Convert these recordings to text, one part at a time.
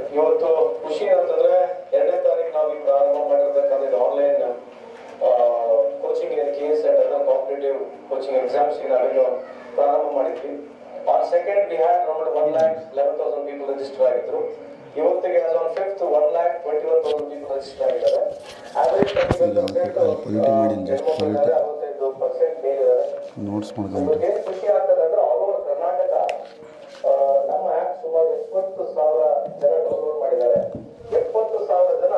ಇವತ್ತು ಖುಷಿ ಅಂತಂದ್ರೆ ಎರಡನೇ ತಾರೀಕು ನಾವು ಈಗ ಪ್ರಾರಂಭ ಮಾಡಿರ್ತಕ್ಕಂಥ online coaching in K S and other competitive coaching exams ನಾವೇನು ಪ್ರಾರಂಭ ಮಾಡಿದ್ವಿ on second we had around one lakh eleven thousand people register ಆಗಿದ್ರು ಇವತ್ತಿಗೆ as on fifth one lakh twenty one thousand people register ಆಗಿದ್ದಾರೆ ಆವರೇಜ್ Polity ಮಾಡಿ just polity. ಅರವತ್ತೈದು percent ಮೇಲಿದ್ದಾರೆ notes ಇವಾಗ ಮಾಡ್ಕೊಂಡು ಏನ್ ಖುಷಿ ಆಗ್ತದೆ ಅಂದ್ರೆ ಆಲ್ ಓವರ್ ಕರ್ನಾಟಕ ಆ, ನಮ್ಮ ಆಪ್ ಸುಮಾರು ಎಪ್ಪತ್ತು ಸಾವಿರ ಜನ ಡೌನ್ಲೋಡ್ ಮಾಡಿದ್ದಾರೆ ಎಪ್ಪತ್ತು ಸಾವಿರ ಜನ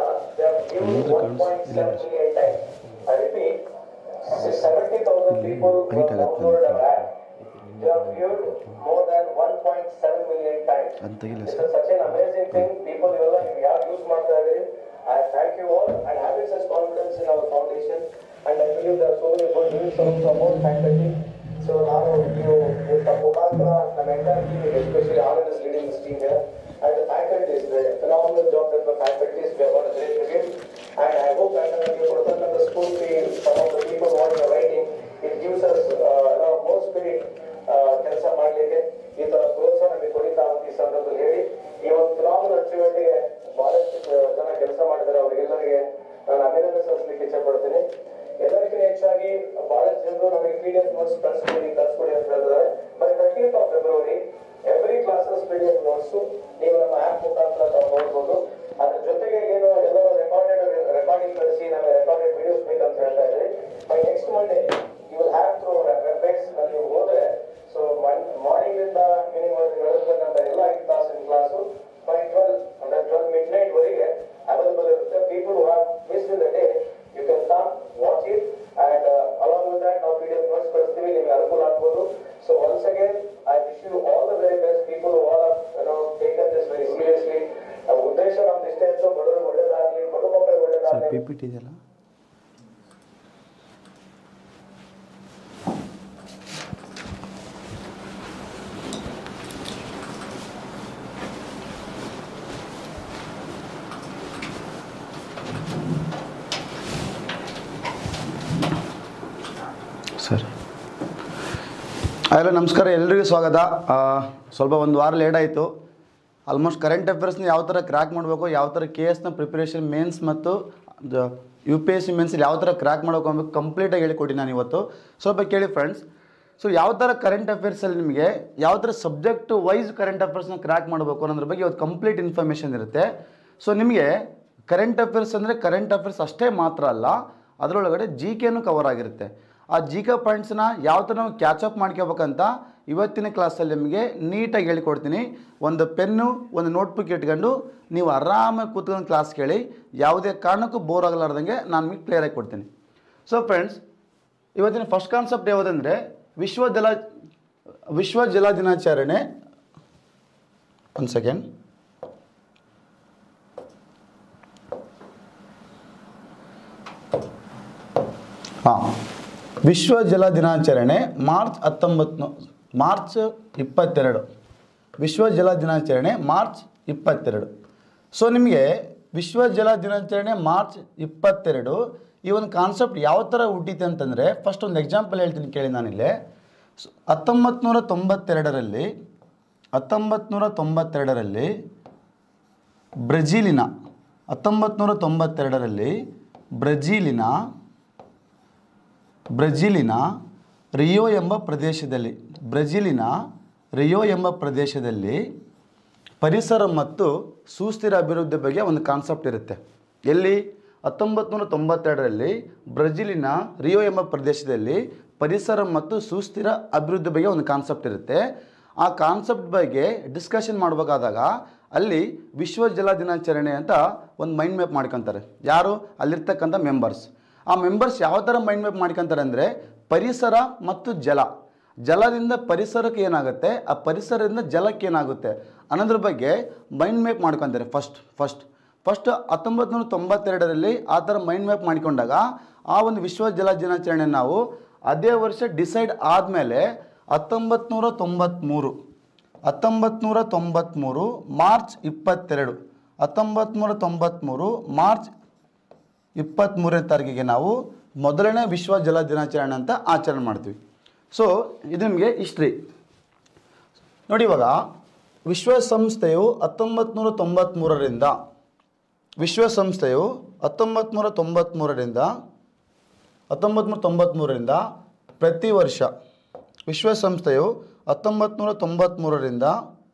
I repeat seventy thousand people Height ಆಗತ್ತೆ download app they have viewed more than 1.7 million times. ಅಂತ ತೆಗಿಲ್ಲ This sir is such an amazing thing. People ಇವೆಲ್ಲ ನೀವು ಯಾರು ಯೂಸ್ ಮಾಡ್ತಾ ಇದ್ದೀರಿ I thank you all and having such confidence in our foundation and I believe there are so many good news from from our faculty. So ನಾನು ನೀವು ನಿಮ್ಮ ಮುಖಾಂತರ ನಮ್ಮ entire team, especially Anand is leading this team here, and the faculties, the phenomenal job that the faculties we have got a great review. And I hope that uh, you ಕೊಡ್ತಕ್ಕಂಥ school fee, some of the people what you are writing, it gives us uh, you know, more spirit ಕೆಲಸ ಮಾಡ್ಲಿಕ್ಕೆ ಈ ತರ ಪ್ರೋತ್ಸಾಹ ನಮಗೆ ಕೊಡಿತಾ ಅಂತ ಈ ಸಂದರ್ಭದಲ್ಲಿ ಹೇಳಿ ಈ ಒಂದು ಫಿನಾಮಿನಲ್ ಅಚೀವ್ಮೆಂಟ್ಗೆ ಬಹಳಷ್ಟು ಜನ ಕೆಲಸ ಮಾಡಿದ್ದಾರೆ ಅವರಿಗೆಲ್ಲರಿಗೆ ನಾನು ಅಭಿನಂದನೆ ಸಲ್ಲಿಸಲಿಕ್ಕೆ ಇಚ್ಛೆ ಪಡ್ತೀನಿ ಎಲ್ಲರಿಗಿಂತ ಹೆಚ್ಚಾಗಿ ಬಹಳಷ್ಟು ಜನರು ನಮಗೆ ಪಿ ಡಿ ಎಫ್ ನೋಟ್ಸ್ ಕಳಿಸ್ಕೊಡಿ ಕಳಿಸ್ಕೊಡಿ ಅಂತ ಹೇಳಿದ್ದಾರೆ by thirteenth of February every classes P D F notes ನೀವು ನಮ್ಮ ಆಪ್ ಮುಖಾಂತರ ತಾವು ನೋಡ್ಬೋದು ಅದ್ರ ಜೊತೆಗೆ ಏನು ಎಲ್ಲರೂ ರೆಕಾರ್ಡೆಡ್ ರೆಕಾರ್ಡಿಂಗ್ ಕಳಿಸಿ ನಮಗೆ ರೆಕಾರ್ಡೆಡ್ ವಿಡಿಯೋಸ್ ಬೇಕಂತ ಹೇಳ್ತಾ ಇದ್ರಿ by next Monday you will have through websites ನಲ್ಲಿ ನೀವು ಹೋದ್ರೆ ಸೊ ಮಾರ್ನಿಂಗ್ ಇಂದ ಈವ್ನಿಂಗ್ ವರೆಗೆ ನಡೆಸ್ತಕ್ಕಂಥ ಎಲ್ಲ ಐದು ತಾಸಿನ ಕ್ಲಾಸು ಬೈ ಟ್ವೆಲ್ ಅಂದ್ರೆ ಟ್ವೆಲ್ ಮಿಡ್ ನೈಟ್ ವರೆಗೆ ಅವೈಲಬಲ್ ಇರುತ್ತೆ people who have miss in the day you can come watch it and along with that ನಾವು ಪಿ ಡಿ ಎಫ್ ನೋಟ್ಸ್ ಕಳಿಸ್ತೀವಿ ನಿಮಗೆ ಅನುಕೂಲ ಆಗ್ಬೋದು so once again I wish you all the very best people all no taken this very seriously ಉದ್ದೇಶ ನಮ್ದು ಇಷ್ಟೇ ಇತ್ತು ಬಡವರು ಒಳ್ಳೇದಾಗ್ಲಿ ಬಡ ಮಕ್ಕಳಿಗೆ ಸರ್ ಒಳ್ಳೇದಾಗ್ಲಿ ಪಿ ಪಿ ಟಿ ಇದೆಯಲ್ಲ ಸರಿ ಹಲೋ ನಮಸ್ಕಾರ ಎಲ್ರಿಗೂ ಸ್ವಾಗತ ಆ, ಸ್ವಲ್ಪ ಒಂದು ವಾರ ಲೇಟ್ ಆಯಿತು ಆಲ್ಮೋಸ್ಟ್ ಕರೆಂಟ್ ಅಫೇರ್ಸ್ನ ಯಾವ ಥರ ಕ್ರ್ಯಾಕ್ ಮಾಡಬೇಕು ಯಾವ ಥರ ಕೆ ಎಸ್ನ ಪ್ರಿಪ್ರೇಷನ್ ಮೇನ್ಸ್ ಮತ್ತು ಯು ಪಿ ಎಸ್ ಸಿ ಮೇನ್ಸಲ್ಲಿ ಯಾವ ಥರ ಕ್ರ್ಯಾಕ್ ಮಾಡಬೇಕು ಅಂಬೇಕು ಕಂಪ್ಲೀಟಾಗಿ ಹೇಳಿಕೊಡಿ ನಾನು ಇವತ್ತು ಸ್ವಲ್ಪ ಕೇಳಿ ಫ್ರೆಂಡ್ಸ್ ಸೊ ಯಾವ ಥರ ಕರೆಂಟ್ ಅಫೇರ್ಸಲ್ಲಿ ನಿಮಗೆ ಯಾವ ಥರ ಸಬ್ಜೆಕ್ಟ್ ವೈಸ್ ಕರೆಂಟ್ ಅಫೇರ್ಸ್ನ ಕ್ರ್ಯಾಕ್ ಮಾಡಬೇಕು ಅನ್ನೋದ್ರ ಬಗ್ಗೆ ಇವತ್ತು ಕಂಪ್ಲೀಟ್ ಇನ್ಫಾರ್ಮೇಷನ್ ಇರುತ್ತೆ ಸೊ ನಿಮಗೆ ಕರೆಂಟ್ ಅಫೇರ್ಸ್ ಅಂದರೆ ಕರೆಂಟ್ ಅಫೇರ್ಸ್ ಅಷ್ಟೇ ಮಾತ್ರ ಅಲ್ಲ ಅದರೊಳಗಡೆ ಜಿ ಕೆನೂ ಕವರ್ ಆಗಿರುತ್ತೆ ಆ ಜಿ ಕೆ ಪಾಯಿಂಟ್ಸ್ನ ಯಾವ ಥರ ನಾವು ಕ್ಯಾಚಪ್ ಮಾಡ್ಕೋಬೇಕಂತ ಇವತ್ತಿನ ಕ್ಲಾಸಲ್ಲಿ ನಿಮಗೆ ನೀಟಾಗಿ ಹೇಳಿಕೊಡ್ತೀನಿ ಒಂದು ಪೆನ್ನು ಒಂದು ನೋಟ್ಬುಕ್ ಇಟ್ಕೊಂಡು ನೀವು ಆರಾಮಾಗಿ ಕೂತ್ಕೊಂಡು ಕ್ಲಾಸ್ ಕೇಳಿ ಯಾವುದೇ ಕಾರಣಕ್ಕೂ ಬೋರ್ ಆಗಲಾರ್ದಂಗೆ ನಾನು ನಿಮಗೆ ಕ್ಲಿಯರಾಗಿ ಕೊಡ್ತೀನಿ ಸೊ ಫ್ರೆಂಡ್ಸ್ ಇವತ್ತಿನ ಫಸ್ಟ್ ಕಾನ್ಸೆಪ್ಟ್ ಯಾವುದಂದರೆ ವಿಶ್ವ ಜಲ ವಿಶ್ವ ಜಲ ದಿನಾಚರಣೆ ಒಂದು ಸೆಕೆಂಡ್ ಹಾಂ ವಿಶ್ವ ಜಲ ದಿನಾಚರಣೆ ಮಾರ್ಚ್ ಹತ್ತೊಂಬತ್ತು ಮಾರ್ಚ್ ಇಪ್ಪತ್ತೆರಡು ವಿಶ್ವ ಜಲ ದಿನಾಚರಣೆ ಮಾರ್ಚ್ ಇಪ್ಪತ್ತೆರಡು ಸೊ ನಿಮಗೆ ವಿಶ್ವ ಜಲ ದಿನಾಚರಣೆ ಮಾರ್ಚ್ ಇಪ್ಪತ್ತೆರಡು ಈ ಒಂದು ಕಾನ್ಸೆಪ್ಟ್ ಯಾವ ಥರ ಹುಟ್ಟಿತೆ ಅಂತಂದರೆ ಫಸ್ಟ್ ಒಂದು ಎಕ್ಸಾಂಪಲ್ ಹೇಳ್ತೀನಿ ಕೇಳಿ ನಾನಿಲ್ಲಿ ಹತ್ತೊಂಬತ್ತು ನೂರ ತೊಂಬತ್ತೆರಡರಲ್ಲಿ ಹತ್ತೊಂಬತ್ತು ನೂರ ತೊಂಬತ್ತೆರಡರಲ್ಲಿ ಬ್ರೆಜಿಲಿನ ಹತ್ತೊಂಬತ್ತು ನೂರ ತೊಂಬತ್ತೆರಡರಲ್ಲಿ ಬ್ರೆಜಿಲಿನ ಬ್ರೆಜಿಲಿನ ರಿಯೋ ಎಂಬ ಪ್ರದೇಶದಲ್ಲಿ ಬ್ರೆಜಿಲಿನ ರಿಯೋ ಎಂಬ ಪ್ರದೇಶದಲ್ಲಿ ಪರಿಸರ ಮತ್ತು ಸುಸ್ಥಿರ ಅಭಿವೃದ್ಧಿ ಬಗ್ಗೆ ಒಂದು ಕಾನ್ಸೆಪ್ಟ್ ಇರುತ್ತೆ ಎಲ್ಲಿ ಹತ್ತೊಂಬತ್ತು ನೂರ ತೊಂಬತ್ತೆರಡರಲ್ಲಿ ಬ್ರೆಜಿಲಿನ ರಿಯೋ ಎಂಬ ಪ್ರದೇಶದಲ್ಲಿ ಪರಿಸರ ಮತ್ತು ಸುಸ್ಥಿರ ಅಭಿವೃದ್ಧಿ ಬಗ್ಗೆ ಒಂದು ಕಾನ್ಸೆಪ್ಟ್ ಇರುತ್ತೆ ಆ ಕಾನ್ಸೆಪ್ಟ್ ಬಗ್ಗೆ ಡಿಸ್ಕಷನ್ ಮಾಡಬೇಕಾದಾಗ ಅಲ್ಲಿ ವಿಶ್ವ ಜಲ ದಿನಾಚರಣೆ ಅಂತ ಒಂದು ಮೈಂಡ್ ಮ್ಯಾಪ್ ಮಾಡ್ಕೊತಾರೆ ಯಾರು ಅಲ್ಲಿರ್ತಕ್ಕಂಥ ಮೆಂಬರ್ಸ್ ಆ ಮೆಂಬರ್ಸ್ ಯಾವ ಥರ ಮೈಂಡ್ ಮ್ಯಾಪ್ ಮಾಡ್ಕೊತಾರೆ ಅಂದರೆ ಪರಿಸರ ಮತ್ತು ಜಲ ಜಲದಿಂದ ಪರಿಸರಕ್ಕೆ ಏನಾಗುತ್ತೆ ಆ ಪರಿಸರದಿಂದ ಜಲಕ್ಕೆ ಏನಾಗುತ್ತೆ ಅನ್ನೋದ್ರ ಬಗ್ಗೆ ಮೈಂಡ್ ಮ್ಯಾಪ್ ಮಾಡ್ಕೊತಾರೆ ಫಸ್ಟ್ ಫಸ್ಟ್ ಫಸ್ಟ್ ಹತ್ತೊಂಬತ್ತು ನೂರ ತೊಂಬತ್ತೆರಡರಲ್ಲಿ ಆ ಥರ ಮೈಂಡ್ ಮ್ಯಾಪ್ ಮಾಡಿಕೊಂಡಾಗ ಆ ಒಂದು ವಿಶ್ವ ಜಲ ದಿನಾಚರಣೆ ನಾವು ಅದೇ ವರ್ಷ ಡಿಸೈಡ್ ಆದಮೇಲೆ ಹತ್ತೊಂಬತ್ತು ನೂರ ತೊಂಬತ್ತ್ಮೂರು ಹತ್ತೊಂಬತ್ತು ನೂರ ತೊಂಬತ್ತ್ಮೂರು ಮಾರ್ಚ್ ಇಪ್ಪತ್ತೆರಡು ಹತ್ತೊಂಬತ್ತು ನೂರ ತೊಂಬತ್ತ್ಮೂರು ಮಾರ್ಚ್ ಇಪ್ಪತ್ತ್ಮೂರನೇ ತಾರೀಕಿಗೆ ನಾವು ಮೊದಲನೇ ವಿಶ್ವ ಜಲ ದಿನಾಚರಣೆ ಅಂತ ಆಚರಣೆ ಮಾಡ್ತೀವಿ ಸೊ ಇದು ನಿಮಗೆ ಹಿಸ್ಟ್ರಿ ನೋಡಿ ಇವಾಗ ವಿಶ್ವಸಂಸ್ಥೆಯು ಹತ್ತೊಂಬತ್ತು ನೂರ ತೊಂಬತ್ತ್ಮೂರರಿಂದ ವಿಶ್ವಸಂಸ್ಥೆಯು ಹತ್ತೊಂಬತ್ತು ನೂರ ತೊಂಬತ್ತ್ಮೂರರಿಂದ ಹತ್ತೊಂಬತ್ತು ನೂರ ತೊಂಬತ್ತ್ಮೂರರಿಂದ ಪ್ರತಿ ವರ್ಷ ವಿಶ್ವಸಂಸ್ಥೆಯು ಹತ್ತೊಂಬತ್ತು ನೂರ ತೊಂಬತ್ತ್ಮೂರರಿಂದ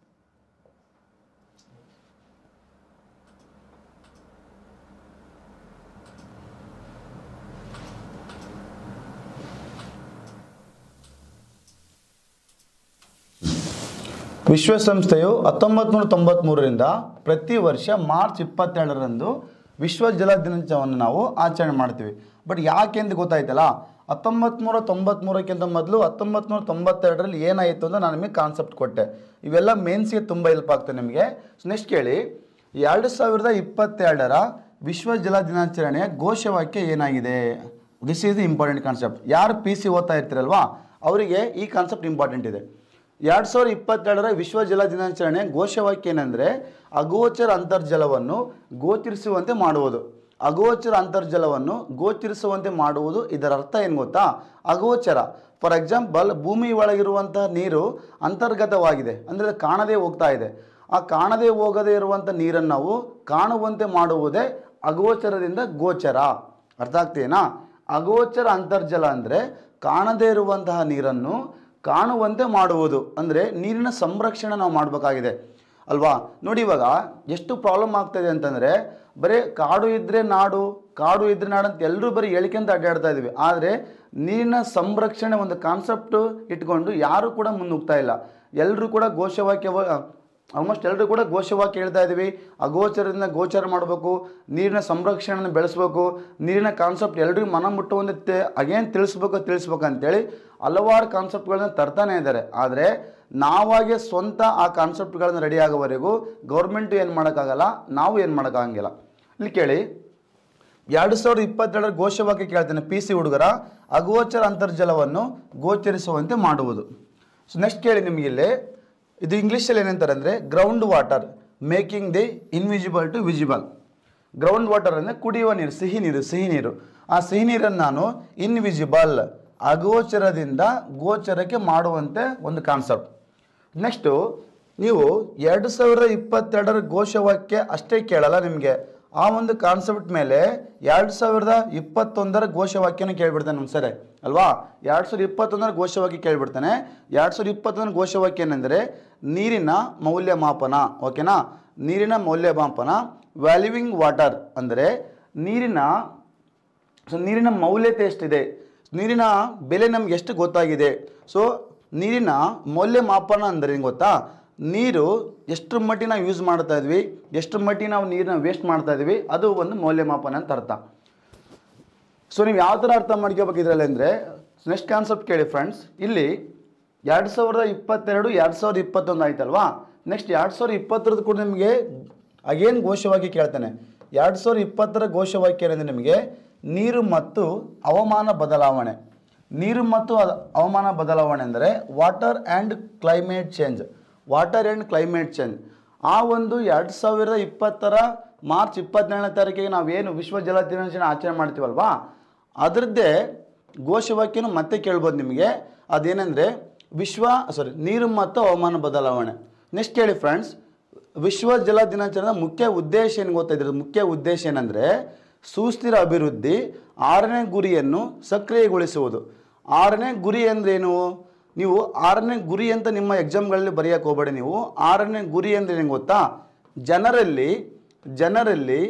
ವಿಶ್ವಸಂಸ್ಥೆಯು ಹತ್ತೊಂಬತ್ತು ನೂರ ತೊಂಬತ್ತ್ಮೂರರಿಂದ ಪ್ರತಿ ವರ್ಷ ಮಾರ್ಚ್ ಇಪ್ಪತ್ತೆರಡರಂದು ವಿಶ್ವ ಜಲ ದಿನಾಚರಣೆಯನ್ನು ನಾವು ಆಚರಣೆ ಮಾಡ್ತೀವಿ ಬಟ್ ಯಾಕೆ ಅಂತ ಗೊತ್ತಾಯ್ತಲ್ಲ ಹತ್ತೊಂಬತ್ತು ನೂರ ತೊಂಬತ್ತ್ಮೂರಕ್ಕಿಂತ ಮೊದಲು ಹತ್ತೊಂಬತ್ತು ನೂರ ತೊಂಬತ್ತೆರಡರಲ್ಲಿ ಏನಾಯಿತು ಅಂತ ನಾನು ನಿಮಗೆ ಕಾನ್ಸೆಪ್ಟ್ ಕೊಟ್ಟೆ ಇವೆಲ್ಲ ಮೇನ್ಸ್ಗೆ ತುಂಬ ಹೆಲ್ಪ್ ಆಗ್ತದೆ ನಿಮಗೆ ನೆಕ್ಸ್ಟ್ ಕೇಳಿ ಎರಡು ಸಾವಿರದ ಇಪ್ಪತ್ತೆರಡರ ವಿಶ್ವ ಜಲ ದಿನಾಚರಣೆಯ ಘೋಷವಾಕ್ಯ ಏನಾಗಿದೆ this is the important concept ಯಾರು ಪಿ ಸಿ ಓದ್ತಾ ಇರ್ತೀರಲ್ವಾ ಅವರಿಗೆ ಈ ಕಾನ್ಸೆಪ್ಟ್ ಇಂಪಾರ್ಟೆಂಟ್ ಇದೆ ಎರಡು ಸಾವಿರದ ಇಪ್ಪತ್ತೆರಡರ ವಿಶ್ವ ಜಲ ದಿನಾಚರಣೆ ಘೋಷವಾಕ್ಯ ಏನಂದರೆ ಅಗೋಚರ ಅಂತರ್ಜಲವನ್ನು ಗೋಚರಿಸುವಂತೆ ಮಾಡುವುದು ಅಗೋಚರ ಅಂತರ್ಜಲವನ್ನು ಗೋಚರಿಸುವಂತೆ ಮಾಡುವುದು ಇದರ ಅರ್ಥ ಏನು ಗೊತ್ತಾ ಅಗೋಚರ ಫಾರ್ ಎಕ್ಸಾಂಪಲ್ ಭೂಮಿ ಒಳಗಿರುವಂತಹ ನೀರು ಅಂತರ್ಗತವಾಗಿದೆ ಅಂದರೆ ಕಾಣದೇ ಹೋಗ್ತಾ ಇದೆ ಆ ಕಾಣದೇ ಹೋಗದೇ ಇರುವಂಥ ನೀರನ್ನು ನಾವು ಕಾಣುವಂತೆ ಮಾಡುವುದೇ ಅಗೋಚರದಿಂದ ಗೋಚರ ಅರ್ಥ ಆಗ್ತೇನಾ ಅಗೋಚರ ಅಂತರ್ಜಲ ಅಂದರೆ ಕಾಣದೇ ಇರುವಂತಹ ನೀರನ್ನು ಕಾಣುವಂತೆ ಮಾಡುವುದು ಅಂದರೆ ನೀರಿನ ಸಂರಕ್ಷಣೆ ನಾವು ಮಾಡಬೇಕಾಗಿದೆ ಅಲ್ವಾ ನೋಡಿ ಇವಾಗ ಎಷ್ಟು ಪ್ರಾಬ್ಲಮ್ ಆಗ್ತಾಯಿದೆ ಅಂತಂದರೆ ಬರೀ ಕಾಡು ಇದ್ದರೆ ನಾಡು ಕಾಡು ಇದ್ದರೆ ನಾಡು ಅಂತ ಎಲ್ಲರೂ ಬರೀ ಹೇಳಿಕೆಂತ ಅಡ್ಡಾಡ್ತಾ ಇದ್ದೀವಿ ಆದರೆ ನೀರಿನ ಸಂರಕ್ಷಣೆ ಒಂದು ಕಾನ್ಸೆಪ್ಟು ಇಟ್ಕೊಂಡು ಯಾರೂ ಕೂಡ ಮುನ್ನುಗ್ತಾ ಇಲ್ಲ ಎಲ್ಲರೂ ಕೂಡ ಘೋಷವಾಕ್ಯ ಆಲ್ಮೋಸ್ಟ್ ಎಲ್ಲರೂ ಕೂಡ ಘೋಷವಾಕ್ಯ ಹೇಳ್ತಾ ಇದ್ದೀವಿ ಅಗೋಚರದಿಂದ ಗೋಚರ ಮಾಡಬೇಕು ನೀರಿನ ಸಂರಕ್ಷಣೆಯನ್ನು ಬೆಳೆಸಬೇಕು ನೀರಿನ ಕಾನ್ಸೆಪ್ಟ್ ಎಲ್ರಿಗೂ ಮನ ಮುಟ್ಟುವಂತೆ ಅಗೇನ್ ತಿಳಿಸ್ಬೇಕು ತಿಳಿಸ್ಬೇಕು ಅಂತೇಳಿ ಹಲವಾರು ಕಾನ್ಸೆಪ್ಟ್ಗಳನ್ನ ತರ್ತಾನೆ ಇದ್ದಾರೆ ಆದರೆ ನಾವಾಗೆ ಸ್ವಂತ ಆ ಕಾನ್ಸೆಪ್ಟ್ಗಳನ್ನು ರೆಡಿ ಆಗೋವರೆಗೂ ಗೌರ್ಮೆಂಟು ಏನು ಮಾಡೋಕ್ಕಾಗಲ್ಲ ನಾವು ಏನು ಮಾಡೋಕ್ಕಾಗಂಗಿಲ್ಲ ಇಲ್ಲಿ ಕೇಳಿ ಎರಡು ಸಾವಿರದ ಇಪ್ಪತ್ತೆರಡರ ಘೋಷವಾಕ್ಯ ಕೇಳ್ತೇನೆ ಪಿ ಸಿ ಹುಡುಗರ ಅಗೋಚರ ಅಂತರ್ಜಲವನ್ನು ಗೋಚರಿಸುವಂತೆ ಮಾಡುವುದು ಸೊ ನೆಕ್ಸ್ಟ್ ಕೇಳಿ ನಿಮಗಿಲ್ಲಿ ಇದು ಇಂಗ್ಲೀಷಲ್ಲಿ ಏನಂತಾರೆ ಅಂದರೆ ground water making the invisible to visible ground water ಅಂದರೆ ಕುಡಿಯುವ ನೀರು ಸಿಹಿ ನೀರು ಸಿಹಿ ನೀರು ಆ ಸಿಹಿ ನೀರನ್ನು ನಾನು ಇನ್ವಿಜಿಬಲ್ ಅಗೋಚರದಿಂದ ಗೋಚರಕ್ಕೆ ಮಾಡುವಂತೆ ಒಂದು ಕಾನ್ಸೆಪ್ಟ್ ನೆಕ್ಸ್ಟು ನೀವು ಎರಡು ಸಾವಿರದ ಇಪ್ಪತ್ತೆರಡರ ಘೋಷವಾಕ್ಯ ಅಷ್ಟೇ ಕೇಳಲ್ಲ ನಿಮಗೆ ಆ ಒಂದು ಕಾನ್ಸೆಪ್ಟ್ ಮೇಲೆ ಎರಡು ಸಾವಿರದ ಇಪ್ಪತ್ತೊಂದರ ಘೋಷವಾಕ್ಯನ ಕೇಳಿಬಿಡ್ತಾನೆ ಒಂದ್ಸರಿ ಅಲ್ವಾ ಎರಡು ಸಾವಿರದ ಇಪ್ಪತ್ತೊಂದರ ಘೋಷವಾಕ್ಯ ಕೇಳಿಬಿಡ್ತಾನೆ ಎರಡು ಸಾವಿರದ ಇಪ್ಪತ್ತೊಂದರ ಘೋಷವಾಕ್ಯ ಏನೆಂದರೆ ನೀರಿನ ಮೌಲ್ಯಮಾಪನ ಓಕೆನಾ ನೀರಿನ ಮೌಲ್ಯಮಾಪನ ವ್ಯಾಲ್ಯೂವಿಂಗ್ ವಾಟರ್ ಅಂದರೆ ನೀರಿನ ಸೊ ನೀರಿನ ಮೌಲ್ಯತೆ ಎಷ್ಟಿದೆ ನೀರಿನ ಬೆಲೆ ನಮ್ಗೆ ಎಷ್ಟು ಗೊತ್ತಾಗಿದೆ ಸೊ ನೀರಿನ ಮೌಲ್ಯಮಾಪನ ಅಂದರೆ ಏನು ಗೊತ್ತಾ ನೀರು ಎಷ್ಟರ ಮಟ್ಟಿಗೆ ನಾವು ಯೂಸ್ ಮಾಡ್ತಾ ಇದ್ವಿ ಎಷ್ಟರ ಮಟ್ಟಿಗೆ ನಾವು ನೀರನ್ನ ವೇಸ್ಟ್ ಮಾಡ್ತಾ ಇದ್ವಿ ಅದು ಒಂದು ಮೌಲ್ಯಮಾಪನ ಅಂತ ಅರ್ಥ ಸೊ ನೀವು ಯಾವ ಥರ ಅರ್ಥ ಮಾಡ್ಕೋಬೇಕು ಇದರಲ್ಲಿ ಅಂದರೆ ನೆಕ್ಸ್ಟ್ ಕಾನ್ಸೆಪ್ಟ್ ಕೇಳಿ ಫ್ರೆಂಡ್ಸ್ ಇಲ್ಲಿ ಎರಡು ಸಾವಿರದ ಇಪ್ಪತ್ತೆರಡು ಎರಡು ಸಾವಿರದ ಇಪ್ಪತ್ತೊಂದು ಆಯ್ತಲ್ವಾ ನೆಕ್ಸ್ಟ್ ಎರಡು ಸಾವಿರದ ಇಪ್ಪತ್ತರದ್ದು ಕೂಡ ನಿಮಗೆ ಅಗೇನ್ ಘೋಷವಾಕ್ಯ ಕೇಳ್ತಾನೆ ಎರಡು ಸಾವಿರದ ಇಪ್ಪತ್ತರ ಘೋಷವಾಕ್ಯ ಏನಂದರೆ ನಿಮಗೆ ನೀರು ಮತ್ತು ಹವಾಮಾನ ಬದಲಾವಣೆ ನೀರು ಮತ್ತು ಅದ- ಹವಾಮಾನ ಬದಲಾವಣೆ ಅಂದರೆ water and climate change water and climate change ಆ ಒಂದು ಎರಡು ಸಾವಿರದ ಇಪ್ಪತ್ತರ ಮಾರ್ಚ್ ಇಪ್ಪತ್ತೇಳನೇ ತಾರೀಕಿಗೆ ನಾವೇನು ವಿಶ್ವ ಜಲ ದಿನಾಚರಣೆ ಆಚರಣೆ ಮಾಡ್ತೀವಲ್ವಾ ಅದರದ್ದೇ ಘೋಷವಾಕ್ಯನೂ ಮತ್ತೆ ಕೇಳ್ಬೋದು ನಿಮಗೆ ಅದೇನೆಂದರೆ ವಿಶ್ವ ಸಾರಿ ನೀರು ಮತ್ತು ಹವಾಮಾನ ಬದಲಾವಣೆ ನೆಕ್ಸ್ಟ್ ಕೇಳಿ ಫ್ರೆಂಡ್ಸ್ ವಿಶ್ವ ಜಲ ದಿನಾಚರಣೆಯ ಮುಖ್ಯ ಉದ್ದೇಶ ಏನು ಗೊತ್ತಾ ಇದ್ರ ಮುಖ್ಯ ಉದ್ದೇಶ ಏನಂದರೆ ಸುಸ್ಥಿರ ಅಭಿವೃದ್ಧಿ ಆರನೇ ಗುರಿಯನ್ನು ಸಕ್ರಿಯಗೊಳಿಸುವುದು ಆರನೇ ಗುರಿ ಅಂದ್ರೇನು ನೀವು ಆರನೇ ಗುರಿ ಅಂತ ನಿಮ್ಮ ಎಕ್ಸಾಮ್ಗಳಲ್ಲಿ ಬರೆಯೋಕೆ ಹೋಗಬೇಡಿ ನೀವು ಆರನೇ ಗುರಿ ಅಂದ್ರೆ ಏನು ಗೊತ್ತಾ ಜನರಲ್ಲಿ ಜನರಲ್ಲಿ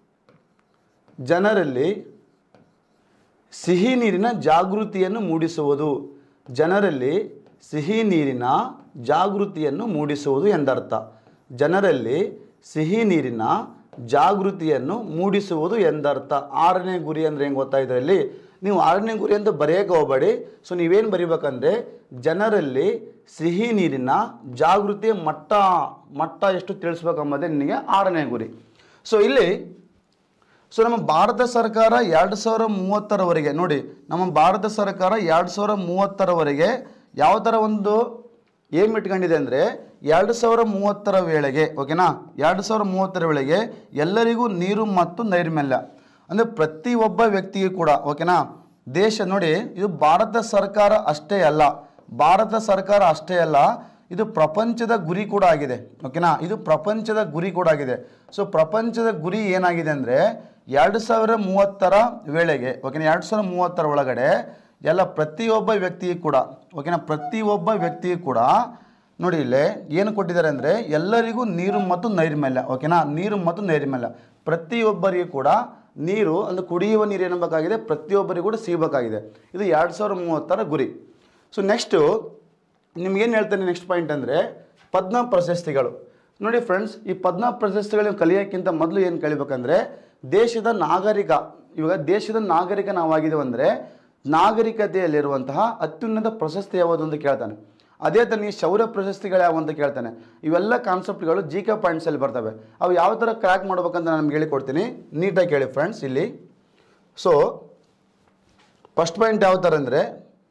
ಜನರಲ್ಲಿ ಸಿಹಿ ನೀರಿನ ಜಾಗೃತಿಯನ್ನು ಮೂಡಿಸುವುದು ಜನರಲ್ಲಿ ಸಿಹಿ ನೀರಿನ ಜಾಗೃತಿಯನ್ನು ಮೂಡಿಸುವುದು ಎಂದರ್ಥ ಜನರಲ್ಲಿ ಸಿಹಿ ನೀರಿನ ಜಾಗೃತಿಯನ್ನು ಮೂಡಿಸುವುದು ಎಂದರ್ಥ ಆರನೇ ಗುರಿ ಅಂದರೆ ಹೆಂಗೆ ಗೊತ್ತಾ ಇದರಲ್ಲಿ ನೀವು ಆರನೇ ಗುರಿ ಅಂತ ಬರೆಯೋಕೆ ಹೋಗಬೇಡಿ ಸೊ ನೀವೇನು ಬರಿಬೇಕಂದ್ರೆ ಜನರಲ್ಲಿ ಸಿಹಿ ನೀರಿನ ಜಾಗೃತಿಯ ಮಟ್ಟ ಮಟ್ಟ ಎಷ್ಟು ತಿಳಿಸ್ಬೇಕಂಬುದೇ ನಿನಗೆ ಆರನೇ ಗುರಿ ಸೊ ಇಲ್ಲಿ ಸೊ ನಮ್ಮ ಭಾರತ ಸರ್ಕಾರ ಎರಡು ಸಾವಿರ ಮೂವತ್ತರವರೆಗೆ ನೋಡಿ ನಮ್ಮ ಭಾರತ ಸರ್ಕಾರ ಎರಡು ಸಾವಿರ ಮೂವತ್ತರವರೆಗೆ ಯಾವ ಥರ ಒಂದು ಏಮ್ ಇಟ್ಕೊಂಡಿದೆ ಅಂದರೆ ಎರಡು ಸಾವಿರ ಮೂವತ್ತರ ವೇಳೆಗೆ ಓಕೆನಾ ಎರಡು ಸಾವಿರ ಮೂವತ್ತರ ವೇಳೆಗೆ ಎಲ್ಲರಿಗೂ ನೀರು ಮತ್ತು ನೈರ್ಮಲ್ಯ ಅಂದರೆ ಪ್ರತಿಯೊಬ್ಬ ವ್ಯಕ್ತಿಗೂ ಕೂಡ ಓಕೆನಾ ದೇಶ ನೋಡಿ ಇದು ಭಾರತ ಸರ್ಕಾರ ಅಷ್ಟೇ ಅಲ್ಲ ಭಾರತ ಸರ್ಕಾರ ಅಷ್ಟೇ ಅಲ್ಲ ಇದು ಪ್ರಪಂಚದ ಗುರಿ ಕೂಡ ಆಗಿದೆ ಓಕೆನಾ ಇದು ಪ್ರಪಂಚದ ಗುರಿ ಕೂಡ ಆಗಿದೆ ಸೊ ಪ್ರಪಂಚದ ಗುರಿ ಏನಾಗಿದೆ ಅಂದರೆ ಎರಡು ಸಾವಿರ ಮೂವತ್ತರ ವೇಳೆಗೆ ಓಕೆನಾ ಎರಡು ಸಾವಿರ ಮೂವತ್ತರ ಒಳಗಡೆ ಎಲ್ಲ ಪ್ರತಿಯೊಬ್ಬ ವ್ಯಕ್ತಿಯು ಕೂಡ ಓಕೆನಾ ಪ್ರತಿಯೊಬ್ಬ ವ್ಯಕ್ತಿಯು ಕೂಡ ನೋಡಿ ಇಲ್ಲೇ ಏನು ಕೊಟ್ಟಿದ್ದಾರೆ ಅಂದರೆ ಎಲ್ಲರಿಗೂ ನೀರು ಮತ್ತು ನೈರ್ಮಲ್ಯ ಓಕೆನಾ ನೀರು ಮತ್ತು ನೈರ್ಮಲ್ಯ ಪ್ರತಿಯೊಬ್ಬರಿಗೂ ಕೂಡ ನೀರು ಅಂದರೆ ಕುಡಿಯುವ ನೀರು ಏನ್ಬೇಕಾಗಿದೆ ಪ್ರತಿಯೊಬ್ಬರಿಗೂ ಕೂಡ ಸಿಗಬೇಕಾಗಿದೆ ಇದು ಎರಡು ಸಾವಿರದ ಮೂವತ್ತರ ಗುರಿ ಸೊ ನೆಕ್ಸ್ಟು ನಿಮ್ಗೇನು ಹೇಳ್ತೇನೆ ನೆಕ್ಸ್ಟ್ ಪಾಯಿಂಟ್ ಅಂದರೆ ಪದ್ಮ ಪ್ರಶಸ್ತಿಗಳು ನೋಡಿ ಫ್ರೆಂಡ್ಸ್ ಈ ಪದ್ಮ ಪ್ರಶಸ್ತಿಗಳನ್ನು ಕಲಿಯೋಕ್ಕಿಂತ ಮೊದಲು ಏನು ಕಲಿಬೇಕಂದ್ರೆ ದೇಶದ ನಾಗರಿಕ ಇವಾಗ ದೇಶದ ನಾಗರಿಕ ನಾವಾಗಿದ್ದೇವೆ ಅಂದರೆ ನಾಗರಿಕತೆಯಲ್ಲಿರುವಂತಹ ಅತ್ಯುನ್ನತ ಪ್ರಶಸ್ತಿ ಯಾವುದು ಅಂತ ಕೇಳ್ತಾನೆ ಅದೇ ಥರ ಈ ಶೌರ್ಯ ಪ್ರಶಸ್ತಿಗಳು ಯಾವ ಅಂತ ಕೇಳ್ತಾನೆ ಇವೆಲ್ಲ ಕಾನ್ಸೆಪ್ಟ್ಗಳು ಜಿ ಕೆ ಪಾಯಿಂಟ್ಸಲ್ಲಿ ಬರ್ತವೆ ಅವು ಯಾವ ಥರ ಕ್ರ್ಯಾಕ್ ಮಾಡ್ಬೇಕಂತ ನಾನು ನಿಮ್ಗೆ ಹೇಳಿಕೊಡ್ತೀನಿ ನೀಟಾಗಿ ಕೇಳಿ ಫ್ರೆಂಡ್ಸ್ ಇಲ್ಲಿ ಸೊ ಫಸ್ಟ್ ಪಾಯಿಂಟ್ ಯಾವ ಥರ ಅಂದರೆ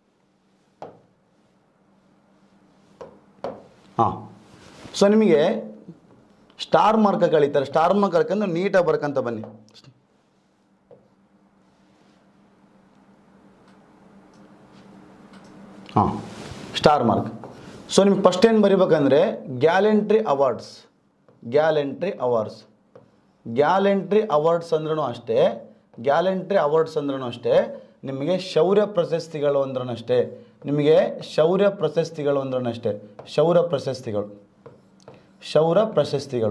ಹಾಂ ಸೊ ನಿಮಗೆ ಸ್ಟಾರ್ ಮಾರ್ಕ್ ಕಳೀತಾರೆ ಸ್ಟಾರ್ ಮಾರ್ಕ್ ಕಳ್ಕೊಂಡು ನೀಟಾಗಿ ಬರ್ಕಂತ ಬನ್ನಿ ಹಾಂ ಸ್ಟಾರ್ ಮಾರ್ಕ್ ಸೊ ನಿಮ್ಗೆ ಫಸ್ಟ್ ಏನು ಬರಿಬೇಕಂದ್ರೆ gallantry awards gallantry awards gallantry awards ಅಂದ್ರೂ ಅಷ್ಟೇ ಗ್ಯಾಲೆಂಟ್ರಿ ಅವಾರ್ಡ್ಸ್ ಅಂದ್ರೂ ಅಷ್ಟೇ ನಿಮಗೆ ಶೌರ್ಯ ಪ್ರಶಸ್ತಿಗಳು ಅಂದ್ರೂ ಅಷ್ಟೇ ನಿಮಗೆ ಶೌರ್ಯ ಪ್ರಶಸ್ತಿಗಳು ಅಂದ್ರೂ ಅಷ್ಟೇ ಶೌರ್ಯ ಪ್ರಶಸ್ತಿಗಳು ಶೌರ್ಯ ಪ್ರಶಸ್ತಿಗಳು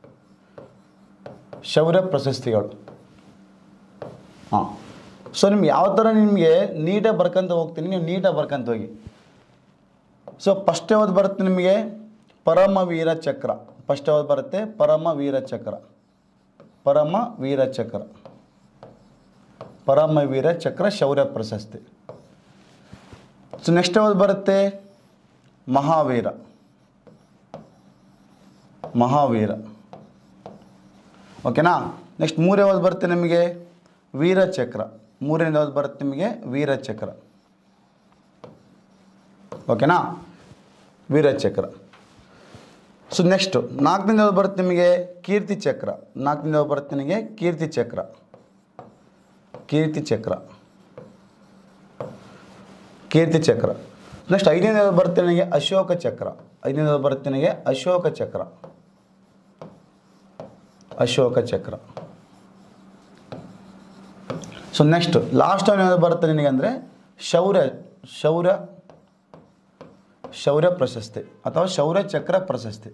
ಶೌರ್ಯ ಪ್ರಶಸ್ತಿಗಳು ಹಾಂ ಸೊ ನಿಮ್ಗೆ ಯಾವ ಥರ ನಿಮಗೆ ನೀಟಾಗಿ ಬರ್ಕೊಂತ ಹೋಗ್ತೀನಿ ನೀವು ನೀಟಾಗಿ ಬರ್ಕೊಂತ ಹೋಗಿ ಸೊ ಫಸ್ಟ್ ಯಾವ್ದು ಬರುತ್ತೆ ನಿಮಗೆ ಪರಮವೀರ ಚಕ್ರ ಫಸ್ಟ್ ಯಾವ್ದು ಬರುತ್ತೆ ಪರಮವೀರ ಚಕ್ರ ಪರಮವೀರ ಚಕ್ರ ಪರಮವೀರ ಚಕ್ರ ಶೌರ್ಯ ಪ್ರಶಸ್ತಿ ಸೊ ನೆಕ್ಸ್ಟ್ ಯಾವ್ದು ಬರುತ್ತೆ ಮಹಾವೀರ ಮಹಾವೀರ ಓಕೆನಾ ನೆಕ್ಸ್ಟ್ ಮೂರು ಯಾವ್ದು ಬರುತ್ತೆ ನಿಮಗೆ ವೀರಚಕ್ರ ಮೂರನೇದು ಯಾವ್ದು ಬರುತ್ತೆ ನಿಮಗೆ ವೀರಚಕ್ರ ಓಕೆನಾ ವೀರಚಕ್ರ ಸೊ ನೆಕ್ಸ್ಟು ನಾಲ್ಕನೇದು ಯಾವ್ದು ಬರುತ್ತೆ ನಿಮಗೆ ಕೀರ್ತಿ ಚಕ್ರ ನಾಲ್ಕನೇದು ಯಾವ್ದು ಬರುತ್ತೆ ನಿಮಗೆ ಕೀರ್ತಿ ಚಕ್ರ ಕೀರ್ತಿ ಚಕ್ರ ಕೀರ್ತಿ ಚಕ್ರ ನೆಕ್ಸ್ಟ್ ಐದನೇದು ಯಾವ್ದು ಬರುತ್ತೆ ನನಗೆ ಅಶೋಕ ಚಕ್ರ ಐದನೇದು ಯಾವ್ದು ಬರುತ್ತೆ ನನಗೆ ಅಶೋಕ ಚಕ್ರ ಅಶೋಕ ಚಕ್ರ ಸೊ ನೆಕ್ಸ್ಟ್ ಲಾಸ್ಟ್ ಏನಾದ್ರು ಬರುತ್ತೆ ನಿನಗೆ ಅಂದರೆ ಶೌರ್ಯ ಶೌರ್ಯ ಶೌರ್ಯ ಪ್ರಶಸ್ತಿ ಅಥವಾ ಶೌರ್ಯ ಚಕ್ರ ಪ್ರಶಸ್ತಿ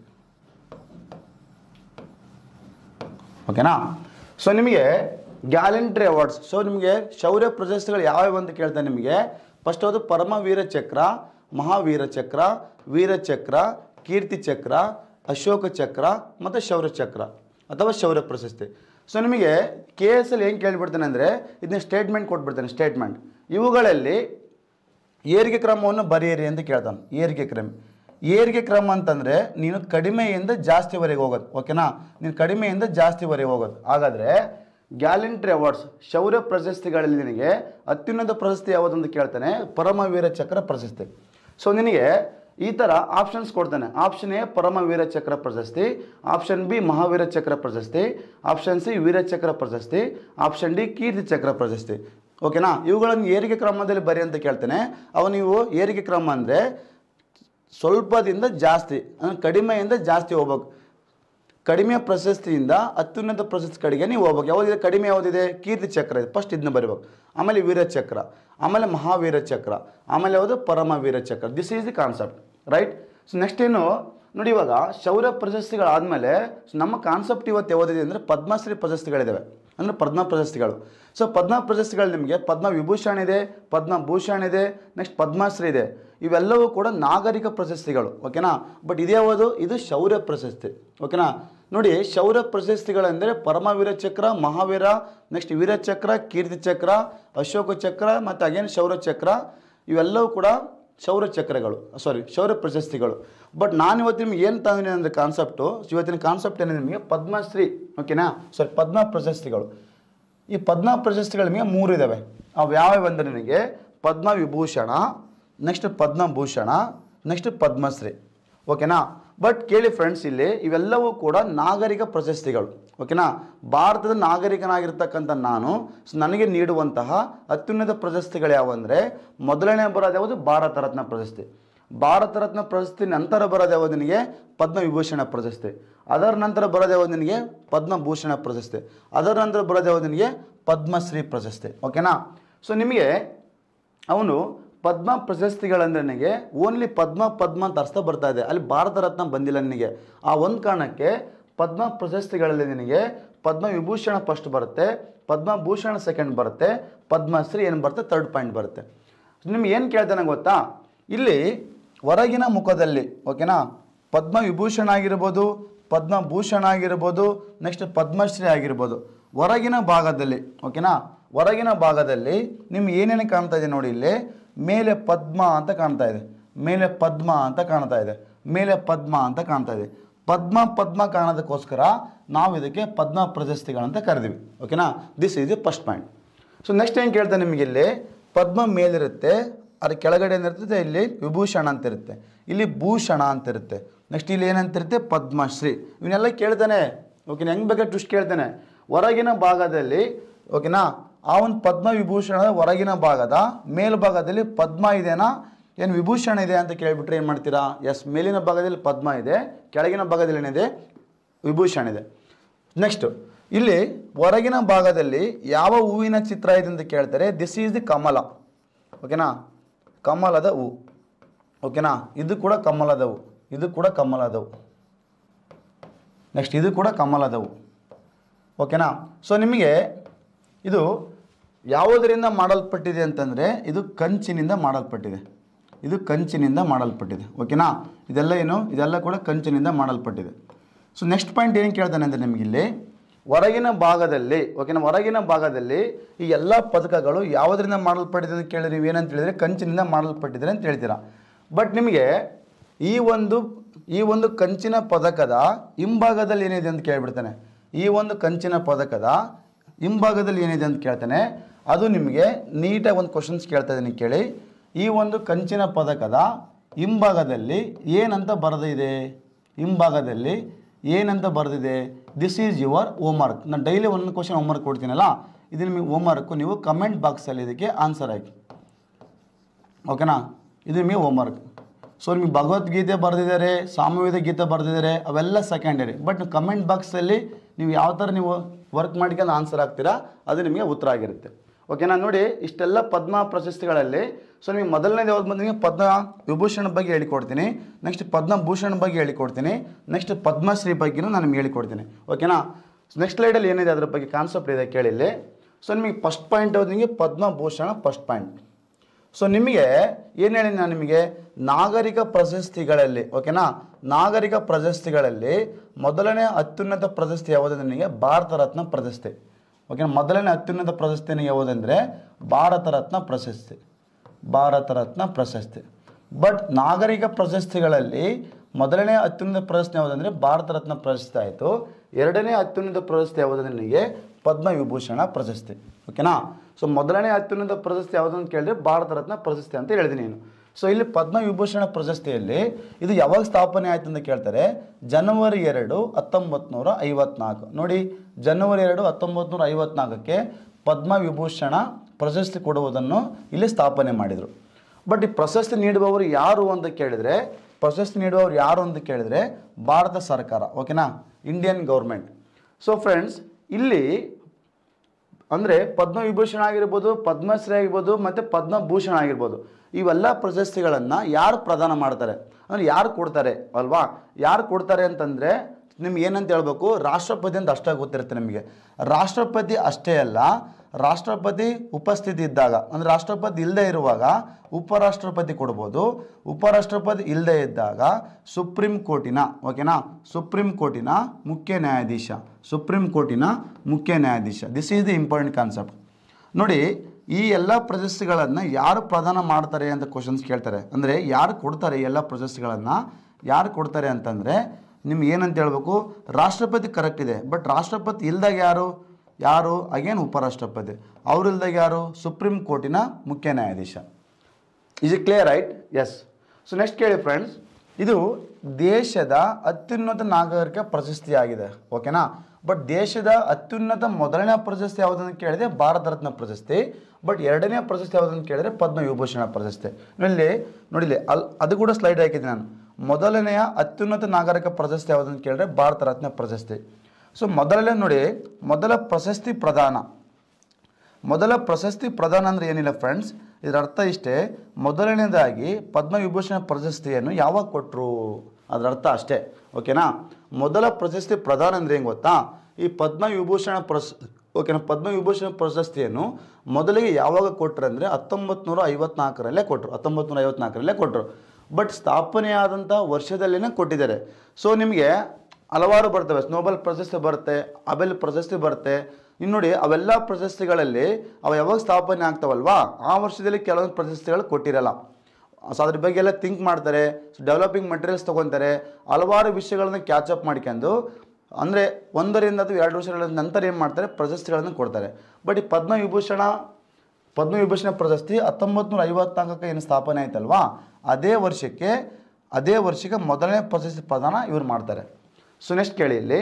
ಓಕೆನಾ ಸೊ ನಿಮಗೆ ಗ್ಯಾಲೆಂಟ್ರಿ ಅವಾರ್ಡ್ಸ್ ಸೊ ನಿಮಗೆ ಶೌರ್ಯ ಪ್ರಶಸ್ತಿಗಳು ಯಾವ್ಯಾವ ಅಂತ ಕೇಳ್ತಾನೆ ನಿಮಗೆ ಫಸ್ಟ್ ಅದು ಪರಮವೀರ ಚಕ್ರ ಮಹಾವೀರ ಚಕ್ರ ವೀರಚಕ್ರ ಕೀರ್ತಿ ಚಕ್ರ ಅಶೋಕ ಚಕ್ರ ಮತ್ತು ಶೌರ್ಯ ಚಕ್ರ ಅಥವಾ ಶೌರ್ಯ ಪ್ರಶಸ್ತಿ ಸೊ ನಿಮಗೆ ಕೆ ಎಸ್ ಅಲ್ಲಿ ಏನು ಕೇಳಿಬಿಡ್ತಾನೆ ಅಂದರೆ ಇದನ್ನ ಸ್ಟೇಟ್ಮೆಂಟ್ ಕೊಟ್ಬಿಡ್ತಾನೆ ಸ್ಟೇಟ್ಮೆಂಟ್ ಇವುಗಳಲ್ಲಿ ಏರಿಕೆ ಕ್ರಮವನ್ನು ಬರೆಯಿರಿ ಅಂತ ಕೇಳ್ತಾನೆ ಏರಿಕೆ ಕ್ರಮ ಏರಿಕೆ ಕ್ರಮ ಅಂತಂದರೆ ನೀನು ಕಡಿಮೆಯಿಂದ ಜಾಸ್ತಿವರೆಗೆ ಹೋಗೋದು ಓಕೆನಾ ನೀನು ಕಡಿಮೆಯಿಂದ ಜಾಸ್ತಿವರೆಗೆ ಹೋಗೋದು ಹಾಗಾದರೆ ಗ್ಯಾಲೆಂಟ್ರಿ ಅವಾರ್ಡ್ಸ್ ಶೌರ್ಯ ಪ್ರಶಸ್ತಿಗಳಲ್ಲಿ ನಿನಗೆ ಅತ್ಯುನ್ನತ ಪ್ರಶಸ್ತಿ ಯಾವುದು ಅಂತ ಕೇಳ್ತಾನೆ ಪರಮವೀರ ಚಕ್ರ ಪ್ರಶಸ್ತಿ ಸೊ ನಿನಗೆ ಈ ಥರ ಆಪ್ಷನ್ಸ್ ಕೊಡ್ತಾನೆ ಆಪ್ಷನ್ ಎ ಪರಮವೀರ ಚಕ್ರ ಪ್ರಶಸ್ತಿ ಆಪ್ಷನ್ ಬಿ ಮಹಾವೀರ ಚಕ್ರ ಪ್ರಶಸ್ತಿ ಆಪ್ಷನ್ ಸಿ ವೀರಚಕ್ರ ಪ್ರಶಸ್ತಿ ಆಪ್ಷನ್ ಡಿ ಕೀರ್ತಿ ಚಕ್ರ ಪ್ರಶಸ್ತಿ ಓಕೆನಾ ಇವುಗಳನ್ನು ಏರಿಕೆ ಕ್ರಮದಲ್ಲಿ ಬರಿ ಅಂತ ಕೇಳ್ತೇನೆ ಅವು ನೀವು ಏರಿಕೆ ಕ್ರಮ ಅಂದರೆ ಸ್ವಲ್ಪದಿಂದ ಜಾಸ್ತಿ ಅಂದರೆ ಕಡಿಮೆಯಿಂದ ಜಾಸ್ತಿ ಹೋಗ್ಬೇಕು ಕಡಿಮೆ ಪ್ರಶಸ್ತಿಯಿಂದ ಅತ್ಯುನ್ನತ ಪ್ರಶಸ್ತಿ ಕಡೆಗೆ ನೀವು ಹೋಗ್ಬೇಕು ಯಾವುದಿದೆ ಕಡಿಮೆ ಯಾವುದಿದೆ ಕೀರ್ತಿ ಚಕ್ರ ಇದೆ ಫಸ್ಟ್ ಇದನ್ನ ಬರಿಬೇಕು ಆಮೇಲೆ ವೀರಚಕ್ರ ಆಮೇಲೆ ಮಹಾವೀರ ಚಕ್ರ ಆಮೇಲೆ ಯಾವುದು Param Vir Chakra this is the concept right so next ಏನು ನೋಡಿ ಇವಾಗ ಶೌರ್ಯ ಪ್ರಶಸ್ತಿಗಳಾದಮೇಲೆ ನಮ್ಮ ಕಾನ್ಸೆಪ್ಟ್ ಇವತ್ತು ಯಾವುದಿದೆ ಅಂದರೆ ಪದ್ಮಶ್ರೀ ಪ್ರಶಸ್ತಿಗಳಿದ್ದಾವೆ ಅಂದರೆ ಪದ್ಮ ಪ್ರಶಸ್ತಿಗಳು ಸೊ ಪದ್ಮ ಪ್ರಶಸ್ತಿಗಳು ನಿಮಗೆ ಪದ್ಮ ವಿಭೂಷಣ್ ಇದೆ ಪದ್ಮಭೂಷಣ್ ಇದೆ ನೆಕ್ಸ್ಟ್ ಪದ್ಮಶ್ರೀ ಇದೆ ಇವೆಲ್ಲವೂ ಕೂಡ ನಾಗರಿಕ ಪ್ರಶಸ್ತಿಗಳು ಓಕೆನಾ ಬಟ್ ಇದ್ಯಾವುದು ಇದು ಶೌರ್ಯ ಪ್ರಶಸ್ತಿ ಓಕೆನಾ ನೋಡಿ ಶೌರ್ಯ ಪ್ರಶಸ್ತಿಗಳೆಂದರೆ ಪರಮವೀರ ಚಕ್ರ ಮಹಾವೀರ ನೆಕ್ಸ್ಟ್ ವೀರಚಕ್ರ ಕೀರ್ತಿ ಚಕ್ರ ಅಶೋಕ ಚಕ್ರ ಮತ್ತು ಅಗೇನ್ ಶೌರ್ಯ ಚಕ್ರ ಇವೆಲ್ಲವೂ ಕೂಡ ಶೌರ್ಯ ಚಕ್ರಗಳು ಸಾರಿ ಶೌರ್ಯ ಪ್ರಶಸ್ತಿಗಳು ಬಟ್ ನಾನು ಇವತ್ತು ನಿಮ್ಗೆ ಏನು ತಂದಿನಿ ಅಂದರೆ ಕಾನ್ಸೆಪ್ಟು ಇವತ್ತಿನ ಕಾನ್ಸೆಪ್ಟ್ ಏನಿದೆ ನಿಮಗೆ ಪದ್ಮಶ್ರೀ ಓಕೆನಾ ಸಾರಿ ಪದ್ಮ ಪ್ರಶಸ್ತಿಗಳು ಈ ಪದ್ಮ ಪ್ರಶಸ್ತಿಗಳು ನಿಮಗೆ ಮೂರು ಇದ್ದಾವೆ ಅವು ಯಾವ್ಯಾವ ಅಂದರೆ ನಿನಗೆ ಪದ್ಮ ವಿಭೂಷಣ ನೆಕ್ಸ್ಟ್ ಪದ್ಮಭೂಷಣ ನೆಕ್ಸ್ಟ್ ಪದ್ಮಶ್ರೀ ಓಕೆನಾ ಬಟ್ ಕೇಳಿ ಫ್ರೆಂಡ್ಸ್ ಇಲ್ಲಿ ಇವೆಲ್ಲವೂ ಕೂಡ ನಾಗರಿಕ ಪ್ರಶಸ್ತಿಗಳು ಓಕೆನಾ ಭಾರತದ ನಾಗರಿಕನಾಗಿರ್ತಕ್ಕಂಥ ನಾನು ಸ್- ನನಗೆ ನೀಡುವಂತಹ ಅತ್ಯುನ್ನತ ಪ್ರಶಸ್ತಿಗಳು ಯಾವುವು ಅಂದರೆ ಮೊದಲನೇ ಬರೋದು ಯಾವುದು ಭಾರತ ರತ್ನ ಪ್ರಶಸ್ತಿ ಭಾರತ ರತ್ನ ಪ್ರಶಸ್ತಿ ನಂತರ ಬರೋದು ಯಾವುದು ನಿನಗೆ ಪದ್ಮವಿಭೂಷಣ ಪ್ರಶಸ್ತಿ ಅದರ ನಂತರ ಬರೋದು ಯಾವುದು ನಿನಗೆ ಪದ್ಮಭೂಷಣ ಪ್ರಶಸ್ತಿ ಅದರ ನಂತರ ಬರೋದು ಯಾವುದು ನಿನಗೆ ಪದ್ಮಶ್ರೀ ಪ್ರಶಸ್ತಿ ಓಕೆನಾ ಸೊ ನಿಮಗೆ ಅವನು ಪದ್ಮ ಪ್ರಶಸ್ತಿಗಳಂದ್ರೆ ನನಗೆ ಓನ್ಲಿ ಪದ್ಮ ಪದ್ಮ ಅಂತ ಅರ್ಥ ಬರ್ತಾ ಇದೆ ಅಲ್ಲಿ ಭಾರತ ರತ್ನ ಬಂದಿಲ್ಲ ನಿನಗೆ ಆ ಒಂದು ಕಾರಣಕ್ಕೆ ಪದ್ಮ ಪ್ರಶಸ್ತಿಗಳಲ್ಲಿ ನಿನಗೆ ಪದ್ಮ ವಿಭೂಷಣ ಫಸ್ಟ್ ಬರುತ್ತೆ ಪದ್ಮಭೂಷಣ ಸೆಕೆಂಡ್ ಬರುತ್ತೆ ಪದ್ಮಶ್ರೀ ಏನು ಬರುತ್ತೆ ತರ್ಡ್ ಪಾಯಿಂಟ್ ಬರುತ್ತೆ ನಿಮ್ಗೆ ಏನು ಕೇಳ್ತಾನೆ ಗೊತ್ತಾ ಇಲ್ಲಿ ಹೊರಗಿನ ಮುಖದಲ್ಲಿ ಓಕೆನಾ ಪದ್ಮ ವಿಭೂಷಣ ಆಗಿರ್ಬೋದು ಪದ್ಮಭೂಷಣ ಆಗಿರ್ಬೋದು ನೆಕ್ಸ್ಟ್ ಪದ್ಮಶ್ರೀ ಆಗಿರ್ಬೋದು ಹೊರಗಿನ ಭಾಗದಲ್ಲಿ ಓಕೆನಾ ಹೊರಗಿನ ಭಾಗದಲ್ಲಿ ನಿಮ್ಗೆ ಏನೇನು ಕಾಣ್ತಾ ಇದೆ ನೋಡಿ ಇಲ್ಲಿ ಮೇಲೆ ಪದ್ಮ ಅಂತ ಕಾಣ್ತಾ ಇದೆ ಮೇಲೆ ಪದ್ಮ ಅಂತ ಕಾಣ್ತಾ ಇದೆ ಮೇಲೆ ಪದ್ಮ ಅಂತ ಕಾಣ್ತಾ ಇದೆ ಪದ್ಮ ಪದ್ಮ ಕಾಣೋದಕ್ಕೋಸ್ಕರ ನಾವು ಇದಕ್ಕೆ ಪದ್ಮ ಪ್ರಶಸ್ತಿಗಳಂತ ಕರೆದಿವಿ ಓಕೆನಾ this is a first point so next ಏನು ಕೇಳ್ತಾನೆ ನಿಮಗೆ ಇಲ್ಲಿ ಪದ್ಮ ಮೇಲಿರುತ್ತೆ ಅದ್ರ ಕೆಳಗಡೆ ಏನಿರ್ತದೆ ಇಲ್ಲಿ ವಿಭೂಷಣ ಅಂತ ಇರುತ್ತೆ ಇಲ್ಲಿ ಭೂಷಣ ಅಂತ ಇರುತ್ತೆ ನೆಕ್ಸ್ಟ್ ಇಲ್ಲಿ ಏನಂತಿರುತ್ತೆ ಪದ್ಮಶ್ರೀ ಇವನ್ನೆಲ್ಲ ಕೇಳ್ತಾನೆ ಓಕೆನಾ ಹೆಂಗೆ ಬೇಕಾದ್ರೆ ಟ್ವಿಸ್ಟ್ ಕೇಳ್ತಾನೆ ಹೊರಗಿನ ಭಾಗದಲ್ಲಿ ಓಕೆನಾ ಆ ಒಂದು ಪದ್ಮ ವಿಭೂಷಣದ ಹೊರಗಿನ ಭಾಗದ ಮೇಲ್ಭಾಗದಲ್ಲಿ ಪದ್ಮ ಇದೆನಾ ಏನು ವಿಭೂಷಣ ಇದೆ ಅಂತ ಕೇಳಿಬಿಟ್ರೆ ಏನು ಮಾಡ್ತೀರಾ ಎಸ್ ಮೇಲಿನ ಭಾಗದಲ್ಲಿ ಪದ್ಮ ಇದೆ ಕೆಳಗಿನ ಭಾಗದಲ್ಲಿ ಏನಿದೆ ವಿಭೂಷಣ ಇದೆ ನೆಕ್ಸ್ಟ್ ಇಲ್ಲಿ ಹೊರಗಿನ ಭಾಗದಲ್ಲಿ ಯಾವ ಹೂವಿನ ಚಿತ್ರ ಇದೆ ಅಂತ ಕೇಳ್ತಾರೆ ದಿಸ್ ಈಸ್ ದಿ ಕಮಲ ಓಕೆನಾ ಕಮಲದ ಹೂ ಓಕೆನಾ ಇದು ಕೂಡ ಕಮಲದ ಹೂ ಇದು ಕೂಡ ಕಮಲದ ಹೂ ನೆಕ್ಸ್ಟ್ ಇದು ಕೂಡ ಕಮಲದ ಹೂ ಓಕೆನಾ ಸೊ ನಿಮಗೆ ಇದು ಯಾವುದರಿಂದ ಮಾಡಲ್ಪಟ್ಟಿದೆ ಅಂತಂದರೆ ಇದು ಕಂಚಿನಿಂದ ಮಾಡಲ್ಪಟ್ಟಿದೆ ಇದು ಕಂಚಿನಿಂದ ಮಾಡಲ್ಪಟ್ಟಿದೆ ಓಕೆನಾ ಇದೆಲ್ಲ ಏನು ಇದೆಲ್ಲ ಕೂಡ ಕಂಚಿನಿಂದ ಮಾಡಲ್ಪಟ್ಟಿದೆ ಸೊ ನೆಕ್ಸ್ಟ್ ಪಾಯಿಂಟ್ ಏನು ಕೇಳ್ತಾನೆ ಅಂದರೆ ನಿಮಗಿಲ್ಲಿ ಹೊರಗಿನ ಭಾಗದಲ್ಲಿ ಓಕೆನಾ ಹೊರಗಿನ ಭಾಗದಲ್ಲಿ ಈ ಎಲ್ಲ ಪದಕಗಳು ಯಾವುದರಿಂದ ಮಾಡಲ್ಪಟ್ಟಿದೆ ಅಂತ ಕೇಳಿದ್ರೆ ನೀವು ಏನಂತ ಹೇಳಿದ್ರೆ ಕಂಚಿನಿಂದ ಮಾಡಲ್ಪಟ್ಟಿದೆ ಅಂತ ಹೇಳ್ತೀರಾ ಬಟ್ ನಿಮಗೆ ಈ ಒಂದು ಈ ಒಂದು ಕಂಚಿನ ಪದಕದ ಹಿಂಭಾಗದಲ್ಲಿ ಏನಿದೆ ಅಂತ ಕೇಳ್ಬಿಡ್ತಾನೆ ಈ ಒಂದು ಕಂಚಿನ ಪದಕದ ಹಿಂಭಾಗದಲ್ಲಿ ಏನಿದೆ ಅಂತ ಕೇಳ್ತಾನೆ ಅದು ನಿಮಗೆ ನೀಟಾಗಿ ಒಂದು ಕ್ವಶನ್ಸ್ ಕೇಳ್ತಾ ಇದ್ದೀನಿ ಕೇಳಿ ಈ ಒಂದು ಕಂಚಿನ ಪದಕದ ಹಿಂಭಾಗದಲ್ಲಿ ಏನಂತ ಬರೆದಿದೆ ಹಿಂಭಾಗದಲ್ಲಿ ಏನಂತ ಬರೆದಿದೆ ದಿಸ್ ಈಸ್ ಯುವರ್ ಹೋಮ್ವರ್ಕ್ ನಾನು ಡೈಲಿ ಒಂದೊಂದು ಕ್ವಶನ್ ಹೋಮ್ವರ್ಕ್ ಕೊಡ್ತೀನಲ್ಲ ಇದು ನಿಮಗೆ ಹೋಮ್ವರ್ಕು ನೀವು ಕಮೆಂಟ್ ಬಾಕ್ಸಲ್ಲಿ ಇದಕ್ಕೆ ಆನ್ಸರ್ ಹಾಕಿ ಓಕೆನಾ ಇದು ನಿಮಗೆ ಹೋಮ್ವರ್ಕ್ ಸೊ ನಿಮಗೆ ಭಗವದ್ಗೀತೆ ಬರೆದಿದ್ದಾರೆ ಸಾಮವೇದ ಗೀತೆ ಬರೆದಿದ್ದಾರೆ ಅವೆಲ್ಲ ಸೆಕೆಂಡರಿ ಬಟ್ ಕಮೆಂಟ್ ಬಾಕ್ಸಲ್ಲಿ ನೀವು ಯಾವ ಥರ ನೀವು ವರ್ಕ್ ಮಾಡ್ಕೊಂಡು ಆನ್ಸರ್ ಹಾಕ್ತೀರಾ ಅದು ನಿಮಗೆ ಉತ್ತರ ಆಗಿರುತ್ತೆ ಓಕೆನಾ ನೋಡಿ ಇಷ್ಟೆಲ್ಲ ಪದ್ಮ ಪ್ರಶಸ್ತಿಗಳಲ್ಲಿ ಸೊ ನಿಮಗೆ ಮೊದಲನೇದು ಯಾವ್ದು ಬಂದು ಪದ್ಮ ವಿಭೂಷಣ ಬಗ್ಗೆ ಹೇಳಿಕೊಡ್ತೀನಿ ನೆಕ್ಸ್ಟ್ ಪದ್ಮಭೂಷಣ ಬಗ್ಗೆ ಹೇಳಿಕೊಡ್ತೀನಿ ನೆಕ್ಸ್ಟ್ ಪದ್ಮಶ್ರೀ ಬಗ್ಗೆನೂ ನಾನು ನಿಮ್ಗೆ ಹೇಳಿಕೊಡ್ತೀನಿ ಓಕೆನಾ ನೆಕ್ಸ್ಟ್ ಸ್ಲೈಡಲ್ಲಿ ಏನಿದೆ ಅದ್ರ ಬಗ್ಗೆ ಕಾನ್ಸೆಪ್ಟ್ ಇದೆ ಕೇಳಿಲ್ಲಿ ಸೊ ನಿಮಗೆ ಫಸ್ಟ್ ಪಾಯಿಂಟ್ ಯಾವ್ದು ನಿಮಗೆ ಪದ್ಮಭೂಷಣ ಫಸ್ಟ್ ಪಾಯಿಂಟ್ ಸೊ ನಿಮಗೆ ಏನು ಹೇಳಿ ನಾನು ನಿಮಗೆ ನಾಗರಿಕ ಪ್ರಶಸ್ತಿಗಳಲ್ಲಿ ಓಕೆನಾ ನಾಗರಿಕ ಪ್ರಶಸ್ತಿಗಳಲ್ಲಿ ಮೊದಲನೇ ಅತ್ಯುನ್ನತ ಪ್ರಶಸ್ತಿ ಯಾವುದಂದ್ರೆ ನಿಮಗೆ ಭಾರತ ರತ್ನ ಪ್ರಶಸ್ತಿ ಓಕೆನಾ ಮೊದಲನೇ ಅತ್ಯುನ್ನತ ಪ್ರಶಸ್ತಿ ಯಾವುದಂದರೆ ಭಾರತ ರತ್ನ ಪ್ರಶಸ್ತಿ ಭಾರತ ರತ್ನ ಪ್ರಶಸ್ತಿ ಬಟ್ ನಾಗರಿಕ ಪ್ರಶಸ್ತಿಗಳಲ್ಲಿ ಮೊದಲನೇ ಅತ್ಯುನ್ನತ ಪ್ರಶಸ್ತಿ ಯಾವುದಂದರೆ ಭಾರತ ರತ್ನ ಪ್ರಶಸ್ತಿ ಆಯಿತು ಎರಡನೇ ಅತ್ಯುನ್ನತ ಪ್ರಶಸ್ತಿ ಯಾವುದಂದ್ರೆ ನಿಮಗೆ ಪದ್ಮವಿಭೂಷಣ ಪ್ರಶಸ್ತಿ ಓಕೆನಾ ಸೊ ಮೊದಲನೇ ಅತ್ಯುನ್ನತ ಪ್ರಶಸ್ತಿ ಯಾವುದು ಅಂತ ಕೇಳಿದ್ರೆ ಭಾರತ ರತ್ನ ಪ್ರಶಸ್ತಿ ಅಂತ ಹೇಳಿದ್ದೀನಿ ನೀನು ಸೊ ಇಲ್ಲಿ ಪದ್ಮವಿಭೂಷಣ ಪ್ರಶಸ್ತಿಯಲ್ಲಿ ಇದು ಯಾವಾಗ ಸ್ಥಾಪನೆ ಆಯಿತು ಅಂತ ಕೇಳ್ತಾರೆ ಜನವರಿ ಎರಡು ಹತ್ತೊಂಬತ್ತು ನೂರ ಐವತ್ನಾಲ್ಕು ನೋಡಿ ಜನವರಿ ಎರಡು ಹತ್ತೊಂಬತ್ತು ನೂರ ಐವತ್ನಾಲ್ಕಕ್ಕೆ ಪದ್ಮವಿಭೂಷಣ ಪ್ರಶಸ್ತಿ ಕೊಡುವುದನ್ನು ಇಲ್ಲಿ ಸ್ಥಾಪನೆ ಮಾಡಿದರು ಬಟ್ ಈ ಪ್ರಶಸ್ತಿ ನೀಡುವವರು ಯಾರು ಅಂತ ಕೇಳಿದರೆ ಪ್ರಶಸ್ತಿ ನೀಡುವವರು ಯಾರು ಅಂತ ಕೇಳಿದರೆ ಭಾರತ ಸರ್ಕಾರ ಓಕೆನಾ ಇಂಡಿಯನ್ ಗೌರ್ಮೆಂಟ್ ಸೊ ಫ್ರೆಂಡ್ಸ್ ಇಲ್ಲಿ ಅಂದರೆ ಪದ್ಮವಿಭೂಷಣ ಆಗಿರ್ಬೋದು ಪದ್ಮಶ್ರೀ ಆಗಿರ್ಬೋದು ಮತ್ತು ಪದ್ಮಭೂಷಣ ಆಗಿರ್ಬೋದು ಇವೆಲ್ಲ ಪ್ರಶಸ್ತಿಗಳನ್ನು ಯಾರು ಪ್ರದಾನ ಮಾಡ್ತಾರೆ ಅಂದರೆ ಯಾರು ಕೊಡ್ತಾರೆ ಅಲ್ವಾ ಯಾರು ಕೊಡ್ತಾರೆ ಅಂತಂದರೆ ನಿಮ್ಗೆ ಏನಂತ ಹೇಳ್ಬೇಕು ರಾಷ್ಟ್ರಪತಿ ಅಂತ ಅಷ್ಟೇ ಗೊತ್ತಿರುತ್ತೆ ನಿಮಗೆ ರಾಷ್ಟ್ರಪತಿ ಅಷ್ಟೇ ಅಲ್ಲ ರಾಷ್ಟ್ರಪತಿ ಉಪಸ್ಥಿತಿ ಇದ್ದಾಗ ಅಂದರೆ ರಾಷ್ಟ್ರಪತಿ ಇಲ್ಲದೆ ಇರುವಾಗ ಉಪರಾಷ್ಟ್ರಪತಿ ಕೊಡ್ಬೋದು ಉಪರಾಷ್ಟ್ರಪತಿ ಇಲ್ಲದೆ ಇದ್ದಾಗ ಸುಪ್ರೀಂ ಕೋರ್ಟಿನ ಓಕೆನಾ ಸುಪ್ರೀಂ ಕೋರ್ಟಿನ ಮುಖ್ಯ ನ್ಯಾಯಾಧೀಶ ಸುಪ್ರೀಂ ಕೋರ್ಟಿನ ಮುಖ್ಯ ನ್ಯಾಯಾಧೀಶ this is the important concept ನೋಡಿ ಈ ಎಲ್ಲ ಪ್ರಶಸ್ತಿಗಳನ್ನು ಯಾರು ಪ್ರದಾನ ಮಾಡ್ತಾರೆ ಅಂತ ಕ್ವಶನ್ಸ್ ಕೇಳ್ತಾರೆ ಅಂದರೆ ಯಾರು ಕೊಡ್ತಾರೆ ಈ ಎಲ್ಲ ಪ್ರಶಸ್ತಿಗಳನ್ನು ಯಾರು ಕೊಡ್ತಾರೆ ಅಂತಂದರೆ ನಿಮ್ಗೆ ಏನಂತ ಹೇಳ್ಬೇಕು ರಾಷ್ಟ್ರಪತಿ ಕರೆಕ್ಟ್ ಇದೆ ಬಟ್ ರಾಷ್ಟ್ರಪತಿ ಇಲ್ದಾಗ ಯಾರು ಯಾರು ಅಗೇನ್ ಉಪರಾಷ್ಟ್ರಪತಿ ಅವ್ರಿಲ್ದಾಗ ಯಾರು ಸುಪ್ರೀಂ ಕೋರ್ಟಿನ ಮುಖ್ಯ ನ್ಯಾಯಾಧೀಶ is it clear right yes so next ಕೇಳಿ ಫ್ರೆಂಡ್ಸ್ ಇದು ದೇಶದ ಅತ್ಯುನ್ನತ ನಾಗರಿಕ ಪ್ರಶಸ್ತಿ ಆಗಿದೆ ಓಕೆನಾ ಬಟ್ ದೇಶದ ಅತ್ಯುನ್ನತ ಮೊದಲನೇ ಪ್ರಶಸ್ತಿ ಯಾವುದಂತ ಕೇಳಿದ್ರೆ ಭಾರತ ರತ್ನ ಪ್ರಶಸ್ತಿ ಬಟ್ ಎರಡನೇ ಪ್ರಶಸ್ತಿ ಯಾವುದಂತ ಕೇಳಿದ್ರೆ ಪದ್ಮವಿಭೂಷಣ ಪ್ರಶಸ್ತಿ ಇಲ್ಲಿ ನೋಡಿಲಿ ಅಲ್ಲಿ ಅದು ಕೂಡ ಸ್ಲೈಡ್ ಹಾಕಿದ್ದೀನಿ ನಾನು ಮೊದಲನೆಯ ಅತ್ಯುನ್ನತ ನಾಗರಿಕ ಪ್ರಶಸ್ತಿ ಯಾವುದಂತ ಕೇಳಿದ್ರೆ ಭಾರತ ರತ್ನ ಪ್ರಶಸ್ತಿ ಸೊ ಮೊದಲನೇ ನೋಡಿ ಮೊದಲ ಪ್ರಶಸ್ತಿ ಪ್ರದಾನ ಮೊದಲ ಪ್ರಶಸ್ತಿ ಪ್ರದಾನ ಅಂದರೆ ಏನಿಲ್ಲ ಫ್ರೆಂಡ್ಸ್ ಇದರ ಅರ್ಥ ಇಷ್ಟೇ ಮೊದಲನೇದಾಗಿ ಪದ್ಮವಿಭೂಷಣ ಪ್ರಶಸ್ತಿಯನ್ನು ಯಾವಾಗ ಕೊಟ್ಟರು ಅದರ ಅರ್ಥ ಅಷ್ಟೇ ಓಕೆನಾ ಮೊದಲ ಪ್ರಶಸ್ತಿ ಪ್ರದಾನ ಅಂದರೆ ಹೆಂಗೆ ಗೊತ್ತಾ ಈ ಪದ್ಮವಿಭೂಷಣ ಪ್ರಶ್ ಓಕೆನಾ ಪದ್ಮವಿಭೂಷಣ ಪ್ರಶಸ್ತಿಯನ್ನು ಮೊದಲಿಗೆ ಯಾವಾಗ ಕೊಟ್ಟರು ಅಂದರೆ ಹತ್ತೊಂಬತ್ತು ನೂರ ಐವತ್ನಾಲ್ಕರಲ್ಲೇ ಕೊಟ್ಟರು ಹತ್ತೊಂಬತ್ತು ನೂರ ಐವತ್ನಾಲ್ಕರಲ್ಲೇ ಕೊಟ್ಟರು ಬಟ್ ಸ್ಥಾಪನೆಯಾದಂಥ ವರ್ಷದಲ್ಲೇ ಕೊಟ್ಟಿದ್ದಾರೆ ಸೊ ನಿಮಗೆ ಹಲವಾರು ಬರ್ತವೆ ಸ್ನೋಬಲ್ ಪ್ರಶಸ್ತಿ ಬರುತ್ತೆ ಅಬೆಲ್ ಪ್ರಶಸ್ತಿ ಬರುತ್ತೆ ಇನ್ನು ನೋಡಿ ಅವೆಲ್ಲ ಪ್ರಶಸ್ತಿಗಳಲ್ಲಿ ಅವು ಯಾವಾಗ ಸ್ಥಾಪನೆ ಆಗ್ತಾವಲ್ವಾ ಆ ವರ್ಷದಲ್ಲಿ ಕೆಲವೊಂದು ಪ್ರಶಸ್ತಿಗಳು ಕೊಟ್ಟಿರಲ್ಲ ಸೊ ಅದ್ರ ಬಗ್ಗೆ ಎಲ್ಲ ಥಿಂಕ್ ಮಾಡ್ತಾರೆ ಡೆವಲಪಿಂಗ್ ಮಟೀರಿಯಲ್ಸ್ ತೊಗೊತಾರೆ ಹಲವಾರು ವಿಷಯಗಳನ್ನ ಕ್ಯಾಚಪ್ ಮಾಡ್ಕೊಂಡು ಅಂದರೆ ಒಂದರಿಂದ ಅಥವಾ ಎರಡು ವರ್ಷಗಳ ನಂತರ ಏನು ಮಾಡ್ತಾರೆ ಪ್ರಶಸ್ತಿಗಳನ್ನು ಕೊಡ್ತಾರೆ ಬಟ್ ಈ ಪದ್ಮವಿಭೂಷಣ ಪದ್ಮವಿಭೂಷಣ ಪ್ರಶಸ್ತಿ ಹತ್ತೊಂಬತ್ತು ನೂರ ಐವತ್ನಾಲ್ಕಕ್ಕೆ ಏನು ಸ್ಥಾಪನೆ ಆಯ್ತಲ್ವಾ ಅದೇ ವರ್ಷಕ್ಕೆ ಅದೇ ವರ್ಷಕ್ಕೆ ಮೊದಲನೇ ಪ್ರಶಸ್ತಿ ಪ್ರದಾನ ಇವ್ರು ಮಾಡ್ತಾರೆ ಸೊ ನೆಕ್ಸ್ಟ್ ಕೇಳಿ ಇಲ್ಲಿ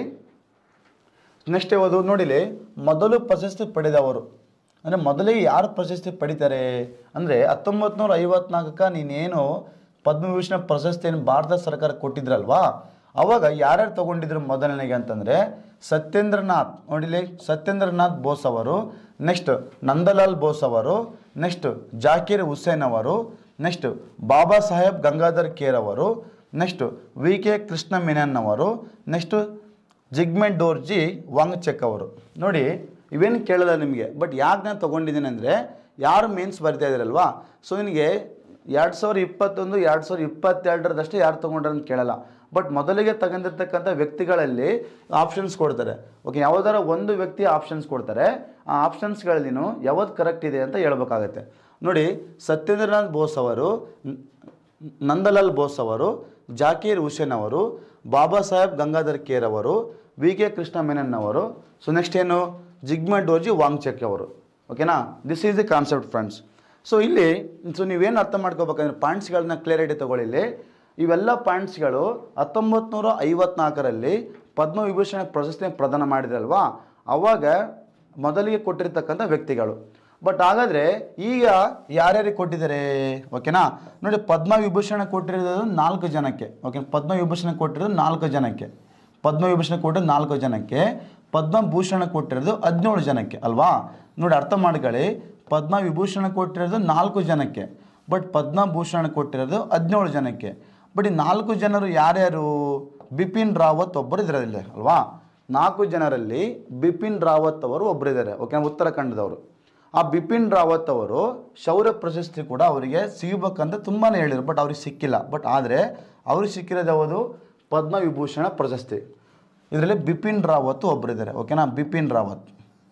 ನೆಕ್ಸ್ಟ್ ಯಾವುದು ನೋಡಿಲಿ ಮೊದಲು ಪ್ರಶಸ್ತಿ ಪಡೆದವರು ಅಂದರೆ ಮೊದಲಿಗೆ ಯಾರು ಪ್ರಶಸ್ತಿ ಪಡಿತಾರೆ ಅಂದರೆ ಹತ್ತೊಂಬತ್ತು ನೂರ ಐವತ್ನಾಲ್ಕಕ್ಕೆ ನೀನೇನು ಪದ್ಮಭೂಷಣ ಪ್ರಶಸ್ತಿಯನ್ನು ಭಾರತ ಸರ್ಕಾರ ಕೊಟ್ಟಿದ್ರಲ್ವಾ ಅವಾಗ ಯಾರ್ಯಾರು ತಗೊಂಡಿದ್ರು ಮೊದಲನೆಗೆ ಅಂತಂದರೆ ಸತ್ಯೇಂದ್ರನಾಥ್ ನೋಡಿಲಿ ಸತ್ಯೇಂದ್ರನಾಥ್ ಬೋಸ್ ಅವರು ನೆಕ್ಸ್ಟ್ ನಂದಲಾಲ್ ಬೋಸ್ ಅವರು ನೆಕ್ಸ್ಟ್ ಜಾಕೀರ್ ಹುಸೇನ್ ಅವರು ನೆಕ್ಸ್ಟ್ ಬಾಬಾ ಸಾಹೇಬ್ ಗಂಗಾಧರ್ ಕೇರ್ ಅವರು next V K Krishna Menon ಅವರು ನೆಕ್ಸ್ಟ್ ಜಿಗ್ಮೆಂಟ್ ಡೋರ್ಜಿ ವಾಂಗ್ಚೆಕ್ ಅವರು ನೋಡಿ ಇವೇನು ಕೇಳಲ್ಲ ನಿಮಗೆ ಬಟ್ ಯಾಕೆ ನಾನು ತೊಗೊಂಡಿದ್ದೀನಿ ಅಂದರೆ ಯಾರು ಮೇನ್ಸ್ ಬರ್ತಾ ಇದ್ದೀರಲ್ವಾ ಸೊ ನಿನಗೆ ಎರಡು ಸಾವಿರ ಇಪ್ಪತ್ತೊಂದು ಎರಡು ಸಾವಿರ ಇಪ್ಪತ್ತೆರಡರದಷ್ಟೇ ಯಾರು ತೊಗೊಂಡ್ರೆ ಅಂತ ಕೇಳಲ್ಲ ಬಟ್ ಮೊದಲಿಗೆ ತಗೊಂಡಿರ್ತಕ್ಕಂಥ ವ್ಯಕ್ತಿಗಳಲ್ಲಿ ಆಪ್ಷನ್ಸ್ ಕೊಡ್ತಾರೆ ಓಕೆ ಯಾವುದಾರ ಒಂದು ವ್ಯಕ್ತಿ ಆಪ್ಷನ್ಸ್ ಕೊಡ್ತಾರೆ ಆ ಆಪ್ಷನ್ಸ್ಗಳಲ್ಲಿ ನೀನು ಯಾವ್ದು ಕರೆಕ್ಟ್ ಇದೆ ಅಂತ ಹೇಳ್ಬೇಕಾಗತ್ತೆ ನೋಡಿ ಸತ್ಯೇಂದ್ರನಾಥ್ ಬೋಸ್ ಅವರು ನ- ನಂದಲಾಲ್ ಬೋಸ್ ಅವರು ಜಾಕೀರ್ ಹುಸೇನ್ ಅವರು ಬಾಬಾ ಸಾಹೇಬ್ ಗಂಗಾಧರ್ ಕೇರ್ ಅವರು ವಿ ಕೆ ಕೃಷ್ಣ ಮೆನನ್ ಅವರು ಸೊ ನೆಕ್ಸ್ಟ್ ಏನು ಜಿಗ್ಮೆಂಟ್ ಡೋರ್ಜಿ ವಾಂಗ್ಚೆಕ್ ಅವರು ಓಕೆನಾ this is the concept friends so ಇಲ್ಲಿ ಸೊ ನೀವೇನು ಅರ್ಥ ಮಾಡ್ಕೋಬೇಕಂದ್ರೆ ಪಾಯಿಂಟ್ಸ್ಗಳನ್ನ ಕ್ಲಿಯರಿಟಿ ತಗೊಳ್ಳಿ ಇಲ್ಲಿ. ಇವೆಲ್ಲ ಪಾಯಿಂಟ್ಸ್ಗಳು ಹತ್ತೊಂಬತ್ತು ನೂರ ಐವತ್ನಾಲ್ಕರಲ್ಲಿ ಪದ್ಮವಿಭೂಷಣ ಪ್ರಶಸ್ತಿ ಪ್ರದಾನ ಮಾಡಿದ್ರಲ್ವಾ ಅವಾಗ ಮೊದಲಿಗೆ ಕೊಟ್ಟಿರ್ತಕ್ಕಂಥ ವ್ಯಕ್ತಿಗಳು ಬಟ್ ಹಾಗಾದರೆ ಈಗ ಯಾರ್ಯಾರಿಗೆ ಕೊಟ್ಟಿದ್ದಾರೆ ಓಕೆನಾ ನೋಡಿ ಪದ್ಮವಿಭೂಷಣ ಕೊಟ್ಟಿರೋದು ನಾಲ್ಕು ಜನಕ್ಕೆ ಓಕೆ ಪದ್ಮವಿಭೂಷಣ ಕೊಟ್ಟಿರೋದು ನಾಲ್ಕು ಜನಕ್ಕೆ ಪದ್ಮವಿಭೂಷಣ ಕೊಟ್ಟಿರೋದು ನಾಲ್ಕು ಜನಕ್ಕೆ ಪದ್ಮಭೂಷಣ ಕೊಟ್ಟಿರೋದು ಹದಿನೇಳು ಜನಕ್ಕೆ ಅಲ್ವಾ ನೋಡಿ ಅರ್ಥ ಮಾಡ್ಕೊಳ್ಳಿ ಪದ್ಮವಿಭೂಷಣ ಕೊಟ್ಟಿರೋದು ನಾಲ್ಕು ಜನಕ್ಕೆ ಬಟ್ ಪದ್ಮಭೂಷಣ ಕೊಟ್ಟಿರೋದು ಹದಿನೇಳು ಜನಕ್ಕೆ ಬಟ್ ಈ ನಾಲ್ಕು ಜನರು ಯಾರ್ಯಾರು ಬಿಪಿನ್ ರಾವತ್ ಒಬ್ಬರು ಇದ್ರಲ್ಲಿ ಅಲ್ವಾ ನಾಲ್ಕು ಜನರಲ್ಲಿ ಬಿಪಿನ್ ರಾವತ್ ಅವರು ಒಬ್ಬರಿದ್ದಾರೆ ಓಕೆ ಉತ್ತರಾಖಂಡದವರು ಆ ಬಿಪಿನ್ ರಾವತ್ ಅವರು ಶೌರ್ಯ ಪ್ರಶಸ್ತಿ ಕೂಡ ಅವರಿಗೆ ಸಿಗಬೇಕಂತ ತುಂಬಾ ಹೇಳಿದ್ರು ಬಟ್ ಅವ್ರಿಗೆ ಸಿಕ್ಕಿಲ್ಲ ಬಟ್ ಆದರೆ ಅವ್ರಿಗೆ ಸಿಕ್ಕಿರೋದು ಯಾವುದು ಪದ್ಮವಿಭೂಷಣ ಪ್ರಶಸ್ತಿ ಇದರಲ್ಲಿ ಬಿಪಿನ್ ರಾವತ್ ಒಬ್ಬರಿದ್ದಾರೆ ಓಕೆನಾ ಬಿಪಿನ್ ರಾವತ್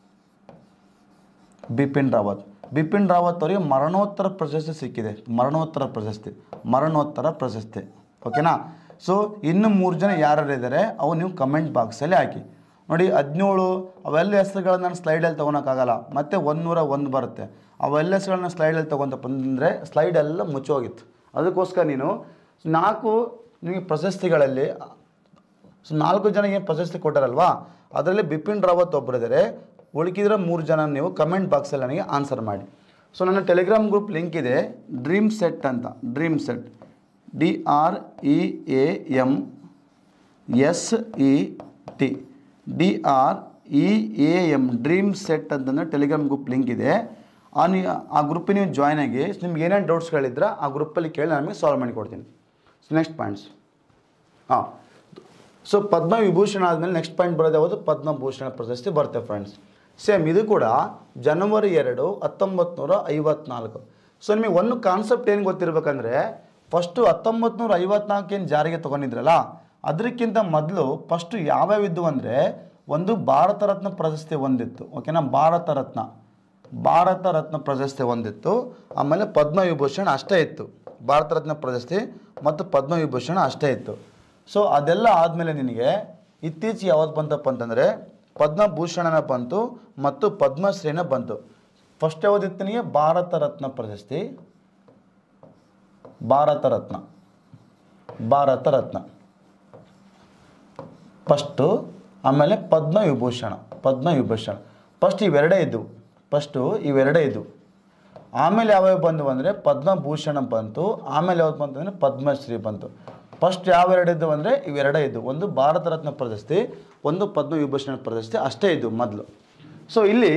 ಬಿಪಿನ್ ರಾವತ್ ಬಿಪಿನ್ ರಾವತ್ ಅವರಿಗೆ ಮರಣೋತ್ತರ ಪ್ರಶಸ್ತಿ ಸಿಕ್ಕಿದೆ ಮರಣೋತ್ತರ ಪ್ರಶಸ್ತಿ ಮರಣೋತ್ತರ ಪ್ರಶಸ್ತಿ ಓಕೆನಾ ಸೊ ಇನ್ನು ಮೂರು ಜನ ಯಾರ್ಯಾರು ಇದ್ದಾರೆ ಅವು ನೀವು ಕಮೆಂಟ್ ಬಾಕ್ಸಲ್ಲಿ ಹಾಕಿ ನೋಡಿ ಹದಿನೇಳು ಅವೆಲ್ಲ ಹೆಸರುಗಳನ್ನ ನಾನು ಸ್ಲೈಡಲ್ಲಿ ತೊಗೊಳಕ್ಕಾಗಲ್ಲ ಮತ್ತು ಒಂದೂರ ಒಂದು ಬರುತ್ತೆ ಅವೆಲ್ಲ ಹೆಸರುಗಳನ್ನ ಸ್ಲೈಡಲ್ಲಿ ತೊಗೊತ ಬಂದರೆ ಸ್ಲೈಡ್ ಎಲ್ಲ ಮುಚ್ಚೋಗಿತ್ತು ಅದಕ್ಕೋಸ್ಕರ ನೀನು ನಾಲ್ಕು ನಿಮಗೆ ಪ್ರಶಸ್ತಿಗಳಲ್ಲಿ ಸೊ ನಾಲ್ಕು ಜನ ಏನು ಪ್ರಶಸ್ತಿ ಕೊಟ್ಟಾರಲ್ವಾ ಅದರಲ್ಲಿ ಬಿಪಿನ್ ರಾವತ್ ಒಬ್ಬರಿದ್ದಾರೆ ಉಳಿಕಿದ್ರೆ ಮೂರು ಜನ ನೀವು ಕಮೆಂಟ್ ಬಾಕ್ಸಲ್ಲಿ ನನಗೆ ಆನ್ಸರ್ ಮಾಡಿ ಸೊ ನನ್ನ ಟೆಲಿಗ್ರಾಮ್ ಗ್ರೂಪ್ ಲಿಂಕ್ ಇದೆ ಡ್ರೀಮ್ ಸೆಟ್ ಅಂತ dream set D R E A M S E T D R E A M dream set ಅಂತಂದರೆ ಟೆಲಿಗ್ರಾಮ್ ಗ್ರೂಪ್ ಲಿಂಕ್ ಇದೆ ಆ ನೀ ಆ ಗ್ರೂಪಿಗೆ ನೀವು ಜಾಯ್ನ್ ಆಗಿ ನಿಮ್ಗೆ ಏನೇನು ಡೌಟ್ಸ್ಗಳಿದ್ರೆ ಆ ಗ್ರೂಪಲ್ಲಿ ಕೇಳಿ ನಾನು ನಿಮಗೆ ಸಾಲ್ವ್ ಮಾಡಿ ಕೊಡ್ತೀನಿ ಸೊ ನೆಕ್ಸ್ಟ್ ಪಾಯಿಂಟ್ಸ್ ಹಾಂ ಸೊ ಪದ್ಮವಿಭೂಷಣ ಆದಮೇಲೆ ನೆಕ್ಸ್ಟ್ ಪಾಯಿಂಟ್ ಬರೋದು ಯಾವುದು ಪದ್ಮಭೂಷಣ ಪ್ರಶಸ್ತಿ ಬರುತ್ತೆ ಫ್ರೆಂಡ್ಸ್ ಸೇಮ್ ಇದು ಕೂಡ ಜನವರಿ ಎರಡು ಹತ್ತೊಂಬತ್ತು ನೂರ ಐವತ್ನಾಲ್ಕು ಸೊ ನಿಮಗೆ ಒಂದು ಕಾನ್ಸೆಪ್ಟ್ ಏನು ಗೊತ್ತಿರಬೇಕಂದ್ರೆ ಫಸ್ಟು ಹತ್ತೊಂಬತ್ತು ನೂರ ಐವತ್ನಾಲ್ಕು ಏನು ಜಾರಿಗೆ ತೊಗೊಂಡಿದ್ರಲ್ಲ ಅದಕ್ಕಿಂತ ಮೊದಲು ಫಸ್ಟು ಯಾವ್ಯಾವ ಇದ್ದು ಅಂದರೆ ಒಂದು ಭಾರತ ರತ್ನ ಪ್ರಶಸ್ತಿ ಒಂದಿತ್ತು ಓಕೆನಾ ಭಾರತ ರತ್ನ ಭಾರತ ರತ್ನ ಪ್ರಶಸ್ತಿ ಒಂದಿತ್ತು ಆಮೇಲೆ ಪದ್ಮವಿಭೂಷಣ ಅಷ್ಟೇ ಇತ್ತು ಭಾರತ ರತ್ನ ಪ್ರಶಸ್ತಿ ಮತ್ತು ಪದ್ಮವಿಭೂಷಣ ಅಷ್ಟೇ ಇತ್ತು ಸೊ ಅದೆಲ್ಲ ಆದಮೇಲೆ ನಿನಗೆ ಇತ್ತೀಚೆಗೆ ಯಾವ್ದು ಬಂತಪ್ಪ ಅಂತಂದರೆ ಪದ್ಮಭೂಷಣನ ಬಂತು ಮತ್ತು ಪದ್ಮಶ್ರೀನ ಬಂತು ಫಸ್ಟ್ ಯಾವುದಿತ್ತು ನಿನಗೆ ಭಾರತ ರತ್ನ ಪ್ರಶಸ್ತಿ ಭಾರತ ರತ್ನ ಭಾರತ ರತ್ನ ಫಸ್ಟು ಆಮೇಲೆ ಪದ್ಮವಿಭೂಷಣ ಪದ್ಮವಿಭೂಷಣ ಫಸ್ಟ್ ಇವೆರಡೇ ಇದ್ದವು ಫಸ್ಟು ಇವೆರಡೇ ಇದ್ದವು ಆಮೇಲೆ ಯಾವ್ಯಾವ ಬಂದವು ಅಂದರೆ ಪದ್ಮಭೂಷಣ ಬಂತು ಆಮೇಲೆ ಯಾವ್ದು ಬಂತು ಅಂದರೆ ಪದ್ಮಶ್ರೀ ಬಂತು ಫಸ್ಟ್ ಯಾವೆರಡು ಇದ್ದವು ಅಂದರೆ ಇವೆರಡೇ ಇದ್ದವು ಒಂದು ಭಾರತ ರತ್ನ ಪ್ರಶಸ್ತಿ ಒಂದು ಪದ್ಮವಿಭೂಷಣ ಪ್ರಶಸ್ತಿ ಅಷ್ಟೇ ಇದ್ದವು ಮೊದಲು ಸೊ ಇಲ್ಲಿ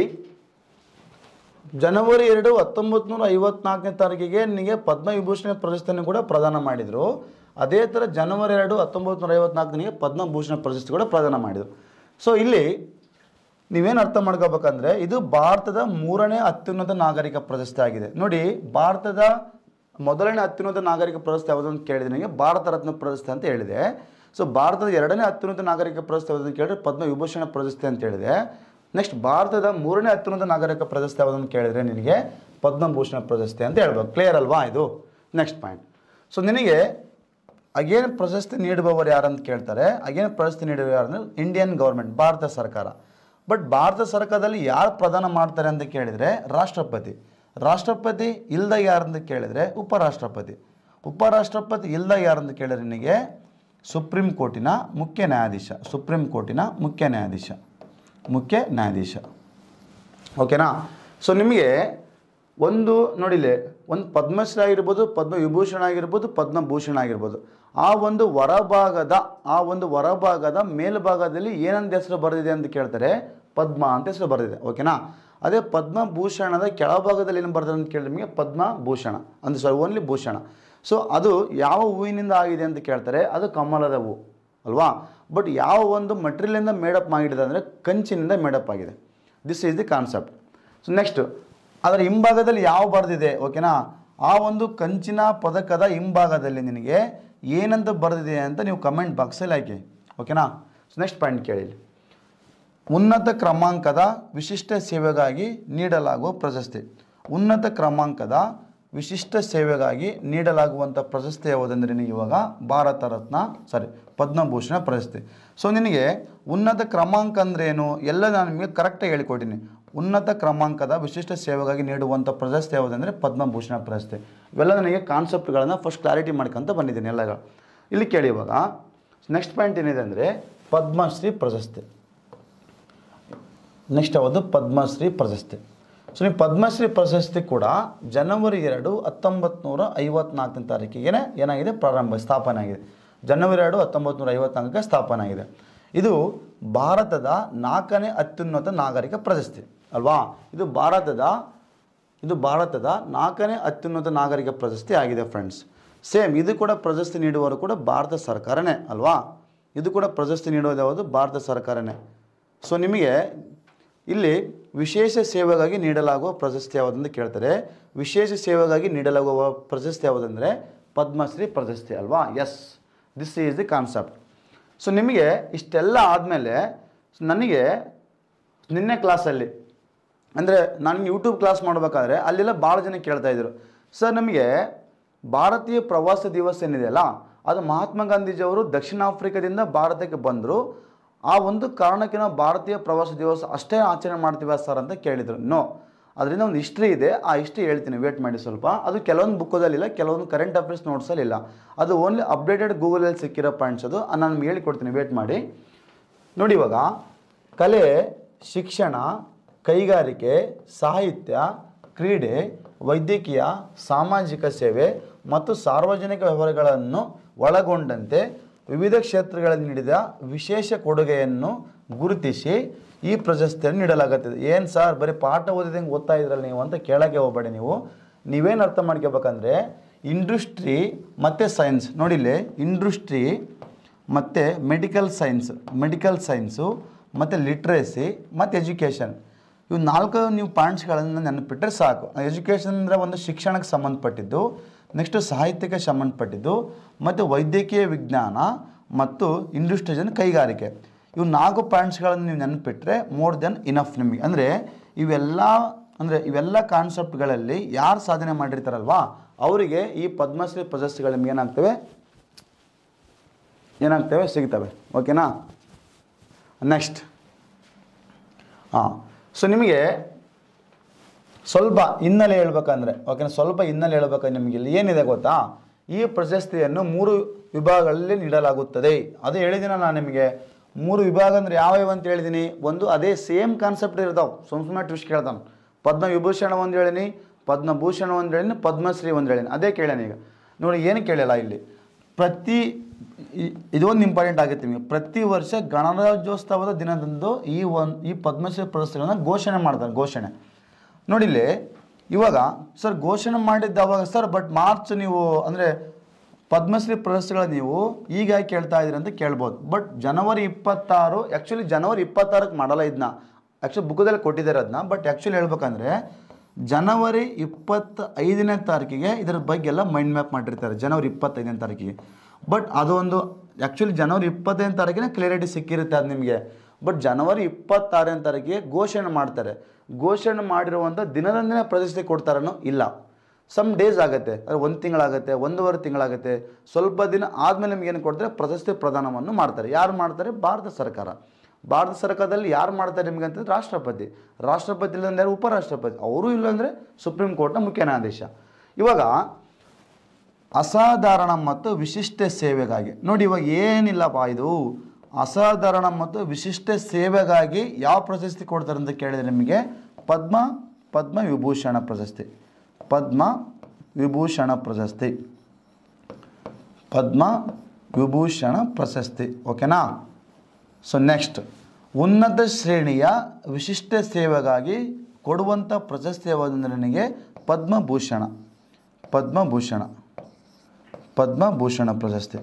ಜನವರಿ ಎರಡು ಹತ್ತೊಂಬತ್ತು ನೂರ ಐವತ್ನಾಲ್ಕನೇ ತಾರೀಕಿಗೆ ನಿನಗೆ ಪದ್ಮವಿಭೂಷಣ ಪ್ರಶಸ್ತಿಯನ್ನು ಕೂಡ ಪ್ರದಾನ ಮಾಡಿದರು ಅದೇ ಥರ ಜನವರಿ ಎರಡು ಹತ್ತೊಂಬತ್ತು ನೂರ ಐವತ್ನಾಲ್ಕನಿಗೆ ಪದ್ಮಭೂಷಣ ಪ್ರಶಸ್ತಿ ಕೂಡ ಪ್ರದಾನ ಮಾಡಿದರು ಸೊ ಇಲ್ಲಿ ನೀವೇನು ಅರ್ಥ ಮಾಡ್ಕೋಬೇಕಂದ್ರೆ ಇದು ಭಾರತದ ಮೂರನೇ ಅತ್ಯುನ್ನತ ನಾಗರಿಕ ಪ್ರಶಸ್ತಿ ಆಗಿದೆ ನೋಡಿ ಭಾರತದ ಮೊದಲನೇ ಅತ್ಯುನ್ನತ ನಾಗರಿಕ ಪ್ರಶಸ್ತಿ ಯಾವುದು ಅಂತ ಕೇಳಿದ್ರೆ ನನಗೆ ಭಾರತ ರತ್ನ ಪ್ರಶಸ್ತಿ ಅಂತ ಹೇಳಿದೆ ಸೊ ಭಾರತದ ಎರಡನೇ ಅತ್ಯುನ್ನತ ನಾಗರಿಕ ಪ್ರಶಸ್ತಿ ಯಾವುದು ಅಂತ ಕೇಳಿದ್ರೆ ಪದ್ಮವಿಭೂಷಣ ಪ್ರಶಸ್ತಿ ಅಂತ ಹೇಳಿದೆ ನೆಕ್ಸ್ಟ್ ಭಾರತದ ಮೂರನೇ ಅತ್ಯುನ್ನತ ನಾಗರಿಕ ಪ್ರಶಸ್ತಿ ಯಾವುದು ಅಂತ ಕೇಳಿದ್ರೆ ನಿನಗೆ ಪದ್ಮಭೂಷಣ ಪ್ರಶಸ್ತಿ ಅಂತ ಹೇಳ್ಬೇಕು ಕ್ಲಿಯರ್ ಅಲ್ವಾ ಇದು ನೆಕ್ಸ್ಟ್ ಪಾಯಿಂಟ್ ಸೊ ನಿನಗೆ ಅಗೇನ್ ಪ್ರಶಸ್ತಿ ನೀಡುವವರು ಯಾರು ಅಂತ ಕೇಳ್ತಾರೆ ಅಗೇನ್ ಪ್ರಶಸ್ತಿ ನೀಡುವವರು ಯಾರು ಅಂದರೆ ಇಂಡಿಯನ್ ಗೌರ್ಮೆಂಟ್ ಭಾರತ ಸರ್ಕಾರ ಬಟ್ ಭಾರತ ಸರ್ಕಾರದಲ್ಲಿ ಯಾರು ಪ್ರದಾನ ಮಾಡ್ತಾರೆ ಅಂತ ಕೇಳಿದರೆ ರಾಷ್ಟ್ರಪತಿ ರಾಷ್ಟ್ರಪತಿ ಇಲ್ದ ಯಾರು ಅಂತ ಕೇಳಿದರೆ ಉಪರಾಷ್ಟ್ರಪತಿ ಉಪರಾಷ್ಟ್ರಪತಿ ಇಲ್ದ ಯಾರು ಅಂತ ಕೇಳಿದ್ರೆ ನಿನಗೆ ಸುಪ್ರೀಂ ಕೋರ್ಟಿನ ಮುಖ್ಯ ನ್ಯಾಯಾಧೀಶ ಸುಪ್ರೀಂ ಕೋರ್ಟಿನ ಮುಖ್ಯ ನ್ಯಾಯಾಧೀಶ ಮುಖ್ಯ ನ್ಯಾಯಾಧೀಶ ಓಕೆನಾ ಸೊ ನಿಮಗೆ ಒಂದು ನೋಡಿಲೆ ಒಂದು ಪದ್ಮಶ್ರೀ ಆಗಿರ್ಬೋದು ಪದ್ಮವಿಭೂಷಣ ಆಗಿರ್ಬೋದು ಪದ್ಮಭೂಷಣ ಆಗಿರ್ಬೋದು ಆ ಒಂದು ಹೊರಭಾಗದ ಆ ಒಂದು ಹೊರಭಾಗದ ಮೇಲ್ಭಾಗದಲ್ಲಿ ಏನಂತ ಹೆಸರು ಬರೆದಿದೆ ಅಂತ ಕೇಳ್ತಾರೆ ಪದ್ಮ ಅಂತ ಹೆಸರು ಬರೆದಿದೆ ಓಕೆನಾ ಅದೇ ಪದ್ಮಭೂಷಣದ ಕೆಳಭಾಗದಲ್ಲಿ ಏನು ಬರ್ತದೆ ಅಂತ ಕೇಳಿದ್ರೆ ನಿಮಗೆ ಪದ್ಮಭೂಷಣ ಅಂದರೆ ಸಾರಿ ಓನ್ಲಿ ಭೂಷಣ ಸೊ ಅದು ಯಾವ ಹೂವಿನಿಂದ ಆಗಿದೆ ಅಂತ ಕೇಳ್ತಾರೆ ಅದು ಕಮಲದ ಹೂವು ಅಲ್ವಾ ಬಟ್ ಯಾವ ಒಂದು ಮಟೀರಿಯಲಿಂದ ಮೇಡಪ್ ಮಾಡಿದೆ ಅಂದರೆ ಕಂಚಿನಿಂದ ಮೇಡಪ್ ಆಗಿದೆ this is the concept so next ಅದರ ಹಿಂಭಾಗದಲ್ಲಿ ಯಾವ ಬರೆದಿದೆ ಓಕೆನಾ ಆ ಒಂದು ಕಂಚಿನ ಪದಕದ ಹಿಂಭಾಗದಲ್ಲಿ ನಿನಗೆ ಏನಂತ ಬರೆದಿದೆ ಅಂತ ನೀವು ಕಮೆಂಟ್ ಬಾಕ್ಸಲ್ಲಿ ಹಾಕಿ ಓಕೆನಾ ಸೊ ನೆಕ್ಸ್ಟ್ ಪಾಯಿಂಟ್ ಕೇಳಿ ಇಲ್ಲಿ. ಉನ್ನತ ಕ್ರಮಾಂಕದ ವಿಶಿಷ್ಟ ಸೇವೆಗಾಗಿ ನೀಡಲಾಗುವ ಪ್ರಶಸ್ತಿ ಉನ್ನತ ಕ್ರಮಾಂಕದ ವಿಶಿಷ್ಟ ಸೇವೆಗಾಗಿ ನೀಡಲಾಗುವಂಥ ಪ್ರಶಸ್ತಿ ಯಾವುದಂದರೆ ನಿನಗೆ ಇವಾಗ ಭಾರತ ರತ್ನ ಸಾರಿ ಪದ್ಮಭೂಷಣ ಪ್ರಶಸ್ತಿ ಸೊ ನಿನಗೆ ಉನ್ನತ ಕ್ರಮಾಂಕ ಅಂದ್ರೆ ಏನು ಎಲ್ಲ ನಾನು ನಿಮಗೆ ಕರೆಕ್ಟಾಗಿ ಹೇಳಿಕೊಟ್ಟಿನಿ ಉನ್ನತ ಕ್ರಮಾಂಕದ ವಿಶಿಷ್ಟ ಸೇವೆಗಾಗಿ ನೀಡುವಂಥ ಪ್ರಶಸ್ತಿ ಯಾವುದಂದರೆ ಪದ್ಮಭೂಷಣ ಪ್ರಶಸ್ತಿ ಇವೆಲ್ಲ ನನಗೆ ಕಾನ್ಸೆಪ್ಟ್ಗಳನ್ನು ಫಸ್ಟ್ ಕ್ಲಾರಿಟಿ ಮಾಡ್ಕೊಂತ ಬಂದಿದ್ದೀನಿ ಎಲ್ಲ ಇಲ್ಲಿ ಕೇಳಿ ಇವಾಗ ನೆಕ್ಸ್ಟ್ ಪಾಯಿಂಟ್ ಏನಿದೆ ಅಂದರೆ ಪದ್ಮಶ್ರೀ ಪ್ರಶಸ್ತಿ ನೆಕ್ಸ್ಟ್ ಯಾವುದು ಪದ್ಮಶ್ರೀ ಪ್ರಶಸ್ತಿ ಸೊ ನೀವು ಪದ್ಮಶ್ರೀ ಪ್ರಶಸ್ತಿ ಕೂಡ ಜನವರಿ ಎರಡು ಹತ್ತೊಂಬತ್ತು ನೂರ ಐವತ್ನಾಲ್ಕನೇ ತಾರೀಕಿಗೆ ಏನಾಗಿದೆ ಪ್ರಾರಂಭ ಸ್ಥಾಪನೆ ಆಗಿದೆ ಜನವರಿ ಎರಡು ಹತ್ತೊಂಬತ್ತು ನೂರ ಐವತ್ನಾಲ್ಕಕ್ಕೆ ಸ್ಥಾಪನೆ ಆಗಿದೆ ಇದು ಭಾರತದ ನಾಲ್ಕನೇ ಅತ್ಯುನ್ನತ ನಾಗರಿಕ ಪ್ರಶಸ್ತಿ ಅಲ್ವಾ ಇದು ಭಾರತದ ಇದು ಭಾರತದ ನಾಲ್ಕನೇ ಅತ್ಯುನ್ನತ ನಾಗರಿಕ ಪ್ರಶಸ್ತಿ ಆಗಿದೆ ಫ್ರೆಂಡ್ಸ್ ಸೇಮ್ ಇದು ಕೂಡ ಪ್ರಶಸ್ತಿ ನೀಡುವವರು ಕೂಡ ಭಾರತ ಸರ್ಕಾರನೇ ಅಲ್ವಾ ಇದು ಕೂಡ ಪ್ರಶಸ್ತಿ ನೀಡೋದು ಯಾವುದು ಭಾರತ ಸರ್ಕಾರನೇ ಸೊ ನಿಮಗೆ ಇಲ್ಲಿ ವಿಶೇಷ ಸೇವೆಗಾಗಿ ನೀಡಲಾಗುವ ಪ್ರಶಸ್ತಿ ಯಾವುದಂತ ಕೇಳ್ತಾರೆ ವಿಶೇಷ ಸೇವೆಗಾಗಿ ನೀಡಲಾಗುವ ಪ್ರಶಸ್ತಿ ಯಾವುದಂದರೆ ಪದ್ಮಶ್ರೀ ಪ್ರಶಸ್ತಿ ಅಲ್ವಾ yes this is the concept so ನಿಮಗೆ ಇಷ್ಟೆಲ್ಲ ಆದಮೇಲೆ ನನಗೆ ನಿನ್ನೆ ಕ್ಲಾಸಲ್ಲಿ ಅಂದರೆ ನಾನು ಯೂಟ್ಯೂಬ್ ಕ್ಲಾಸ್ ಮಾಡಬೇಕಾದ್ರೆ ಅಲ್ಲೆಲ್ಲ ಭಾಳ ಜನ ಕೇಳ್ತಾ ಇದ್ರು ಸರ್ ನಮಗೆ ಭಾರತೀಯ ಪ್ರವಾಸ ದಿವಸ ಏನಿದೆಯಲ್ಲ ಅದು ಮಹಾತ್ಮ ಗಾಂಧೀಜಿಯವರು ದಕ್ಷಿಣ ಆಫ್ರಿಕಾದಿಂದ ಭಾರತಕ್ಕೆ ಬಂದರು ಆ ಒಂದು ಕಾರಣಕ್ಕೆ ನಾವು ಭಾರತೀಯ ಪ್ರವಾಸ ದಿವಸ ಅಷ್ಟೇ ಆಚರಣೆ ಮಾಡ್ತೀವ ಸರ್ ಅಂತ ಕೇಳಿದರು ನೋ ಅದರಿಂದ ಒಂದು ಹಿಸ್ಟ್ರಿ ಇದೆ ಆ ಹಿಸ್ಟ್ರಿ ಹೇಳ್ತೀನಿ ವೇಟ್ ಮಾಡಿ ಸ್ವಲ್ಪ ಅದು ಕೆಲವೊಂದು ಬುಕ್ಕದಲ್ಲಿಲ್ಲ ಕೆಲವೊಂದು ಕರೆಂಟ್ ಅಫೇರ್ಸ್ ನೋಟ್ಸಲ್ಲಿಲ್ಲ ಅದು ಓನ್ಲಿ ಅಪ್ಡೇಟೆಡ್ ಗೂಗಲಲ್ಲಿ ಸಿಕ್ಕಿರೋ ಪಾಯಿಂಟ್ಸ್ ಅದು ಅದು ನಾನು ನಿಮ್ಗೆ ಹೇಳಿಕೊಡ್ತೀನಿ ವೇಟ್ ಮಾಡಿ ನೋಡಿ ಇವಾಗ ಕಲೆ ಶಿಕ್ಷಣ ಕೈಗಾರಿಕೆ ಸಾಹಿತ್ಯ ಕ್ರೀಡೆ ವೈದ್ಯಕೀಯ ಸಾಮಾಜಿಕ ಸೇವೆ ಮತ್ತು ಸಾರ್ವಜನಿಕ ವ್ಯವಹಾರಗಳನ್ನು ಒಳಗೊಂಡಂತೆ ವಿವಿಧ ಕ್ಷೇತ್ರಗಳಲ್ಲಿ ನೀಡಿದ ವಿಶೇಷ ಕೊಡುಗೆಯನ್ನು ಗುರುತಿಸಿ ಈ ಪ್ರಶಸ್ತಿಯನ್ನು ನೀಡಲಾಗುತ್ತದೆ ಏನು ಸರ್ ಬರೀ ಪಾಠ ಓದಿದಂಗೆ ಓದ್ತಾ ಇದ್ರಲ್ಲ ನೀವು ಅಂತ ಕೇಳೋಕ್ಕೆ ಹೋಗಬೇಡಿ ನೀವು ನೀವೇನು ಅರ್ಥ ಮಾಡ್ಕೋಬೇಕಂದ್ರೆ ಇಂಡಸ್ಟ್ರಿ ಮತ್ತು ಸೈನ್ಸ್ ನೋಡಿಲ್ಲಿ ಇಂಡಸ್ಟ್ರಿ ಮತ್ತು ಮೆಡಿಕಲ್ ಸೈನ್ಸ್ ಮೆಡಿಕಲ್ ಸೈನ್ಸು ಮತ್ತು ಲಿಟ್ರೇಸಿ ಮತ್ತು ಎಜುಕೇಷನ್ ಇವು ನಾಲ್ಕು ನೀವು ಪಾಯಿಂಟ್ಸ್ಗಳನ್ನು ನೆನಪಿಟ್ಟರೆ ಸಾಕು ಎಜುಕೇಷನ್ ಅಂದರೆ ಒಂದು ಶಿಕ್ಷಣಕ್ಕೆ ಸಂಬಂಧಪಟ್ಟಿದ್ದು ನೆಕ್ಸ್ಟು ಸಾಹಿತ್ಯಕ್ಕೆ ಸಂಬಂಧಪಟ್ಟಿದ್ದು ಮತ್ತು ವೈದ್ಯಕೀಯ ವಿಜ್ಞಾನ ಮತ್ತು ಇಂಡಸ್ಟ್ರೀಜನ್ ಕೈಗಾರಿಕೆ ಇವು ನಾಲ್ಕು ಪಾಯಿಂಟ್ಸ್ಗಳನ್ನು ನೀವು ನೆನಪಿಟ್ಟರೆ ಮೋರ್ ದೆನ್ ಇನಫ್ ನಿಮಗೆ ಅಂದರೆ ಇವೆಲ್ಲ ಅಂದರೆ ಇವೆಲ್ಲ ಕಾನ್ಸೆಪ್ಟ್ಗಳಲ್ಲಿ ಯಾರು ಸಾಧನೆ ಮಾಡಿರ್ತಾರಲ್ವಾ ಅವರಿಗೆ ಈ ಪದ್ಮಶ್ರೀ ಪ್ರಶಸ್ತಿಗಳು ನಿಮ್ಗೆ ಏನಾಗ್ತವೆ ಏನಾಗ್ತವೆ ಸಿಗ್ತವೆ ಓಕೆನಾ ನೆಕ್ಸ್ಟ್ ಹಾಂ ಸೊ ನಿಮಗೆ ಸ್ವಲ್ಪ ಹಿನ್ನೆಲೆ ಹೇಳ್ಬೇಕಂದ್ರೆ ಓಕೆನಾ ಸ್ವಲ್ಪ ಹಿನ್ನೆಲೆ ಹೇಳ್ಬೇಕಂದ್ರೆ ನಿಮಗೆ ಇಲ್ಲಿ ಏನಿದೆ ಗೊತ್ತಾ ಈ ಪ್ರಶಸ್ತಿಯನ್ನು ಮೂರು ವಿಭಾಗಗಳಲ್ಲಿ ನೀಡಲಾಗುತ್ತದೆ ಅದು ಹೇಳಿದಿನ ನಾನು ನಿಮಗೆ ಮೂರು ವಿಭಾಗ ಅಂದ್ರೆ ಯಾವ ಯಾವ ಅಂತ ಹೇಳಿದ್ದೀನಿ ಒಂದು ಅದೇ ಸೇಮ್ ಕಾನ್ಸೆಪ್ಟ್ ಇರ್ತಾವೆ ಸುಮ್ ಸುಮ್ಮನೆ ಟ್ವಿಸ್ಟ್ ಕೇಳ್ತಾನೆ ಪದ್ಮ ವಿಭೂಷಣ ಒಂದು ಹೇಳಿನಿ ಪದ್ಮಭೂಷಣ ಒಂದು ಹೇಳಿನಿ ಪದ್ಮಶ್ರೀ ಒಂದು ಹೇಳಿನಿ ಅದೇ ಕೇಳ್ಯಾನ ಈಗ ನೋಡಿ ಏನು ಕೇಳಿಲ್ಲ ಇಲ್ಲಿ ಪ್ರತಿ ಇ- ಇದೊಂದು ಇಂಪಾರ್ಟೆಂಟ್ ಆಗುತ್ತೆ ನಿಮಗೆ ಪ್ರತಿ ವರ್ಷ ಗಣರಾಜ್ಯೋತ್ಸವದ ದಿನದಂದು ಈ ಒಂದು ಈ ಪದ್ಮಶ್ರೀ ಪ್ರಶಸ್ತಿಗಳನ್ನು ಘೋಷಣೆ ಮಾಡ್ತಾರೆ ಘೋಷಣೆ ನೋಡಿಲ್ಲಿ ಇವಾಗ ಸರ್ ಘೋಷಣೆ ಮಾಡಿದ್ದ ಅವಾಗ ಸರ್ ಬಟ್ ಮಾರ್ಚ್ ನೀವು ಅಂದರೆ ಪದ್ಮಶ್ರೀ ಪ್ರಶಸ್ತಿಗಳ ನೀವು ಈಗ ಯಾಕೆ ಕೇಳ್ತಾ ಇದ್ದೀರಿ ಅಂತ ಕೇಳ್ಬೋದು ಬಟ್ ಜನವರಿ ಇಪ್ಪತ್ತಾರು ಆ್ಯಕ್ಚುಲಿ ಜನವರಿ ಇಪ್ಪತ್ತಾರಕ್ಕೆ ಮಾಡಲ್ಲ ಇದನ್ನ ಆ್ಯಕ್ಚುಲಿ ಬುಕ್ಕದಲ್ಲಿ ಕೊಟ್ಟಿದ್ದಾರೆ ಅದನ್ನ ಬಟ್ ಆ್ಯಕ್ಚುಲಿ ಹೇಳ್ಬೇಕಂದ್ರೆ ಜನವರಿ ಇಪ್ಪತ್ತ ಐದನೇ ತಾರೀಕಿಗೆ ಇದರ ಬಗ್ಗೆ ಎಲ್ಲ ಮೈಂಡ್ ಮ್ಯಾಪ್ ಮಾಡಿರ್ತಾರೆ ಜನವರಿ ಇಪ್ಪತ್ತೈದನೇ ತಾರೀಕಿಗೆ ಬಟ್ ಅದೊಂದು ಆ್ಯಕ್ಚುಲಿ ಜನವರಿ ಇಪ್ಪತ್ತೈದನೇ ತಾರೀಕಿನ ಕ್ಲಿಯರಿಟಿ ಸಿಕ್ಕಿರುತ್ತೆ ಅದು ನಿಮಗೆ ಬಟ್ ಜನವರಿ ಇಪ್ಪತ್ತಾರನೇ ತಾರೀಕಿಗೆ ಘೋಷಣೆ ಮಾಡ್ತಾರೆ ಘೋಷಣೆ ಮಾಡಿರುವಂಥ ದಿನದಂದಿನ ಪ್ರಶಸ್ತಿ ಕೊಡ್ತಾರನೋ ಇಲ್ಲ ಸಮ್ ಡೇಸ್ ಆಗುತ್ತೆ ಅಂದರೆ ಒಂದು ತಿಂಗಳಾಗುತ್ತೆ ಒಂದೂವರೆ ತಿಂಗಳಾಗುತ್ತೆ ಸ್ವಲ್ಪ ದಿನ ಆದಮೇಲೆ ನಿಮ್ಗೆ ಏನು ಕೊಡ್ತಾರೆ ಪ್ರಶಸ್ತಿ ಪ್ರದಾನವನ್ನು ಮಾಡ್ತಾರೆ ಯಾರು ಮಾಡ್ತಾರೆ ಭಾರತ ಸರ್ಕಾರ ಭಾರತ ಸರ್ಕಾರದಲ್ಲಿ ಯಾರು ಮಾಡ್ತಾರೆ ನಿಮಗೆ ಅಂತಂದ್ರೆ ರಾಷ್ಟ್ರಪತಿ ರಾಷ್ಟ್ರಪತಿ ಇಲ್ಲಂದ್ರೆ ಯಾರು ಉಪರಾಷ್ಟ್ರಪತಿ ಅವರು ಇಲ್ಲಾಂದರೆ ಸುಪ್ರೀಂ ಕೋರ್ಟ್ನ ಮುಖ್ಯ ನ್ಯಾಯಾಧೀಶ ಇವಾಗ ಅಸಾಧಾರಣ ಮತ್ತು ವಿಶಿಷ್ಟ ಸೇವೆಗಾಗಿ ನೋಡಿ ಇವಾಗ ಏನಿಲ್ಲಪ್ಪ ಇದು ಅಸಾಧಾರಣ ಮತ್ತು ವಿಶಿಷ್ಟ ಸೇವೆಗಾಗಿ ಯಾವ ಪ್ರಶಸ್ತಿ ಕೊಡ್ತಾರೆ ಅಂತ ಕೇಳಿದರೆ ನಿಮಗೆ ಪದ್ಮ ಪದ್ಮ ವಿಭೂಷಣ ಪ್ರಶಸ್ತಿ ಪದ್ಮ ವಿಭೂಷಣ ಪ್ರಶಸ್ತಿ ಪದ್ಮ ವಿಭೂಷಣ ಪ್ರಶಸ್ತಿ ಓಕೆನಾ ಸೊ ನೆಕ್ಸ್ಟ್ ಉನ್ನತ ಶ್ರೇಣಿಯ ವಿಶಿಷ್ಟ ಸೇವೆಗಾಗಿ ಕೊಡುವಂಥ ಪ್ರಶಸ್ತಿ ಯಾವುದಂದ್ರೆ ನನಗೆ ಪದ್ಮಭೂಷಣ ಪದ್ಮಭೂಷಣ ಪದ್ಮಭೂಷಣ ಪ್ರಶಸ್ತಿ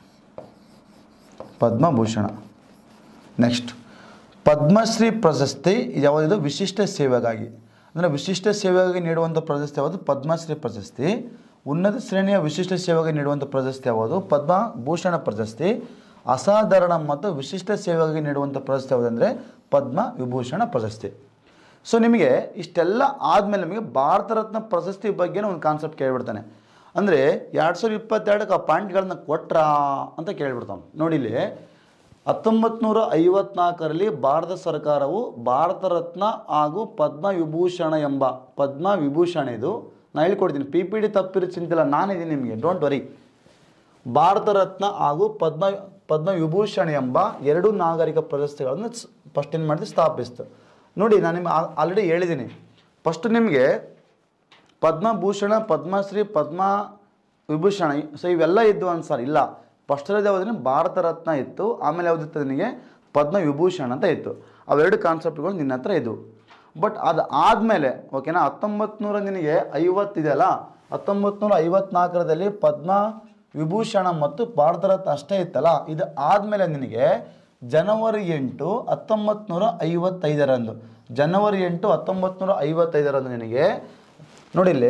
ಪದ್ಮಭೂಷಣ ನೆಕ್ಸ್ಟ್ ಪದ್ಮಶ್ರೀ ಪ್ರಶಸ್ತಿ ಯಾವುದಿದು ವಿಶಿಷ್ಟ ಸೇವೆಗಾಗಿ ಅಂದರೆ ವಿಶಿಷ್ಟ ಸೇವೆಗಾಗಿ ನೀಡುವಂಥ ಪ್ರಶಸ್ತಿ ಯಾವುದು ಪದ್ಮಶ್ರೀ ಪ್ರಶಸ್ತಿ ಉನ್ನತ ಶ್ರೇಣಿಯ ವಿಶಿಷ್ಟ ಸೇವೆಗೆ ನೀಡುವಂಥ ಪ್ರಶಸ್ತಿ ಯಾವುದು ಪದ್ಮಭೂಷಣ ಪ್ರಶಸ್ತಿ ಅಸಾಧಾರಣ ಮತ್ತು ವಿಶಿಷ್ಟ ಸೇವೆಗಾಗಿ ನೀಡುವಂಥ ಪ್ರಶಸ್ತಿ ಯಾವುದಂದರೆ ಪದ್ಮ ವಿಭೂಷಣ ಪ್ರಶಸ್ತಿ ಸೊ ನಿಮಗೆ ಇಷ್ಟೆಲ್ಲ ಆದಮೇಲೆ ನಿಮಗೆ ಭಾರತ ರತ್ನ ಪ್ರಶಸ್ತಿ ಬಗ್ಗೆನೇ ಒಂದು ಕಾನ್ಸೆಪ್ಟ್ ಕೇಳಿಬಿಡ್ತಾನೆ ಅಂದರೆ ಎರಡು ಸಾವಿರದ ಇಪ್ಪತ್ತೆರಡಕ್ಕೆ ಆ ಪಾಯಿಂಟ್ಗಳನ್ನ ಕೊಟ್ರಾ ಅಂತ ಕೇಳಿಬಿಡ್ತಾನೆ ನೋಡಿ ಇಲ್ಲಿ ಹತ್ತೊಂಬತ್ತು ನೂರ ಐವತ್ನಾಲ್ಕರಲ್ಲಿ ಭಾರತ ಸರ್ಕಾರವು ಭಾರತ ರತ್ನ ಹಾಗೂ ಪದ್ಮ ವಿಭೂಷಣ ಎಂಬ ಪದ್ಮ ವಿಭೂಷಣ ಇದು ನಾನು ಹೇಳ್ಕೊಡ್ತೀನಿ ಪಿ ಪಿ ಡಿ ತಪ್ಪಿರೋ ಚಿಂತಿಲ್ಲ ನಾನಿದ್ದೀನಿ ನಿಮಗೆ ಡೋಂಟ್ ವರಿ ಭಾರತ ರತ್ನ ಹಾಗೂ ಪದ್ಮ ಪದ್ಮ ವಿಭೂಷಣ ಎಂಬ ಎರಡು ನಾಗರಿಕ ಪ್ರಶಸ್ತಿಗಳನ್ನು ಫಸ್ಟ್ ಏನು ಮಾಡಿದೆ ಸ್ಥಾಪಿಸಿತು ನೋಡಿ ನಾನು ನಿಮ್ಗೆ ಆಲ್ರೆಡಿ ಹೇಳಿದ್ದೀನಿ ಫಸ್ಟ್ ನಿಮಗೆ ಪದ್ಮಭೂಷಣ ಪದ್ಮಶ್ರೀ ಪದ್ಮ ವಿಭೂಷಣ ಸೊ ಇವೆಲ್ಲ ಇದ್ದು ಅಂತ ಸರ್ ಇಲ್ಲ ಫಸ್ಟಲ್ಲಿ ಯಾವುದಂದ್ರೆ ಭಾರತ ರತ್ನ ಇತ್ತು ಆಮೇಲೆ ಯಾವುದಿತ್ತು ನಿನಗೆ ಪದ್ಮ ವಿಭೂಷಣ ಅಂತ ಇತ್ತು ಅವೆರಡು ಕಾನ್ಸೆಪ್ಟ್ಗಳು ನಿನ್ನ ಹತ್ರ ಇದ್ವು ಬಟ್ ಅದು ಆದಮೇಲೆ ಓಕೆನಾ ಹತ್ತೊಂಬತ್ತು ನೂರ ನಿನಗೆ ಐವತ್ತಿದೆಯಲ್ಲ ಹತ್ತೊಂಬತ್ತು ನೂರ ಐವತ್ನಾಲ್ಕರದಲ್ಲಿ ಪದ್ಮ ವಿಭೂಷಣ ಮತ್ತು ಭಾರತ ರತ್ನ ಅಷ್ಟೇ ಇತ್ತಲ್ಲ ಇದು ಆದಮೇಲೆ ನಿನಗೆ ಜನವರಿ ಎಂಟು ಹತ್ತೊಂಬತ್ತು ನೂರ ಐವತ್ತೈದರಂದು ಜನವರಿ ಎಂಟು ಹತ್ತೊಂಬತ್ತು ನೂರ ಐವತ್ತೈದರಂದು ನಿನಗೆ ನೋಡಿಲ್ಲಿ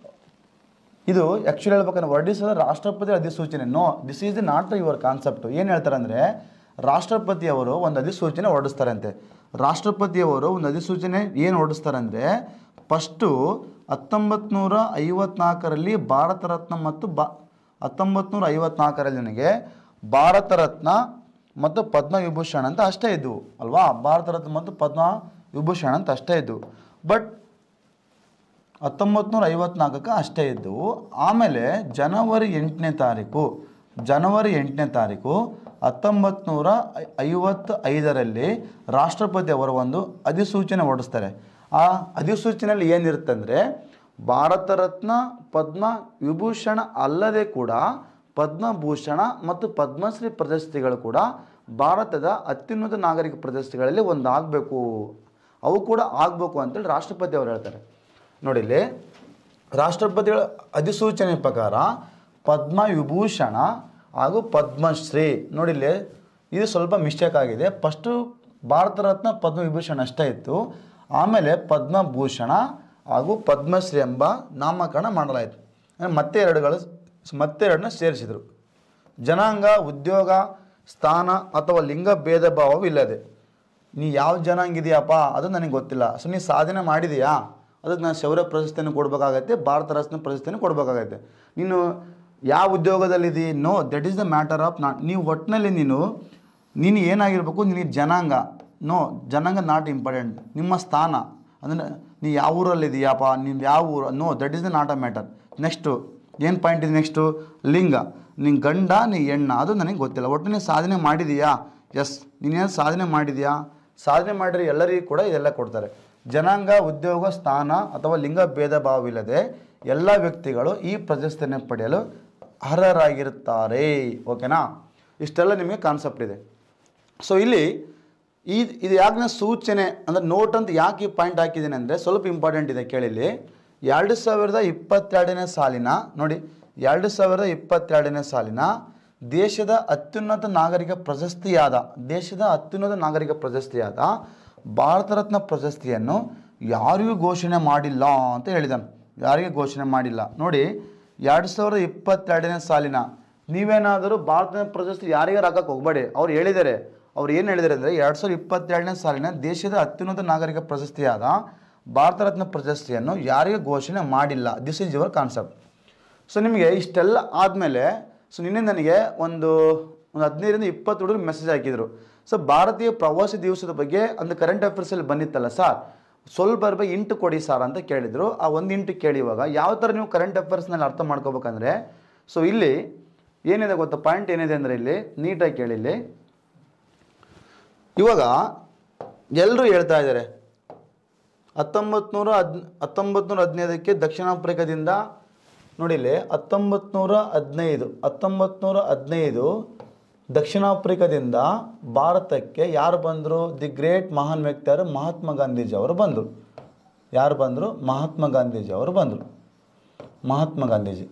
ಇದು ಆ್ಯಕ್ಚುಲಿ ಹೇಳ್ಬೇಕಂದ್ರೆ ವರ್ಡಿಸದ ರಾಷ್ಟ್ರಪತಿ ಅಧಿಸೂಚನೆ no this is the not your concept ಏನು ಹೇಳ್ತಾರೆ ಅಂದರೆ ರಾಷ್ಟ್ರಪತಿಯವರು ಒಂದು ಅಧಿಸೂಚನೆ ಹೊರಡಿಸ್ತಾರಂತೆ ರಾಷ್ಟ್ರಪತಿಯವರು ಒಂದು ಅಧಿಸೂಚನೆ ಏನು ಹೊರಡಿಸ್ತಾರಂದರೆ ಫಸ್ಟು ಹತ್ತೊಂಬತ್ತು ನೂರ ಐವತ್ನಾಲ್ಕರಲ್ಲಿ ಭಾರತ ರತ್ನ ಮತ್ತು ಬಾ ಹತ್ತೊಂಬತ್ತು ನೂರ ಐವತ್ನಾಲ್ಕರಲ್ಲಿ ನನಗೆ ಭಾರತ ರತ್ನ ಮತ್ತು ಪದ್ಮ ವಿಭೂಷಣ ಅಂತ ಅಷ್ಟೇ ಇದ್ದವು ಅಲ್ವಾ ಭಾರತ ರತ್ನ ಮತ್ತು ಪದ್ಮ ವಿಭೂಷಣ ಅಂತ ಅಷ್ಟೇ ಇದ್ದವು ಬಟ್ ಹತ್ತೊಂಬತ್ತು ನೂರ ಐವತ್ನಾಲ್ಕಕ್ಕೆ ಅಷ್ಟೇ ಇದ್ದವು ಆಮೇಲೆ ಜನವರಿ ಎಂಟನೇ ತಾರೀಕು ಜನವರಿ ಎಂಟನೇ ತಾರೀಕು ಹತ್ತೊಂಬತ್ತು ನೂರ ಐವತ್ತು ಐದರಲ್ಲಿ ರಾಷ್ಟ್ರಪತಿ ಅವರು ಒಂದು ಅಧಿಸೂಚನೆ ಹೊರಡಿಸ್ತಾರೆ ಆ ಅಧಿಸೂಚನೆಯಲ್ಲಿ ಏನಿರುತ್ತೆ ಅಂದರೆ ಭಾರತ ರತ್ನ ಪದ್ಮ ವಿಭೂಷಣ ಅಲ್ಲದೆ ಕೂಡ ಪದ್ಮಭೂಷಣ ಮತ್ತು ಪದ್ಮಶ್ರೀ ಪ್ರಶಸ್ತಿಗಳು ಕೂಡ ಭಾರತದ ಅತ್ಯುನ್ನತ ನಾಗರಿಕ ಪ್ರಶಸ್ತಿಗಳಲ್ಲಿ ಒಂದು ಆಗಬೇಕು ಅವು ಕೂಡ ಆಗಬೇಕು ಅಂತೇಳಿ ರಾಷ್ಟ್ರಪತಿ ಅವರು ಹೇಳ್ತಾರೆ ನೋಡಿ ಇಲ್ಲಿ ರಾಷ್ಟ್ರಪತಿಗಳ ಅಧಿಸೂಚನೆ ಪ್ರಕಾರ ಪದ್ಮ ವಿಭೂಷಣ ಹಾಗೂ ಪದ್ಮಶ್ರೀ ನೋಡಿ ಇಲ್ಲಿ ಇದು ಸ್ವಲ್ಪ ಮಿಸ್ಟೇಕ್ ಆಗಿದೆ ಫಸ್ಟು ಭಾರತ ರತ್ನ ಪದ್ಮ ವಿಭೂಷಣ ಅಷ್ಟೇ ಇತ್ತು ಆಮೇಲೆ ಪದ್ಮಭೂಷಣ ಹಾಗೂ ಪದ್ಮಶ್ರೀ ಎಂಬ ನಾಮಕರಣ ಮಾಡಲಾಯಿತು ಅಂದ್ರೆ ಮತ್ತೆ ಎರಡುಗಳು ಮತ್ತೆ ಎರಡನ್ನ ಸೇರಿಸಿದರು ಜನಾಂಗ ಉದ್ಯೋಗ ಸ್ಥಾನ ಅಥವಾ ಲಿಂಗ ಭೇದ ಭಾವವಿಲ್ಲದೆ ನೀ ಯಾವ ಜನಾಂಗ ಇದೆಯಪ್ಪ ಅದು ನನಗೆ ಗೊತ್ತಿಲ್ಲ ಸೊ ನೀ ಸಾಧನೆ ಮಾಡಿದೀಯಾ ಅದಕ್ಕೆ ನಾನು ಶೌರ್ಯ ಪ್ರಶಸ್ತಿಯನ್ನು ಕೊಡಬೇಕಾಗತ್ತೆ ಭಾರತ ರತ್ನ ಪ್ರಶಸ್ತಿಯನ್ನು ಕೊಡಬೇಕಾಗತ್ತೆ ನೀನು ಯಾವ ಉದ್ಯೋಗದಲ್ಲಿದ್ದೀ no that is the matter of not ನೀವು ಒಟ್ಟಿನಲ್ಲಿ ನೀನು ನೀನು ಏನಾಗಿರ್ಬೇಕು ನಿನಗೆ ಜನಾಂಗ ನೋ ಜನಾಂಗ ನಾಟ್ ಇಂಪಾರ್ಟೆಂಟ್ ನಿಮ್ಮ ಸ್ಥಾನ ಅಂದರೆ ನೀ ಯಾವ ಊರಲ್ಲಿದೆಯಪ್ಪ ನೀನು ಯಾವ ಊರು no that is the not a matter next ಏನು ಪಾಯಿಂಟ್ ಇದೆ ನೆಕ್ಸ್ಟು ಲಿಂಗ ನೀನು ಗಂಡ ನೀ ಹೆಣ್ಣ ಅದು ನನಗೆ ಗೊತ್ತಿಲ್ಲ ಒಟ್ಟು ನೀನು ಸಾಧನೆ ಮಾಡಿದೀಯಾ ಎಸ್ ನೀನೇನು ಸಾಧನೆ ಮಾಡಿದ್ಯಾ ಸಾಧನೆ ಮಾಡಿದ್ರೆ ಎಲ್ಲರಿಗೂ ಕೂಡ ಇದೆಲ್ಲ ಕೊಡ್ತಾರೆ ಜನಾಂಗ ಉದ್ಯೋಗ ಸ್ಥಾನ ಅಥವಾ ಲಿಂಗ ಭೇದ ಭಾವವಿಲ್ಲದೆ ಎಲ್ಲ ವ್ಯಕ್ತಿಗಳು ಈ ಪ್ರಶಸ್ತಿಯನ್ನು ಪಡೆಯಲು ಅರ್ಹರಾಗಿರುತ್ತಾರೆ ಓಕೆನಾ ಇಷ್ಟೆಲ್ಲ ನಿಮಗೆ ಕಾನ್ಸೆಪ್ಟ್ ಇದೆ ಸೊ ಇಲ್ಲಿ ಈ ಇದು ಯಾಕೆ ಸೂಚನೆ ಅಂದರೆ ನೋಟ್ ಅಂತ ಯಾಕೆ ಈ ಪಾಯಿಂಟ್ ಹಾಕಿದ್ದೀನಿ ಅಂದರೆ ಸ್ವಲ್ಪ ಇಂಪಾರ್ಟೆಂಟ್ ಇದೆ ಕೇಳಿಲ್ಲಿ ಎರಡು ಸಾವಿರದ ಇಪ್ಪತ್ತೆರಡನೇ ಸಾಲಿನ ನೋಡಿ ಎರಡು ಸಾವಿರದ ಇಪ್ಪತ್ತೆರಡನೇ ಸಾಲಿನ ದೇಶದ ಅತ್ಯುನ್ನತ ನಾಗರಿಕ ಪ್ರಶಸ್ತಿಯಾದ ದೇಶದ ಅತ್ಯುನ್ನತ ನಾಗರಿಕ ಪ್ರಶಸ್ತಿಯಾದ ಭಾರತ ರತ್ನ ಪ್ರಶಸ್ತಿಯನ್ನು ಯಾರಿಗೂ ಘೋಷಣೆ ಮಾಡಿಲ್ಲ ಅಂತ ಹೇಳಿದಾನೆ ಯಾರಿಗೂ ಘೋಷಣೆ ಮಾಡಿಲ್ಲ ನೋಡಿ ಎರಡು ಸಾವಿರದ ಇಪ್ಪತ್ತೆರಡನೇ ಸಾಲಿನ ನೀವೇನಾದರೂ ಭಾರತದ ಪ್ರಶಸ್ತಿ ಯಾರಿಗಾರು ಹಾಕಕ್ಕೆ ಹೋಗಬೇಡಿ ಅವ್ರು ಹೇಳಿದ್ದಾರೆ ಅವ್ರು ಏನು ಹೇಳಿದ್ದಾರೆ ಅಂದರೆ ಎರಡು ಸಾವಿರದ ಇಪ್ಪತ್ತೆರಡನೇ ಸಾಲಿನ ದೇಶದ ಅತ್ಯುನ್ನತ ನಾಗರಿಕ ಪ್ರಶಸ್ತಿಯಾದ ಭಾರತ ರತ್ನ ಪ್ರಶಸ್ತಿಯನ್ನು ಯಾರಿಗೂ ಘೋಷಣೆ ಮಾಡಿಲ್ಲ this is your concept so ನಿಮಗೆ ಇಷ್ಟೆಲ್ಲ ಆದಮೇಲೆ ಸೊ ನಿನ್ನೆ ನನಗೆ ಒಂದು ಒಂದು ಹದಿನೈದರಿಂದ ಇಪ್ಪತ್ತು ಹುಡುಗರು ಮೆಸೇಜ್ ಹಾಕಿದರು ಸೊ ಭಾರತೀಯ ಪ್ರವಾಸಿ ದಿವಸದ ಬಗ್ಗೆ ಒಂದು ಕರೆಂಟ್ ಅಫೇರ್ಸಲ್ಲಿ ಬಂದಿತ್ತಲ್ಲ ಸರ್ ಸ್ವಲ್ಪ ಬಗ್ಗೆ ಇಂಟು ಕೊಡಿ ಸರ್ ಅಂತ ಕೇಳಿದರು ಆ ಒಂದು ಇಂಟು ಕೇಳಿ ಇವಾಗ ಯಾವ ಥರ ನೀವು ಕರೆಂಟ್ ಅಫೇರ್ಸ್ನಲ್ಲಿ ಅರ್ಥ ಮಾಡ್ಕೋಬೇಕಂದ್ರೆ ಸೊ ಇಲ್ಲಿ ಏನಿದೆ ಗೊತ್ತಾ ಪಾಯಿಂಟ್ ಏನಿದೆ ಅಂದರೆ ಇಲ್ಲಿ ನೀಟಾಗಿ ಕೇಳಿ ಇಲ್ಲಿ ಇವಾಗ ಎಲ್ಲರೂ ಹೇಳ್ತಾ ಇದ್ದಾರೆ ಹತ್ತೊಂಬತ್ತು ನೂರ ಹದ್ ಹತ್ತೊಂಬತ್ತು ನೂರ ಹದಿನೈದಕ್ಕೆ ದಕ್ಷಿಣ ಆಫ್ರಿಕಾದಿಂದ ನೋಡಿಲ್ಲಿ ಹತ್ತೊಂಬತ್ತು ನೂರ ಹದಿನೈದು ಹತ್ತೊಂಬತ್ತು ನೂರ ಹದಿನೈದು ದಕ್ಷಿಣ ಆಫ್ರಿಕಾದಿಂದ ಭಾರತಕ್ಕೆ ಯಾರು ಬಂದರು ದಿ ಗ್ರೇಟ್ ಮಹಾನ್ ವ್ಯಕ್ತಿಯಾರು ಮಹಾತ್ಮ ಗಾಂಧೀಜಿ ಅವರು ಬಂದರು ಯಾರು ಬಂದರು ಮಹಾತ್ಮ ಗಾಂಧೀಜಿ ಅವರು ಬಂದರು ಮಹಾತ್ಮ ಗಾಂಧೀಜಿ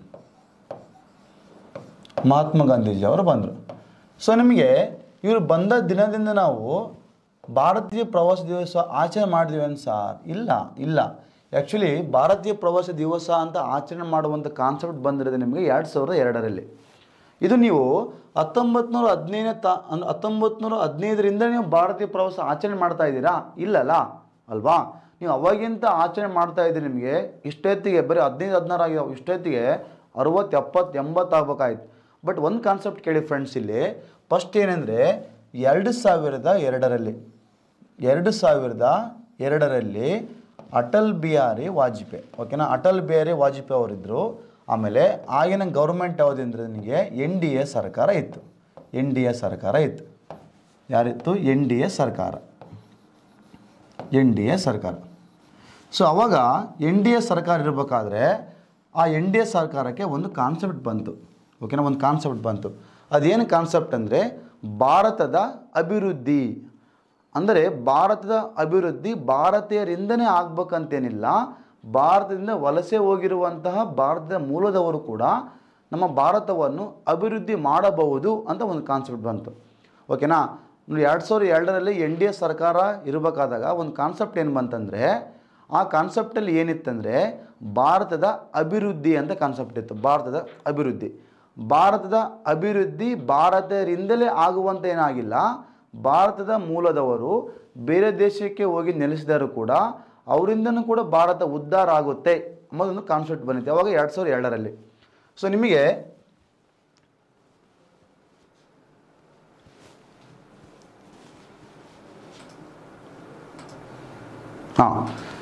ಮಹಾತ್ಮ ಗಾಂಧೀಜಿ ಅವರು ಬಂದರು ಸೊ ನಿಮಗೆ ಇವರು ಬಂದ ದಿನದಿಂದ ನಾವು ಭಾರತೀಯ ಪ್ರವಾಸ ದಿವಸ ಆಚರಣೆ ಮಾಡಿದ್ವಿ ಅಂತ ಸರ್ ಇಲ್ಲ ಇಲ್ಲ ಆ್ಯಕ್ಚುಲಿ ಭಾರತೀಯ ಪ್ರವಾಸ ದಿವಸ ಅಂತ ಆಚರಣೆ ಮಾಡುವಂಥ ಕಾನ್ಸೆಪ್ಟ್ ಬಂದಿರೋದು ನಿಮಗೆ ಎರಡು ಸಾವಿರದ ಎರಡರಲ್ಲಿ ಇದು ನೀವು ಹತ್ತೊಂಬತ್ತು ನೂರ ಹದಿನೈದನೇ ತಾ ಅಂದ್ರೆ ಹತ್ತೊಂಬತ್ತು ನೂರ ಹದಿನೈದರಿಂದ ನೀವು ಭಾರತೀಯ ಪ್ರವಾಸ ಆಚರಣೆ ಮಾಡ್ತಾ ಇದ್ದೀರಾ ಇಲ್ಲಲ್ಲ ಅಲ್ವಾ ನೀವು ಅವಾಗಿಂತ ಆಚರಣೆ ಮಾಡ್ತಾ ಇದ್ದೀರಿ ನಿಮಗೆ ಇಷ್ಟೊತ್ತಿಗೆ ಬರೀ ಹದಿನೈದು ಹದಿನಾರು ಆಗಿದಾವೆ ಇಷ್ಟೊತ್ತಿಗೆ ಅರುವತ್ತು ಎಪ್ಪತ್ತು ಎಂಬತ್ತು ಆಗ್ಬೇಕಾಯ್ತು ಬಟ್ ಒಂದು ಕಾನ್ಸೆಪ್ಟ್ ಕೇಳಿ ಫ್ರೆಂಡ್ಸ್ ಇಲ್ಲಿ ಫಸ್ಟ್ ಏನಂದರೆ ಎರಡು ಸಾವಿರದ ಎರಡರಲ್ಲಿ ಎರಡು ಸಾವಿರದ ಎರಡರಲ್ಲಿ ಅಟಲ್ ಬಿಹಾರಿ ವಾಜಪೇಯಿ ಓಕೆನಾ ಅಟಲ್ ಬಿಹಾರಿ ವಾಜಪೇಯಿ ಅವರಿದ್ದರು ಆಮೇಲೆ ಆಗಿನ ಗೌರ್ಮೆಂಟ್ ಯಾವುದಂದ್ರೆ ನಿಮಗೆ ಎನ್ ಡಿ ಎ ಸರ್ಕಾರ ಇತ್ತು ಎನ್ ಡಿ ಎ ಸರ್ಕಾರ ಇತ್ತು ಯಾರಿತ್ತು ಎನ್ ಡಿ ಎ ಸರ್ಕಾರ ಎನ್ ಡಿ ಎ ಸರ್ಕಾರ ಸೊ ಅವಾಗ ಎನ್ ಡಿ ಎ ಸರ್ಕಾರ ಇರಬೇಕಾದ್ರೆ ಆ ಎನ್ ಡಿ ಎ ಸರ್ಕಾರಕ್ಕೆ ಒಂದು ಕಾನ್ಸೆಪ್ಟ್ ಬಂತು ಓಕೆನಾ ಒಂದು ಕಾನ್ಸೆಪ್ಟ್ ಬಂತು ಅದೇನು ಕಾನ್ಸೆಪ್ಟ್ ಅಂದರೆ ಭಾರತದ ಅಭಿವೃದ್ಧಿ ಅಂದರೆ ಭಾರತದ ಅಭಿವೃದ್ಧಿ ಭಾರತೀಯರಿಂದನೇ ಆಗ್ಬೇಕಂತೇನಿಲ್ಲ ಭಾರತದಿಂದ ವಲಸೆ ಹೋಗಿರುವಂತಹ ಭಾರತದ ಮೂಲದವರು ಕೂಡ ನಮ್ಮ ಭಾರತವನ್ನು ಅಭಿವೃದ್ಧಿ ಮಾಡಬಹುದು ಅಂತ ಒಂದು ಕಾನ್ಸೆಪ್ಟ್ ಬಂತು ಓಕೆನಾ ನೋಡಿ ಎರಡು ಸಾವಿರದ ಎರಡರಲ್ಲಿ ಎನ್ ಡಿ ಎ ಸರ್ಕಾರ ಇರಬೇಕಾದಾಗ ಒಂದು ಕಾನ್ಸೆಪ್ಟ್ ಏನು ಬಂತಂದರೆ ಆ ಕಾನ್ಸೆಪ್ಟಲ್ಲಿ ಏನಿತ್ತಂದರೆ ಭಾರತದ ಅಭಿವೃದ್ಧಿ ಅಂತ ಕಾನ್ಸೆಪ್ಟ್ ಇತ್ತು ಭಾರತದ ಅಭಿವೃದ್ಧಿ ಭಾರತದ ಅಭಿವೃದ್ಧಿ ಭಾರತರಿಂದಲೇ ಆಗುವಂತ ಏನಾಗಿಲ್ಲ ಭಾರತದ ಮೂಲದವರು ಬೇರೆ ದೇಶಕ್ಕೆ ಹೋಗಿ ನೆಲೆಸಿದರೂ ಕೂಡ ಅವರಿಂದನೂ ಕೂಡ ಭಾರತ ಉದ್ಧಾರ ಆಗುತ್ತೆ ಅನ್ನೋದೊಂದು ಕಾನ್ಸೆಪ್ಟ್ ಬಂದಿತ್ತು ಅವಾಗ ಎರಡು ಸಾವಿರದ ಎರಡರಲ್ಲಿ ಸೊ ನಿಮಗೆ ಹಾಂ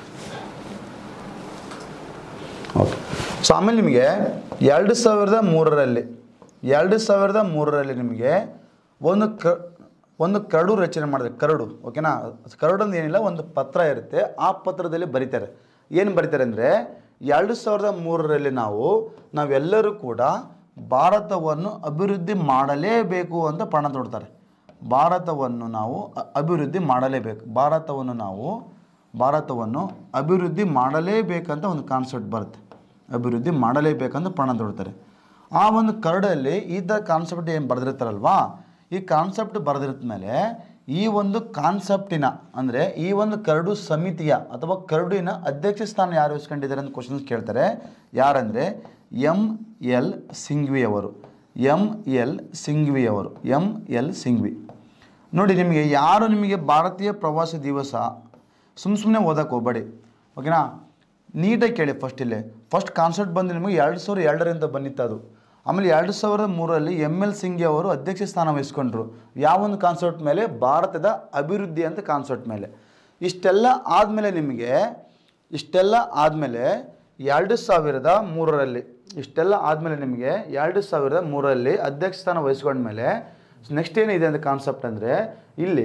ಓಕೆ ಸೊ ಆಮೇಲೆ ನಿಮಗೆ ಎರಡು ಸಾವಿರದ ಮೂರರಲ್ಲಿ ಎರಡು ಸಾವಿರದ ಮೂರರಲ್ಲಿ ನಿಮಗೆ ಒಂದು ಕ ಒಂದು ಕರಡು ರಚನೆ ಮಾಡಿದೆ ಕರಡು ಓಕೆನಾ ಕರಡು ಅಂದ್ರೆ ಏನಿಲ್ಲ ಒಂದು ಪತ್ರ ಇರುತ್ತೆ ಆ ಪತ್ರದಲ್ಲಿ ಬರೀತಾರೆ ಏನು ಬರೀತಾರೆ ಅಂದರೆ ಎರಡು ಸಾವಿರದ ಮೂರರಲ್ಲಿ ನಾವು ನಾವೆಲ್ಲರೂ ಕೂಡ ಭಾರತವನ್ನು ಅಭಿವೃದ್ಧಿ ಮಾಡಲೇಬೇಕು ಅಂತ ಪಣ ತೊಡ್ತಾರೆ ಭಾರತವನ್ನು ನಾವು ಅ- ಅಭಿವೃದ್ಧಿ ಮಾಡಲೇಬೇಕು ಭಾರತವನ್ನು ನಾವು ಭಾರತವನ್ನು ಅಭಿವೃದ್ಧಿ ಮಾಡಲೇಬೇಕಂತ ಒಂದು ಕಾನ್ಸೆಪ್ಟ್ ಬರುತ್ತೆ ಅಭಿವೃದ್ಧಿ ಮಾಡಲೇಬೇಕಂತ ಪಣ ತೊಡ್ತಾರೆ ಆ ಒಂದು ಕರಡಲ್ಲಿ ಈ ಥರ ಕಾನ್ಸೆಪ್ಟ್ ಏನು ಬರೆದಿರ್ತಾರಲ್ವಾ ಈ ಕಾನ್ಸೆಪ್ಟ್ ಬರೆದಿರ್ತ ಮೇಲೆ ಈ ಒಂದು ಕಾನ್ಸೆಪ್ಟಿನ ಅಂದರೆ ಈ ಒಂದು ಕರಡು ಸಮಿತಿಯ ಅಥವಾ ಕರಡಿನ ಅಧ್ಯಕ್ಷ ಸ್ಥಾನ ಯಾರು ವಹಿಸ್ಕೊಂಡಿದ್ದಾರೆ ಅಂತ ಕ್ವಶನ್ಸ್ ಕೇಳ್ತಾರೆ ಯಾರಂದರೆ ಎಮ್ ಎಲ್ ಸಿಂಘ್ವಿ ಅವರು ಎಮ್ ಎಲ್ ಸಿಂಘ್ವಿ ಅವರು ಎಮ್ ಎಲ್ ಸಿಂಘ್ವಿ ನೋಡಿ ನಿಮಗೆ ಯಾರು ನಿಮಗೆ ಭಾರತೀಯ ಪ್ರವಾಸಿ ದಿವಸ ಸುಮ್ಮ ಸುಮ್ಮನೆ ಓದಕ್ಕೆ ಹೋಗಬೇಡಿ ಓಕೆನಾ ನೀಟಾಗಿ ಕೇಳಿ ಫಸ್ಟ್ ಇಲ್ಲೇ ಫಸ್ಟ್ ಕಾನ್ಸೆಪ್ಟ್ ಬಂದು ನಿಮಗೆ ಎರಡು ಸಾವಿರದ ಎರಡರಿಂದ ಬಂದಿತ್ತು ಅದು ಆಮೇಲೆ ಎರಡು ಸಾವಿರದ ಮೂರರಲ್ಲಿ ಎಮ್ ಎಲ್ ಸಿಂಘಿ ಅವರು ಅಧ್ಯಕ್ಷ ಸ್ಥಾನ ವಹಿಸ್ಕೊಂಡ್ರು ಯಾವ ಒಂದು ಕಾನ್ಸೆಪ್ಟ್ ಮೇಲೆ ಭಾರತದ ಅಭಿವೃದ್ಧಿ ಅಂತ ಕಾನ್ಸೆಪ್ಟ್ ಮೇಲೆ ಇಷ್ಟೆಲ್ಲ ಆದಮೇಲೆ ನಿಮಗೆ ಇಷ್ಟೆಲ್ಲ ಆದಮೇಲೆ ಎರಡು ಸಾವಿರದ ಮೂರರಲ್ಲಿ ಇಷ್ಟೆಲ್ಲ ಆದಮೇಲೆ ನಿಮಗೆ ಎರಡು ಸಾವಿರದ ಮೂರರಲ್ಲಿ ಅಧ್ಯಕ್ಷ ಸ್ಥಾನ ವಹಿಸ್ಕೊಂಡ್ಮೇಲೆ ನೆಕ್ಸ್ಟ್ ಏನಿದೆ ಅಂತ ಕಾನ್ಸೆಪ್ಟ್ ಅಂದರೆ ಇಲ್ಲಿ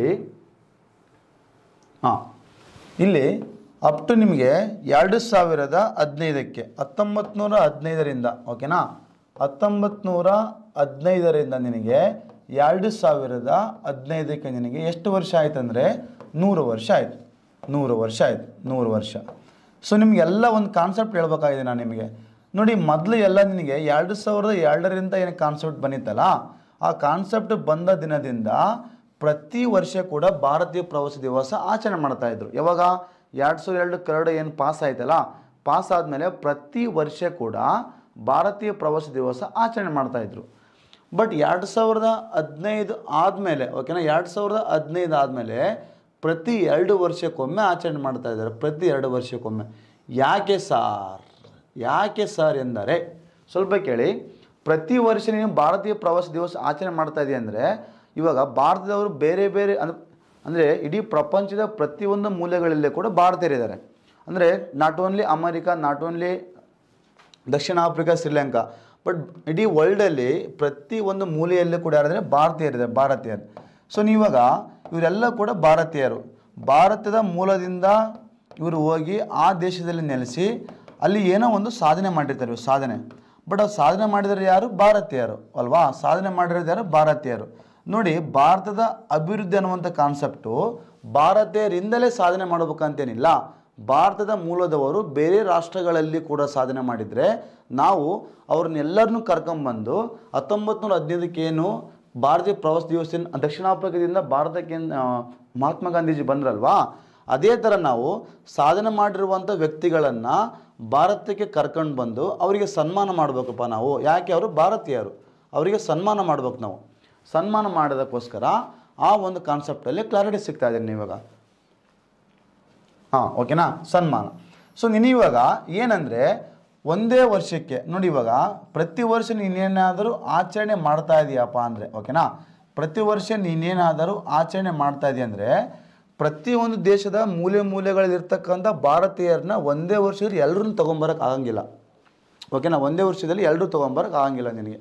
ಹಾಂ ಇಲ್ಲಿ ಅಪ್ ಟು ನಿಮಗೆ ಎರಡು ಸಾವಿರದ ಹದಿನೈದಕ್ಕೆ ಹತ್ತೊಂಬತ್ತು ನೂರ ಹದಿನೈದರಿಂದ ಓಕೆನಾ ಹತ್ತೊಂಬತ್ತು ನೂರ ಹದಿನೈದರಿಂದ ನಿನಗೆ ಎರಡು ಸಾವಿರದ ಹದಿನೈದಕ್ಕೆ ನಿನಗೆ ಎಷ್ಟು ವರ್ಷ ಆಯ್ತು ಅಂದರೆ ನೂರು ವರ್ಷ ಆಯಿತು ನೂರು ವರ್ಷ ಆಯಿತು ನೂರು ವರ್ಷ ಸೊ ನಿಮಗೆಲ್ಲ ಒಂದು ಕಾನ್ಸೆಪ್ಟ್ ಹೇಳ್ಬೇಕಾಗಿದೆ ನಾನು ನಿಮಗೆ ನೋಡಿ ಮೊದಲು ಎಲ್ಲ ನಿನಗೆ ಎರಡು ಸಾವಿರದ ಎರಡರಿಂದ ಏನು ಕಾನ್ಸೆಪ್ಟ್ ಬಂದಿತ್ತಲ್ಲ ಆ ಕಾನ್ಸೆಪ್ಟ್ ಬಂದ ದಿನದಿಂದ ಪ್ರತಿ ವರ್ಷ ಕೂಡ ಭಾರತೀಯ ಪ್ರವಾಸಿ ದಿವಸ ಆಚರಣೆ ಮಾಡ್ತಾ ಇದ್ರು ಯಾವಾಗ ಎರಡು ಸಾವಿರದ ಎರಡು ಕರಡು ಏನು ಪಾಸ್ ಆಯ್ತಲ್ಲ ಪಾಸ್ ಆದಮೇಲೆ ಪ್ರತಿ ವರ್ಷ ಕೂಡ ಭಾರತೀಯ ಪ್ರವಾಸಿ ದಿವಸ ಆಚರಣೆ ಮಾಡ್ತಾ ಇದ್ರು ಬಟ್ ಎರಡು ಸಾವಿರದ ಹದಿನೈದು ಆದಮೇಲೆ ಓಕೆನಾ ಎರಡು ಸಾವಿರದ ಹದಿನೈದು ಆದಮೇಲೆ ಪ್ರತಿ ಎರಡು ವರ್ಷಕ್ಕೊಮ್ಮೆ ಆಚರಣೆ ಮಾಡ್ತಾ ಇದ್ದಾರೆ ಪ್ರತಿ ಎರಡು ವರ್ಷಕ್ಕೊಮ್ಮೆ ಯಾಕೆ ಸಾರ್ ಯಾಕೆ ಸರ್ ಎಂದರೆ ಸ್ವಲ್ಪ ಕೇಳಿ ಪ್ರತಿ ವರ್ಷ ನೀನು ಭಾರತೀಯ ಪ್ರವಾಸ ದಿವಸ ಆಚರಣೆ ಮಾಡ್ತಾ ಇದೆಯಾ ಅಂದರೆ ಇವಾಗ ಭಾರತದವರು ಬೇರೆ ಬೇರೆ ಅನ್ ಅಂದರೆ ಇಡೀ ಪ್ರಪಂಚದ ಪ್ರತಿಯೊಂದು ಮೂಲೆಗಳಲ್ಲೇ ಕೂಡ ಭಾರತೀಯರಿದ್ದಾರೆ ಅಂದರೆ not only America not only ದಕ್ಷಿಣ ಆಫ್ರಿಕಾ ಶ್ರೀಲಂಕಾ ಬಟ್ ಇಡೀ ವರ್ಲ್ಡಲ್ಲಿ ಪ್ರತಿ ಒಂದು ಮೂಲೆಯಲ್ಲೂ ಕೂಡ ಯಾರಂದರೆ ಭಾರತೀಯರಿದ್ದಾರೆ ಭಾರತೀಯರು ಸೊ ನೀವಾಗ ಇವರೆಲ್ಲ ಕೂಡ ಭಾರತೀಯರು ಭಾರತದ ಮೂಲದಿಂದ ಇವರು ಹೋಗಿ ಆ ದೇಶದಲ್ಲಿ ನೆಲೆಸಿ ಅಲ್ಲಿ ಏನೋ ಒಂದು ಸಾಧನೆ ಮಾಡಿರ್ತಾರೆ ಇವ್ರು ಸಾಧನೆ ಬಟ್ ಆ ಸಾಧನೆ ಮಾಡಿದರೆ ಯಾರು ಭಾರತೀಯರು ಅಲ್ವಾ ಸಾಧನೆ ಮಾಡಿರೋದು ಯಾರು ಭಾರತೀಯರು ನೋಡಿ ಭಾರತದ ಅಭಿವೃದ್ಧಿ ಅನ್ನುವಂಥ ಕಾನ್ಸೆಪ್ಟು ಭಾರತೀಯರಿಂದಲೇ ಸಾಧನೆ ಮಾಡಬೇಕಂತೇನಿಲ್ಲ ಭಾರತದ ಮೂಲದವರು ಬೇರೆ ರಾಷ್ಟ್ರಗಳಲ್ಲಿ ಕೂಡ ಸಾಧನೆ ಮಾಡಿದರೆ ನಾವು ಅವ್ರನ್ನೆಲ್ಲರನ್ನೂ ಕರ್ಕೊಂಬಂದು ಹತ್ತೊಂಬತ್ತು ನೂರ ಹದಿನೈದಕ್ಕೆ ಏನು ಭಾರತೀಯ ಪ್ರವಾಸ ದಿವಸ ದಕ್ಷಿಣ ಆಫ್ರಿಕಾದಿಂದ ಭಾರತಕ್ಕೆ ಏನ್, ಆ, ಮಹಾತ್ಮ ಗಾಂಧೀಜಿ ಬಂದ್ರಲ್ವಾ ಅದೇ ಥರ ನಾವು ಸಾಧನೆ ಮಾಡಿರುವಂಥ ವ್ಯಕ್ತಿಗಳನ್ನು ಭಾರತಕ್ಕೆ ಕರ್ಕೊಂಡು ಬಂದು ಅವರಿಗೆ ಸನ್ಮಾನ ಮಾಡಬೇಕಪ್ಪ ನಾವು ಯಾಕೆ ಅವರು ಭಾರತೀಯರು ಅವರಿಗೆ ಸನ್ಮಾನ ಮಾಡ್ಬೇಕು ನಾವು ಸನ್ಮಾನ ಮಾಡೋದಕ್ಕೋಸ್ಕರ ಆ ಒಂದು ಕಾನ್ಸೆಪ್ಟಲ್ಲಿ ಕ್ಲಾರಿಟಿ ಸಿಗ್ತಾ ಇದೆ ಇವಾಗ ಹಾಂ ಓಕೆನಾ ಸನ್ಮಾನ ಸೊ ನೀನಿವಾಗ ಏನಂದರೆ ಒಂದೇ ವರ್ಷಕ್ಕೆ ನೋಡಿ ಇವಾಗ ಪ್ರತಿ ವರ್ಷ ನೀನೇನಾದರೂ ಆಚರಣೆ ಮಾಡ್ತಾ ಇದೀಯಪ್ಪ ಅಂದರೆ ಓಕೆನಾ ಪ್ರತಿ ವರ್ಷ ನೀನೇನಾದರೂ ಆಚರಣೆ ಮಾಡ್ತಾ ಇದೀಯ ಅಂದರೆ ಪ್ರತಿಯೊಂದು ದೇಶದ ಮೂಲೆ ಮೂಲೆಗಳಲ್ಲಿರ್ತಕ್ಕಂಥ ಭಾರತೀಯರನ್ನ ಒಂದೇ ವರ್ಷದಲ್ಲಿ ಎಲ್ಲರನ್ನೂ ತೊಗೊಂಬರಕ್ಕೆ ಆಗಂಗಿಲ್ಲ ಓಕೆನಾ ಒಂದೇ ವರ್ಷದಲ್ಲಿ ಎಲ್ಲರೂ ತೊಗೊಂಬರಕ್ಕೆ ಆಗಂಗಿಲ್ಲ ನಿನಗೆ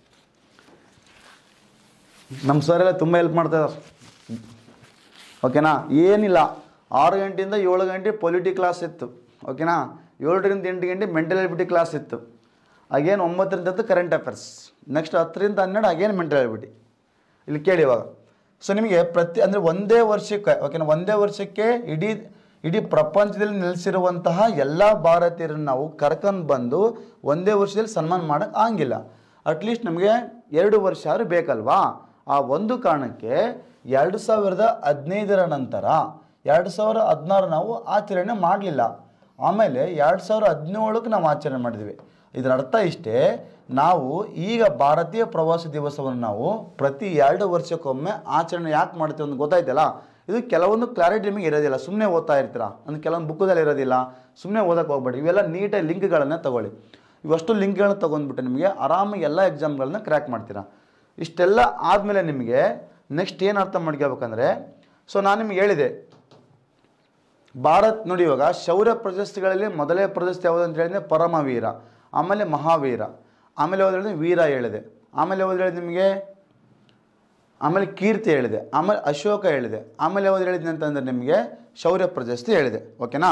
ನಮ್ಮ ಸರ್ ಎಲ್ಲ ತುಂಬ ಹೆಲ್ಪ್ ಮಾಡ್ತಾರೆ ಓಕೆನಾ ಏನಿಲ್ಲ ಆರು ಗಂಟೆಯಿಂದ ಏಳು ಗಂಟೆ ಪೊಲಿಟಿ ಕ್ಲಾಸ್ ಇತ್ತು ಓಕೆನಾ ಏಳರಿಂದ ಎಂಟು ಗಂಟೆ ಮೆಂಟಲ್ ಎಬಿಲಿಟಿ ಕ್ಲಾಸ್ ಇತ್ತು ಅಗೇನ್ ಒಂಬತ್ತರಿಂದ ಹತ್ತು ಕರೆಂಟ್ ಅಫೇರ್ಸ್ ನೆಕ್ಸ್ಟ್ ಹತ್ತರಿಂದ ಹನ್ನೆರಡು ಅಗೇನ್ ಮೆಂಟಲ್ ಎಬಿಲಿಟಿ ಇಲ್ಲಿ ಕೇಳಿ ಇವಾಗ ಸೊ ನಿಮಗೆ ಪ್ರತಿ ಅಂದರೆ ಒಂದೇ ವರ್ಷಕ್ಕೆ ಓಕೆನಾ ಒಂದೇ ವರ್ಷಕ್ಕೆ ಇಡೀ ಇಡೀ ಪ್ರಪಂಚದಲ್ಲಿ ನೆಲೆಸಿರುವಂತಹ ಎಲ್ಲ ಭಾರತೀಯರನ್ನು ನಾವು ಕರ್ಕೊಂಡು ಬಂದು ಒಂದೇ ವರ್ಷದಲ್ಲಿ ಸನ್ಮಾನ ಮಾಡೋಕ್ಕೆ ಆಗಂಗಿಲ್ಲ ಅಟ್ಲೀಸ್ಟ್ ನಮಗೆ ಎರಡು ವರ್ಷ ಆದ್ರೂ ಬೇಕಲ್ವಾ ಆ ಒಂದು ಕಾರಣಕ್ಕೆ ಎರಡು ಸಾವಿರದ ಹದಿನೈದರ ನಂತರ ಎರಡು ಸಾವಿರ ಹದಿನಾರು ನಾವು ಆಚರಣೆ ಮಾಡಲಿಲ್ಲ ಆಮೇಲೆ ಎರಡು ಸಾವಿರ ಹದಿನೇಳಕ್ಕೆ ನಾವು ಆಚರಣೆ ಮಾಡಿದ್ವಿ ಇದರ ಅರ್ಥ ಇಷ್ಟೇ ನಾವು ಈಗ ಭಾರತೀಯ ಪ್ರವಾಸ ದಿವಸವನ್ನು ನಾವು ಪ್ರತಿ ಎರಡು ವರ್ಷಕ್ಕೊಮ್ಮೆ ಆಚರಣೆ ಯಾಕೆ ಮಾಡ್ತೀವಿ ಅಂತ ಗೊತ್ತಾಯ್ತಲ್ಲ ಇದು ಕೆಲವೊಂದು ಕ್ಲಾರಿಟಿ ನಿಮಗೆ ಇರೋದಿಲ್ಲ ಸುಮ್ಮನೆ ಓದ್ತಾ ಇರ್ತೀರಾ ಅಂದ್ರೆ ಕೆಲವೊಂದು ಬುಕ್ಕದಲ್ಲಿ ಇರೋದಿಲ್ಲ ಸುಮ್ಮನೆ ಓದಕ್ಕೆ ಹೋಗ್ಬೇಡಿ ಇವೆಲ್ಲ ನೀಟಾಗಿ ಲಿಂಕ್ಗಳನ್ನು ತಗೊಳ್ಳಿ ಇವಷ್ಟು ಲಿಂಕ್ಗಳನ್ನ ತೊಗೊಂಡ್ಬಿಟ್ಟು ನಿಮಗೆ ಆರಾಮಾಗಿ ಎಲ್ಲ ಎಕ್ಸಾಮ್ಗಳನ್ನ ಕ್ರ್ಯಾಕ್ ಮಾಡ್ತೀರಾ ಇಷ್ಟೆಲ್ಲ ಆದಮೇಲೆ ನಿಮಗೆ ನೆಕ್ಸ್ಟ್ ಏನು ಅರ್ಥ ಮಾಡ್ಕೋಬೇಕಂದ್ರೆ ಸೊ ನಾನು ನಿಮ್ಗೆ ಹೇಳಿದೆ ಭಾರತ್ ನೋಡಿ ಇವಾಗ ಶೌರ್ಯ ಪ್ರಶಸ್ತಿಗಳಲ್ಲಿ ಮೊದಲೇ ಪ್ರಶಸ್ತಿ ಯಾವುದು ಅಂತ ಹೇಳಿದ್ರೆ ಪರಮವೀರ ಆಮೇಲೆ ಮಹಾವೀರ ಆಮೇಲೆ ಯಾವ್ದು ಹೇಳಿದ್ರೆ ವೀರ ಹೇಳಿದೆ ಆಮೇಲೆ ಯಾವ್ದು ಹೇಳಿದೆ ನಿಮಗೆ ಆಮೇಲೆ ಕೀರ್ತಿ ಹೇಳಿದೆ ಆಮೇಲೆ ಅಶೋಕ ಹೇಳಿದೆ ಆಮೇಲೆ ಯಾವ್ದು ಹೇಳಿದ್ನಿ ಅಂತಂದರೆ ನಿಮಗೆ ಶೌರ್ಯ ಪ್ರಶಸ್ತಿ ಹೇಳಿದೆ ಓಕೆನಾ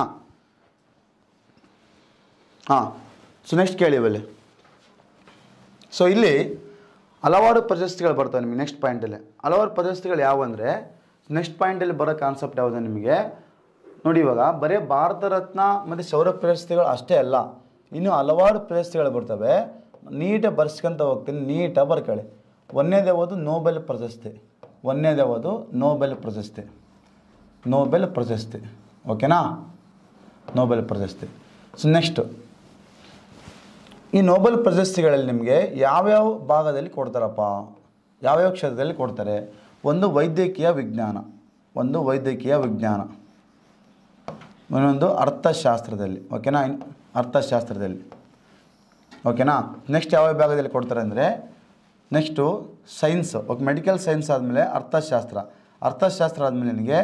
ಹಾಂ ಸೊ ನೆಕ್ಸ್ಟ್ ಕೇಳಿ ಬಲ್ಲಿ ಸೊ ಇಲ್ಲಿ ಹಲವಾರು ಪ್ರಶಸ್ತಿಗಳು ಬರ್ತವೆ ನಿಮಗೆ ನೆಕ್ಸ್ಟ್ ಪಾಯಿಂಟಲ್ಲಿ ಹಲವಾರು ಪ್ರಶಸ್ತಿಗಳು ಯಾವುವು ನೆಕ್ಸ್ಟ್ ಪಾಯಿಂಟಲ್ಲಿ ಬರೋ ಕಾನ್ಸೆಪ್ಟ್ ಯಾವುದು ನಿಮಗೆ ನೋಡಿ ಇವಾಗ ಬರೀ ಭಾರತ ರತ್ನ ಮತ್ತು ಶೌರ್ಯ ಪ್ರಶಸ್ತಿಗಳು ಅಷ್ಟೇ ಅಲ್ಲ ಇನ್ನು ಹಲವಾರು ಪ್ರಶಸ್ತಿಗಳು ಬರ್ತವೆ ನೀಟಾಗಿ ಬರ್ಸ್ಕೊಂತ ಹೋಗ್ತೀನಿ ನೀಟಾಗಿ ಬರ್ಕೊಳ್ಳಿ ಒಂದನೇದೇ ಓದು ನೋಬೆಲ್ ಪ್ರಶಸ್ತಿ ಒಂದನೇದೇ ಓದು ನೋಬೆಲ್ ಪ್ರಶಸ್ತಿ ನೋಬೆಲ್ ಪ್ರಶಸ್ತಿ ಓಕೆನಾ ನೋಬೆಲ್ ಪ್ರಶಸ್ತಿ ಸೊ ನೆಕ್ಸ್ಟು ಈ ನೋಬೆಲ್ ಪ್ರಶಸ್ತಿಗಳಲ್ಲಿ ನಿಮಗೆ ಯಾವ್ಯಾವ ಭಾಗದಲ್ಲಿ ಕೊಡ್ತಾರಪ್ಪ ಯಾವ್ಯಾವ ಕ್ಷೇತ್ರದಲ್ಲಿ ಕೊಡ್ತಾರೆ ಒಂದು ವೈದ್ಯಕೀಯ ವಿಜ್ಞಾನ ಒಂದು ವೈದ್ಯಕೀಯ ವಿಜ್ಞಾನ ಇನ್ನೊಂದು ಅರ್ಥಶಾಸ್ತ್ರದಲ್ಲಿ ಓಕೆನಾ ಇನ್- ಅರ್ಥಶಾಸ್ತ್ರದಲ್ಲಿ ಓಕೆನಾ ನೆಕ್ಸ್ಟ್ ಯಾವ ಭಾಗದಲ್ಲಿ ಕೊಡ್ತಾರೆ ಅಂದರೆ next science okay medical science ಆದಮೇಲೆ ಅರ್ಥಶಾಸ್ತ್ರ ಅರ್ಥಶಾಸ್ತ್ರ ಆದಮೇಲೆ ನಿನಗೆ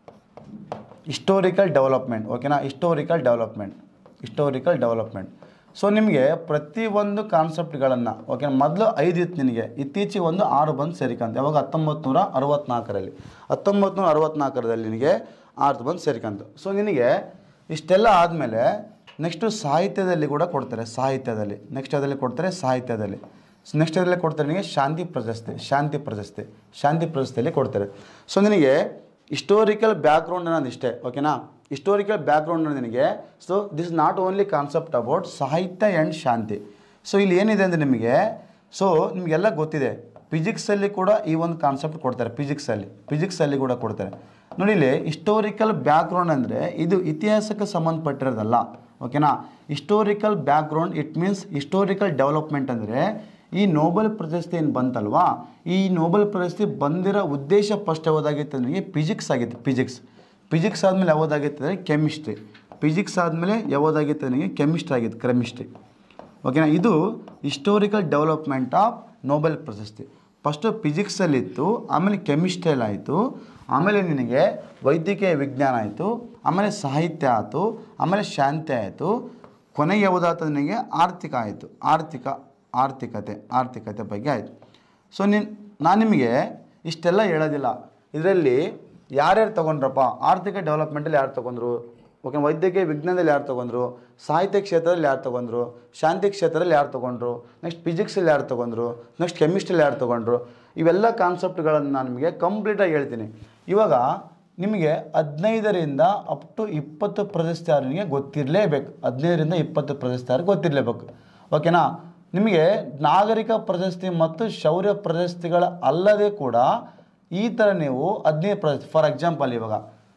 ಹಿಸ್ಟೋರಿಕಲ್ ಡೆವಲಪ್ಮೆಂಟ್ ಓಕೆನಾ historical development historical development so ನಿಮಗೆ ಪ್ರತಿಯೊಂದು ಕಾನ್ಸೆಪ್ಟ್ಗಳನ್ನು ಓಕೆ ಮೊದಲು ಐದು ಇತ್ತು ನಿನಗೆ ಇತ್ತೀಚೆಗೆ ಒಂದು ಆರು ಬಂದು ಸೇರಿಕಂತ ಯಾವಾಗ ಹತ್ತೊಂಬತ್ತು ನೂರ ಅರವತ್ತ್ನಾಲ್ಕರಲ್ಲಿ ಹತ್ತೊಂಬತ್ತು ನೂರ ಅರವತ್ತ್ನಾಲ್ಕರಲ್ಲಿ ನಿನಗೆ ಆರು ಬಂದು ಸೇರಿಕಂತು ಸೊ ನಿನಗೆ ಇಷ್ಟೆಲ್ಲ ಆದಮೇಲೆ ನೆಕ್ಸ್ಟು ಸಾಹಿತ್ಯದಲ್ಲಿ ಕೂಡ ಕೊಡ್ತಾರೆ ಸಾಹಿತ್ಯದಲ್ಲಿ ನೆಕ್ಸ್ಟ್ ಅದರಲ್ಲಿ ಕೊಡ್ತಾರೆ ಸಾಹಿತ್ಯದಲ್ಲಿ ನೆಕ್ಸ್ಟ್ ಅದರಲ್ಲಿ ಕೊಡ್ತಾರೆ ನಿನಗೆ ಶಾಂತಿ ಪ್ರಶಸ್ತಿ ಶಾಂತಿ ಪ್ರಶಸ್ತಿ ಶಾಂತಿ ಪ್ರಶಸ್ತಿಯಲ್ಲಿ ಕೊಡ್ತಾರೆ ಸೊ ನಿನಗೆ ಹಿಸ್ಟೋರಿಕಲ್ ಬ್ಯಾಕ್ಗ್ರೌಂಡ್ ಅನ್ನೋದು ಇಷ್ಟೇ ಓಕೆನಾ ಹಿಸ್ಟೋರಿಕಲ್ ಬ್ಯಾಕ್ಗ್ರೌಂಡ್ ನಿನಗೆ so this not only concept about ಸಾಹಿತ್ಯ ಆ್ಯಂಡ್ ಶಾಂತಿ ಸೊ ಇಲ್ಲಿ ಏನಿದೆ ಅಂದರೆ ನಿಮಗೆ ಸೊ ನಿಮಗೆಲ್ಲ ಗೊತ್ತಿದೆ ಫಿಸಿಕ್ಸಲ್ಲಿ ಕೂಡ ಈ ಒಂದು ಕಾನ್ಸೆಪ್ಟ್ ಕೊಡ್ತಾರೆ ಫಿಸಿಕ್ಸಲ್ಲಿ ಫಿಸಿಕ್ಸಲ್ಲಿ ಕೂಡ ಕೊಡ್ತಾರೆ ನೋಡಿ ಇಲ್ಲಿ ಹಿಸ್ಟೋರಿಕಲ್ ಬ್ಯಾಕ್ಗ್ರೌಂಡ್ ಅಂದರೆ ಇದು ಇತಿಹಾಸಕ್ಕೆ ಸಂಬಂಧಪಟ್ಟಿರೋದಲ್ಲ ಓಕೆನಾ historical background it means historical development ಅಂದರೆ ಈ ನೋಬೆಲ್ ಪ್ರಶಸ್ತಿ ಏನು ಬಂತಲ್ವಾ ಈ ನೋಬೆಲ್ ಪ್ರಶಸ್ತಿ ಬಂದಿರೋ ಉದ್ದೇಶ ಫಸ್ಟ್ ಯಾವುದಾಗಿತ್ತು ನನಗೆ ಫಿಸಿಕ್ಸ್ ಆಗಿತ್ತು ಫಿಸಿಕ್ಸ್ ಫಿಸಿಕ್ಸ್ ಆದಮೇಲೆ ಯಾವುದಾಗಿತ್ತು ಅಂದರೆ ಕೆಮಿಸ್ಟ್ರಿ ಫಿಸಿಕ್ಸ್ ಆದಮೇಲೆ ಯಾವುದಾಗಿತ್ತು ನನಗೆ ಕೆಮಿಸ್ಟ್ರಿ ಆಗಿತ್ತು ಕೆಮಿಸ್ಟ್ರಿ ಓಕೆನಾ ಇದು ಹಿಸ್ಟೋರಿಕಲ್ ಡೆವಲಪ್ಮೆಂಟ್ ಆಫ್ ನೋಬೆಲ್ ಪ್ರಶಸ್ತಿ ಫಸ್ಟು ಫಿಸಿಕ್ಸಲ್ಲಿತ್ತು ಆಮೇಲೆ ಕೆಮಿಸ್ಟ್ರಿಯಲ್ಲಿ ಆಯಿತು ಆಮೇಲೆ ನಿನಗೆ ವೈದ್ಯಕೀಯ ವಿಜ್ಞಾನ ಆಯಿತು ಆಮೇಲೆ ಸಾಹಿತ್ಯ ಆಯಿತು ಆಮೇಲೆ ಶಾಂತಿ ಆಯಿತು ಕೊನೆಗೆ ಯಾವುದಾಯ್ತು ನನಗೆ ಆರ್ಥಿಕ ಆಯಿತು ಆರ್ಥಿಕ ಆರ್ಥಿಕತೆ ಆರ್ಥಿಕತೆ ಬಗ್ಗೆ ಆಯಿತು ಸೊ ನಿನ್ ನಾನು ನಿಮಗೆ ಇಷ್ಟೆಲ್ಲ ಹೇಳೋದಿಲ್ಲ ಇದರಲ್ಲಿ ಯಾರ್ಯಾರು ತೊಗೊಂಡ್ರಪ್ಪ ಆರ್ಥಿಕ ಡೆವಲಪ್ಮೆಂಟಲ್ಲಿ ಯಾರು ತೊಗೊಂಡ್ರು ಓಕೆ ವೈದ್ಯಕೀಯ ವಿಜ್ಞಾನದಲ್ಲಿ ಯಾರು ತೊಗೊಂಡ್ರು ಸಾಹಿತ್ಯ ಕ್ಷೇತ್ರದಲ್ಲಿ ಯಾರು ತೊಗೊಂಡ್ರು ಶಾಂತಿ ಕ್ಷೇತ್ರದಲ್ಲಿ ಯಾರು ತೊಗೊಂಡ್ರು ನೆಕ್ಸ್ಟ್ ಫಿಸಿಕ್ಸಲ್ಲಿ ಯಾರು ತೊಗೊಂಡ್ರು ನೆಕ್ಸ್ಟ್ ಕೆಮಿಸ್ಟ್ರಿಯಲ್ಲಿ ಯಾರು ತೊಗೊಂಡ್ರು ಇವೆಲ್ಲ ಕಾನ್ಸೆಪ್ಟ್ಗಳನ್ನು ನಾನು ನಿಮಗೆ ಕಂಪ್ಲೀಟಾಗಿ ಹೇಳ್ತೀನಿ ಇವಾಗ ನಿಮಗೆ ಹದಿನೈದರಿಂದ ಅಪ್ ಟು ಇಪ್ಪತ್ತು ಪ್ರಶಸ್ತಿ ನಿಮಗೆ ಗೊತ್ತಿರಲೇಬೇಕು ಹದಿನೈದರಿಂದ ಇಪ್ಪತ್ತು ಪ್ರಶಸ್ತಿ ಗೊತ್ತಿರಲೇಬೇಕು ಓಕೆನಾ ನಿಮಗೆ ನಾಗರಿಕ ಪ್ರಶಸ್ತಿ ಮತ್ತು ಶೌರ್ಯ ಪ್ರಶಸ್ತಿಗಳ ಅಲ್ಲದೆ ಕೂಡ ಈ ಥರ ನೀವು ಹದಿನೈದು ಪ್ರಶಸ್ತಿ ಫಾರ್ ಎಕ್ಸಾಂಪಲ್ ಇವಾಗ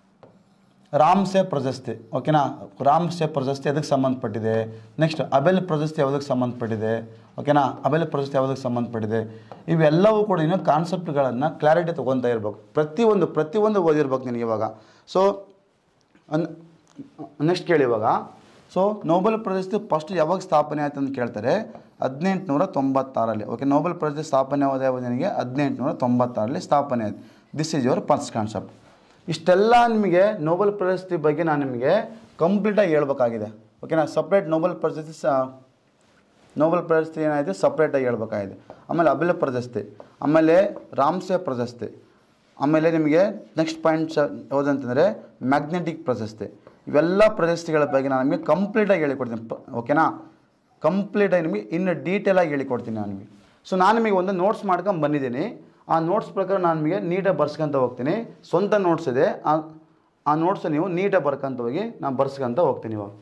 ರಾಮ್ಸೆ ಪ್ರಶಸ್ತಿ ಓಕೆನಾ ರಾಮ್ಸೆ ಪ್ರಶಸ್ತಿ ಅದಕ್ಕೆ ಸಂಬಂಧಪಟ್ಟಿದೆ ನೆಕ್ಸ್ಟ್ ಅಬೆಲ್ ಪ್ರಶಸ್ತಿ ಯಾವುದಕ್ಕೆ ಸಂಬಂಧಪಟ್ಟಿದೆ ಓಕೆನಾ ಅಬೆಲ್ ಪ್ರಶಸ್ತಿ ಯಾವುದಕ್ಕೆ ಸಂಬಂಧಪಟ್ಟಿದೆ ಇವೆಲ್ಲವೂ ಕೂಡ ಇನ್ನೂ ಕಾನ್ಸೆಪ್ಟ್ಗಳನ್ನು ಕ್ಲಾರಿಟಿ ತೊಗೊತಾ ಇರ್ಬೇಕು ಪ್ರತಿಯೊಂದು ಪ್ರತಿಯೊಂದು ಓದಿರ್ಬೇಕು ನಿನಗೆ ಇವಾಗ ಸೊ ಅನ್ ನೆಕ್ಸ್ಟ್ ಕೇಳಿ ಇವಾಗ ಸೊ ನೋಬೆಲ್ ಪ್ರಶಸ್ತಿ ಫಸ್ಟ್ ಯಾವಾಗ ಸ್ಥಾಪನೆ ಆಯ್ತು ಅಂತ ಕೇಳ್ತಾರೆ ಹದಿನೆಂಟುನೂರ ತೊಂಬತ್ತಾರಲ್ಲಿ ಓಕೆ ನೋಬೆಲ್ ಪ್ರಶಸ್ತಿ ಸ್ಥಾಪನೆ ಯಾವ್ದು ಯಾವುದು ನಿನಗೆ ಹದಿನೆಂಟುನೂರ ತೊಂಬತ್ತಾರಲ್ಲಿ ಸ್ಥಾಪನೆ ಆಯ್ತು this is your first concept ಇಷ್ಟೆಲ್ಲ ನಿಮಗೆ ನೋಬೆಲ್ ಪ್ರಶಸ್ತಿ ಬಗ್ಗೆ ನಾನು ನಿಮಗೆ ಕಂಪ್ಲೀಟಾಗಿ ಹೇಳ್ಬೇಕಾಗಿದೆ ಓಕೆನಾ ಸಪ್ರೇಟ್ ನೋಬೆಲ್ ಪ್ರಶಸ್ತಿ ಸ ನೋಬೆಲ್ ಪ್ರಶಸ್ತಿ ಏನಾಯಿತು ಸಪ್ರೇಟಾಗಿ ಹೇಳ್ಬೇಕಾಗಿದೆ ಆಮೇಲೆ ಅಬೆಲ್ ಪ್ರಶಸ್ತಿ ಆಮೇಲೆ ರಾಮ್ಸೆ ಪ್ರಶಸ್ತಿ ಆಮೇಲೆ ನಿಮಗೆ ನೆಕ್ಸ್ಟ್ ಪಾಯಿಂಟ್ಸ್ ಯಾವುದಂತಂದರೆ ಮ್ಯಾಗ್ನೆಟಿಕ್ ಪ್ರಶಸ್ತಿ ಇವೆಲ್ಲ ಪ್ರಶಸ್ತಿಗಳ ಬಗ್ಗೆ ನಾನು ನಿಮಗೆ ಕಂಪ್ಲೀಟಾಗಿ ಹೇಳಿಕೊಡ್ತೀನಿ ಪ- ಓಕೆನಾ ಕಂಪ್ಲೀಟಾಗಿ ನಿಮಗೆ ಇನ್ನು ಡೀಟೇಲಾಗಿ ಹೇಳಿಕೊಡ್ತೀನಿ ನಾನು ನಿಮಗೆ ಸೊ ನಾನು ನಿಮಗೆ ಒಂದು ನೋಟ್ಸ್ ಮಾಡ್ಕೊಂಡು ಬಂದಿದ್ದೀನಿ ಆ ನೋಟ್ಸ್ ಪ್ರಕಾರ ನಾನು ನಿಮಗೆ ನೀಟಾಗಿ ಬರ್ಸ್ಕೊಂತ ಹೋಗ್ತೀನಿ ಸ್ವಂತ ನೋಟ್ಸ್ ಇದೆ ಆ ಆ ನೋಟ್ಸ್ ನೀವು ನೀಟಾಗಿ ಬರ್ಕೊಂತ ಹೋಗಿ ನಾನು ಬರ್ಸ್ಕೊಂತ ಹೋಗ್ತೀನಿ ಇವಾಗ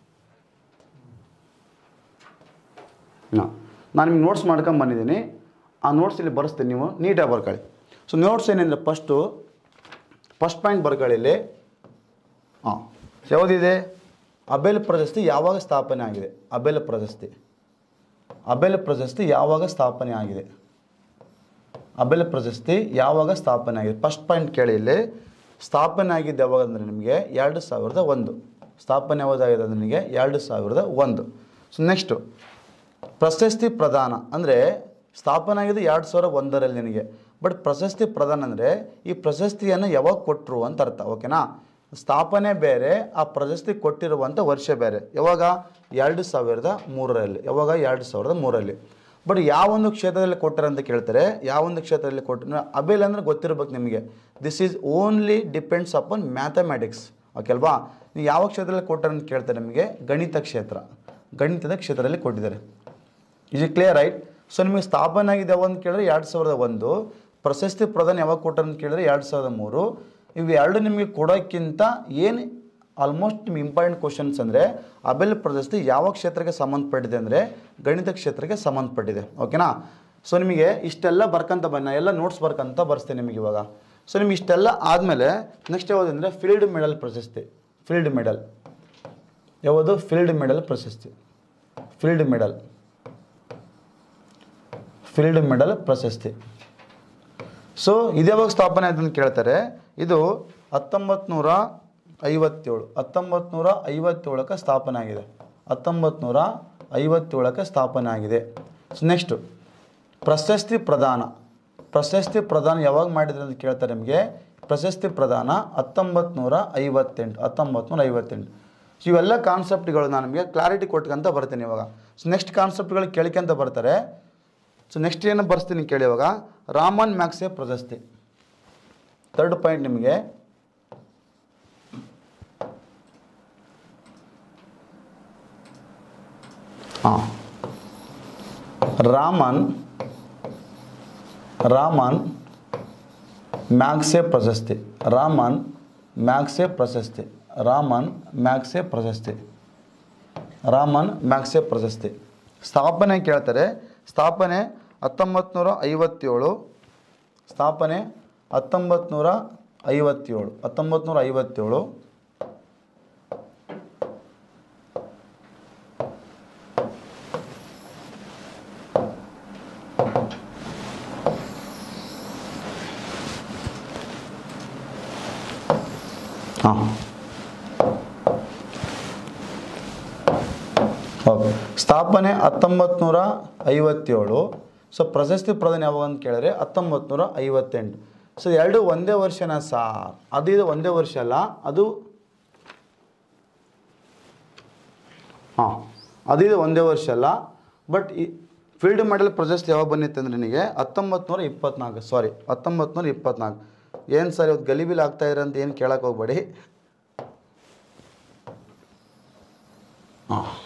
ಹಾಂ ನಾನು ನಿಮ್ಗೆ ನೋಟ್ಸ್ ಮಾಡ್ಕೊಂಡು ಬಂದಿದ್ದೀನಿ ಆ ನೋಟ್ಸ್ ಇಲ್ಲಿ ಬರೆಸ್ತೀನಿ ನೀವು ನೀಟಾಗಿ ಬರ್ಕೊಳ್ಳಿ ಸೊ ನೋಟ್ಸ್ ಏನೆಂದರೆ ಫಸ್ಟು ಫಸ್ಟ್ ಪಾಯಿಂಟ್ ಬರ್ಕೊಳ್ಳಿ ಇಲ್ಲಿ ಹಾಂ ಯಾವುದಿದೆ ಅಬೆಲ್ ಪ್ರಶಸ್ತಿ ಯಾವಾಗ ಸ್ಥಾಪನೆ ಆಗಿದೆ ಅಬೆಲ್ ಪ್ರಶಸ್ತಿ ಅಬೆಲ್ ಪ್ರಶಸ್ತಿ ಯಾವಾಗ ಸ್ಥಾಪನೆ ಆಗಿದೆ ಅಬೆಲ್ ಪ್ರಶಸ್ತಿ ಯಾವಾಗ ಸ್ಥಾಪನೆ ಆಗಿದೆ ಫಸ್ಟ್ ಪಾಯಿಂಟ್ ಕೇಳಿ ಇಲ್ಲಿ ಸ್ಥಾಪನೆ ಆಗಿದ್ದು ಯಾವಾಗ ಅಂದರೆ ನಿಮಗೆ ಎರಡು ಸಾವಿರದ ಒಂದು ಸ್ಥಾಪನೆ ಯಾವಾಗಾಗಿದೆ ಅಂದರೆ ನಿಮಗೆ ಎರಡು ಸಾವಿರದ ಒಂದು ಸೊ ನೆಕ್ಸ್ಟು ಪ್ರಶಸ್ತಿ ಪ್ರದಾನ ಅಂದರೆ ಸ್ಥಾಪನೆ ಆಗಿದೆ ಎರಡು ಸಾವಿರ ಒಂದರಲ್ಲಿ ನಿನಗೆ ಬಟ್ ಪ್ರಶಸ್ತಿ ಪ್ರದಾನ ಅಂದರೆ ಈ ಪ್ರಶಸ್ತಿಯನ್ನು ಯಾವಾಗ ಕೊಟ್ಟರು ಅಂತ ಅರ್ಥ ಓಕೆನಾ ಸ್ಥಾಪನೆ ಬೇರೆ ಆ ಪ್ರಶಸ್ತಿ ಕೊಟ್ಟಿರುವಂಥ ವರ್ಷ ಬೇರೆ ಯಾವಾಗ ಎರಡು ಸಾವಿರದ ಮೂರರಲ್ಲಿ ಯಾವಾಗ ಎರಡು ಸಾವಿರದ ಮೂರರಲ್ಲಿ ಬಟ್ ಯಾವೊಂದು ಕ್ಷೇತ್ರದಲ್ಲಿ ಕೊಟ್ಟರೆ ಅಂತ ಕೇಳ್ತಾರೆ ಯಾವೊಂದು ಕ್ಷೇತ್ರದಲ್ಲಿ ಕೊಟ್ಟರೆ ಅಬೇಲ್ ಅಂದರೆ ಗೊತ್ತಿರ್ಬೇಕು ನಿಮಗೆ this is only depends upon mathematics okay ಅಲ್ವಾ ನೀವು ಯಾವ ಕ್ಷೇತ್ರದಲ್ಲಿ ಕೊಟ್ಟರೆ ಅಂತ ಕೇಳ್ತಾರೆ ನಿಮಗೆ ಗಣಿತ ಕ್ಷೇತ್ರ ಗಣಿತದ ಕ್ಷೇತ್ರದಲ್ಲಿ ಕೊಟ್ಟಿದ್ದಾರೆ ಇಸ್ ಕ್ಲಿಯರ್ ರೈಟ್ ಸೊ ನಿಮಗೆ ಸ್ಥಾಪನೆ ಆಗಿದೆ ಯಾವಾಗ ಅಂತ ಕೇಳಿದ್ರೆ ಎರಡು ಸಾವಿರದ ಒಂದು ಪ್ರಶಸ್ತಿ ಪ್ರದಾನ ಯಾವಾಗ ಕೊಟ್ಟರು ಅಂತ ಕೇಳಿದ್ರೆ ಎರಡು ಸಾವಿರದ ಮೂರು ಇವು ಎರಡು ನಿಮಗೆ ಕೊಡೋಕ್ಕಿಂತ ಏನು ಆಲ್ಮೋಸ್ಟ್ ನಿಮ್ಗೆ ಇಂಪಾರ್ಟೆಂಟ್ ಕ್ವಶನ್ಸ್ ಅಂದರೆ ಅಬೆಲ್ ಪ್ರಶಸ್ತಿ ಯಾವ ಕ್ಷೇತ್ರಕ್ಕೆ ಸಂಬಂಧಪಟ್ಟಿದೆ ಅಂದರೆ ಗಣಿತ ಕ್ಷೇತ್ರಕ್ಕೆ ಸಂಬಂಧಪಟ್ಟಿದೆ ಓಕೆನಾ ಸೊ ನಿಮಗೆ ಇಷ್ಟೆಲ್ಲ ಬರ್ಕಂತ ಬನ್ನ ಎಲ್ಲ ನೋಟ್ಸ್ ಬರ್ಕಂತ ಬರ್ಸ್ತೇನೆ ನಿಮಗೆ ಇವಾಗ ಸೊ ನಿಮ್ಗೆ ಇಷ್ಟೆಲ್ಲ ಆದಮೇಲೆ ನೆಕ್ಸ್ಟ್ ಯಾವುದಂದರೆ ಫೀಲ್ಡ್ ಮೆಡಲ್ ಪ್ರಶಸ್ತಿ ಫೀಲ್ಡ್ ಮೆಡಲ್ ಯಾವುದು ಫೀಲ್ಡ್ ಮೆಡಲ್ ಪ್ರಶಸ್ತಿ ಫೀಲ್ಡ್ ಮೆಡಲ್ ಫೀಲ್ಡ್ ಮೆಡಲ್ ಪ್ರಶಸ್ತಿ ಸೊ ಇದು ಯಾವಾಗ ಸ್ಥಾಪನೆ ಆಯ್ತು ಅಂತ ಕೇಳ್ತಾರೆ ಇದು ಹತ್ತೊಂಬತ್ತು ನೂರ ಐವತ್ತೇಳು ಹತ್ತೊಂಬತ್ತು ನೂರ ಐವತ್ತೇಳಕ್ಕೆ ಸ್ಥಾಪನೆ ಆಗಿದೆ ಹತ್ತೊಂಬತ್ತು ನೂರ ಐವತ್ತೇಳಕ್ಕೆ ಸ್ಥಾಪನೆ ಆಗಿದೆ ಸೊ ನೆಕ್ಸ್ಟು ಪ್ರಶಸ್ತಿ ಪ್ರದಾನ ಪ್ರಶಸ್ತಿ ಪ್ರದಾನ ಯಾವಾಗ ಮಾಡಿದ್ರು ಅಂತ ಕೇಳ್ತಾರೆ ನಿಮಗೆ ಪ್ರಶಸ್ತಿ ಪ್ರದಾನ ಹತ್ತೊಂಬತ್ತು ನೂರ ಐವತ್ತೆಂಟು ಹತ್ತೊಂಬತ್ತು ನೂರ ಐವತ್ತೆಂಟು ಸೊ ಇವೆಲ್ಲ ಕಾನ್ಸೆಪ್ಟ್ಗಳು ನಾನು ನಿಮಗೆ ಕ್ಲಾರಿಟಿ ಕೊಟ್ಕೊಂತ ಬರ್ತೀನಿ ಇವಾಗ ಸೊ ನೆಕ್ಸ್ಟ್ ಕಾನ್ಸೆಪ್ಟ್ಗಳು ಕೇಳ್ಕೊಂತ ಬರ್ತಾರೆ ಸೊ ನೆಕ್ಸ್ಟ್ ಏನು ಬರ್ಸ್ತೀನಿ ಕೇಳಿ ಇವಾಗ ರಾಮನ್ ಮ್ಯಾಕ್ಸೆ ಪ್ರಶಸ್ತಿ ಥರ್ಡ್ ಪಾಯಿಂಟ್ ನಿಮಗೆ ಹಾಂ ರಾಮನ್ ರಾಮನ್ ಮ್ಯಾಕ್ಸೆ ಪ್ರಶಸ್ತಿ ರಾಮನ್ ಮ್ಯಾಕ್ಸೆ ಪ್ರಶಸ್ತಿ ರಾಮನ್ ಮ್ಯಾಕ್ಸೆ ಪ್ರಶಸ್ತಿ ರಾಮನ್ ಮ್ಯಾಕ್ಸೆ ಪ್ರಶಸ್ತಿ ಸ್ಥಾಪನೆ ಕೇಳ್ತಾರೆ ಸ್ಥಾಪನೆ ಹತ್ತೊಂಬತ್ತು ನೂರ ಐವತ್ತೇಳು ಸ್ಥಾಪನೆ ಹತ್ತೊಂಬತ್ತು ನೂರ ಐವತ್ತೇಳು ಹತ್ತೊಂಬತ್ತು ನೂರ ಐವತ್ತೇಳು ಹಾಂ ಓಕೆ ಸ್ಥಾಪನೆ ಹತ್ತೊಂಬತ್ತು ನೂರ ಐವತ್ತೇಳು ಸೊ ಪ್ರಶಸ್ತಿ ಪ್ರದಾನ ಯಾವಾಗ ಅಂತ ಕೇಳಿದ್ರೆ ಹತ್ತೊಂಬತ್ತು ನೂರ ಐವತ್ತೆಂಟು ಸೊ ಎರಡು ಒಂದೇ ವರ್ಷನ ಸಾರ್ ಅದು ಇದು ಒಂದೇ ವರ್ಷ ಅಲ್ಲ ಅದು ಹಾಂ ಅದು ಇದು ಒಂದೇ ವರ್ಷ ಅಲ್ಲ ಬಟ್ ಈ ಫೀಲ್ಡ್ ಮೆಡಲ್ ಪ್ರಶಸ್ತಿ ಯಾವಾಗ ಬಂದಿತ್ತು ಅಂದರೆ ನಿನಗೆ ಹತ್ತೊಂಬತ್ತು ನೂರ ಇಪ್ಪತ್ನಾಲ್ಕು ಸಾರಿ ಹತ್ತೊಂಬತ್ತು ನೂರ ಇಪ್ಪತ್ನಾಲ್ಕು ಏನು ಸರ್ ಇವತ್ತು ಗಲಿಬಿಲ್ ಆಗ್ತಾ ಇದ್ರೆ ಅಂತ ಏನು ಕೇಳಕ್ಕೆ ಹೋಗ್ಬೇಡಿ ಹಾಂ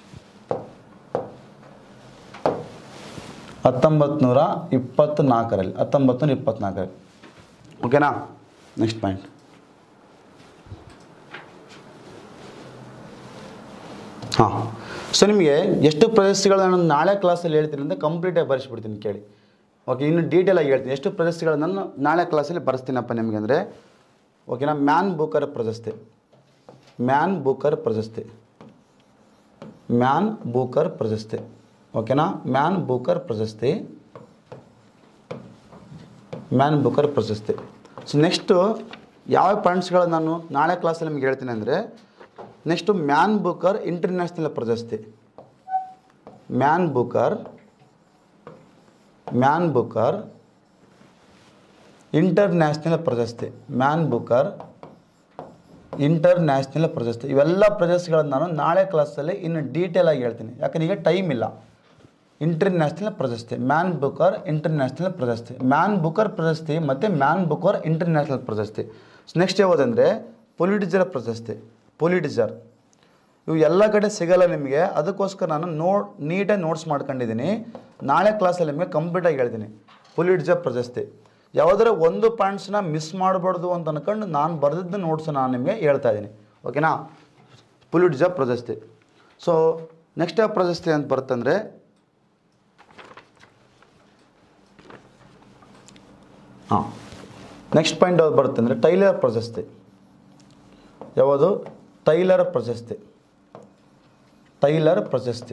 ಹತ್ತೊಂಬತ್ತು ನೂರ ಇಪ್ಪತ್ತ್ನಾಲ್ಕರಲ್ಲಿ ಹತ್ತೊಂಬತ್ತು ನೂರ ಇಪ್ಪತ್ತ್ನಾಲ್ಕರಲ್ಲಿ ಓಕೆನಾ ನೆಕ್ಸ್ಟ್ ಪಾಯಿಂಟ್ ಹಾಂ ಸೊ ನಿಮಗೆ ಎಷ್ಟು ಪ್ರಶಸ್ತಿಗಳನ್ನ ನಾನು ನಾಳೆ ಕ್ಲಾಸಲ್ಲಿ ಹೇಳ್ತೀನಿ ಅಂತ ಕಂಪ್ಲೀಟಾಗಿ ಬರೆಸ್ಬಿಡ್ತೀನಿ ಕೇಳಿ ಓಕೆ ಇನ್ನು ಡೀಟೇಲಾಗಿ ಹೇಳ್ತೀನಿ ಎಷ್ಟು ಪ್ರಶಸ್ತಿಗಳನ್ನ ನಾನು ನಾಳೆ ಕ್ಲಾಸಲ್ಲಿ ಬರೆಸ್ತೀನಪ್ಪ ನಿಮಗೆ ಅಂದರೆ ಓಕೆನಾ ಮ್ಯಾನ್ ಬೂಕರ್ ಪ್ರಶಸ್ತಿ ಮ್ಯಾನ್ ಬೂಕರ್ ಪ್ರಶಸ್ತಿ ಮ್ಯಾನ್ ಬೂಕರ್ ಪ್ರಶಸ್ತಿ ಓಕೆನಾ ಮ್ಯಾನ್ ಬೂಕರ್ ಪ್ರಶಸ್ತಿ ಮ್ಯಾನ್ ಬೂಕರ್ ಪ್ರಶಸ್ತಿ ಸೊ ನೆಕ್ಸ್ಟು ಯಾವ ಪಾಯಿಂಟ್ಸ್ಗಳು ನಾನು ನಾಳೆ ಕ್ಲಾಸಲ್ಲಿ ನಿಮ್ಗೆ ಹೇಳ್ತೀನಿ ಅಂದರೆ ನೆಕ್ಸ್ಟು ಮ್ಯಾನ್ ಬೂಕರ್ ಇಂಟರ್ನ್ಯಾಷನಲ್ ಪ್ರಶಸ್ತಿ Man Booker Man Booker international ಪ್ರಶಸ್ತಿ ಮ್ಯಾನ್ ಬೂಕರ್ ಇಂಟರ್ನ್ಯಾಷನಲ್ ಪ್ರಶಸ್ತಿ ಇವೆಲ್ಲ ಪ್ರಶಸ್ತಿಗಳನ್ನು ನಾನು ನಾಳೆ ಕ್ಲಾಸಲ್ಲಿ ಇನ್ನು ಡೀಟೇಲ್ ಆಗಿ ಹೇಳ್ತೀನಿ ಯಾಕಂದ್ರೆ ಈಗ ಟೈಮ್ ಇಲ್ಲ ಇಂಟರ್ನ್ಯಾಷನಲ್ ಪ್ರಶಸ್ತಿ ಮ್ಯಾನ್ ಬುಕರ್ ಇಂಟರ್ನ್ಯಾಷನಲ್ ಪ್ರಶಸ್ತಿ ಮ್ಯಾನ್ ಬುಕರ್ ಪ್ರಶಸ್ತಿ ಮತ್ತು ಮ್ಯಾನ್ ಬುಕರ್ ಇಂಟರ್ನ್ಯಾಷನಲ್ ಪ್ರಶಸ್ತಿ ನೆಕ್ಸ್ಟ್ ಯಾವುದಂದರೆ ಪೊಲಿಟಿಜರ್ ಪ್ರಶಸ್ತಿ ಪೊಲಿಟಿಜರ್ ಇವು ಎಲ್ಲ ಕಡೆ ಸಿಗಲ್ಲ ನಿಮಗೆ ಅದಕ್ಕೋಸ್ಕರ ನಾನು ನೋಡ್ ನೀಟಾಗಿ ನೋಟ್ಸ್ ಮಾಡ್ಕೊಂಡಿದ್ದೀನಿ ನಾಳೆ ಕ್ಲಾಸಲ್ಲಿ ನಿಮಗೆ ಕಂಪ್ಲೀಟಾಗಿ ಹೇಳ್ತೀನಿ ಪೊಲಿಟಿಜರ್ ಪ್ರಶಸ್ತಿ ಯಾವುದರ ಒಂದು ಪಾಯಿಂಟ್ಸ್ನ ಮಿಸ್ ಮಾಡಬಾರ್ದು ಅಂತ ಅನ್ಕೊಂಡು ನಾನು ಬರೆದಿದ್ದ ನೋಟ್ಸ್ ನಾನು ನಿಮಗೆ ಹೇಳ್ತಾ ಇದ್ದೀನಿ ಓಕೆನಾ ಪೊಲಿಟಿಜರ್ ಪ್ರಶಸ್ತಿ ಸೊ ನೆಕ್ಸ್ಟ್ ಯಾವ ಪ್ರಶಸ್ತಿ ಅಂತ ಬರ್ತಂದರೆ ಹಾಂ ನೆಕ್ಸ್ಟ್ ಪಾಯಿಂಟ್ ಯಾವ್ದು ಬರುತ್ತೆ ಅಂದರೆ ಟೈಲರ್ ಪ್ರಶಸ್ತಿ ಯಾವುದು ಟೈಲರ್ ಪ್ರಶಸ್ತಿ ಟೈಲರ್ ಪ್ರಶಸ್ತಿ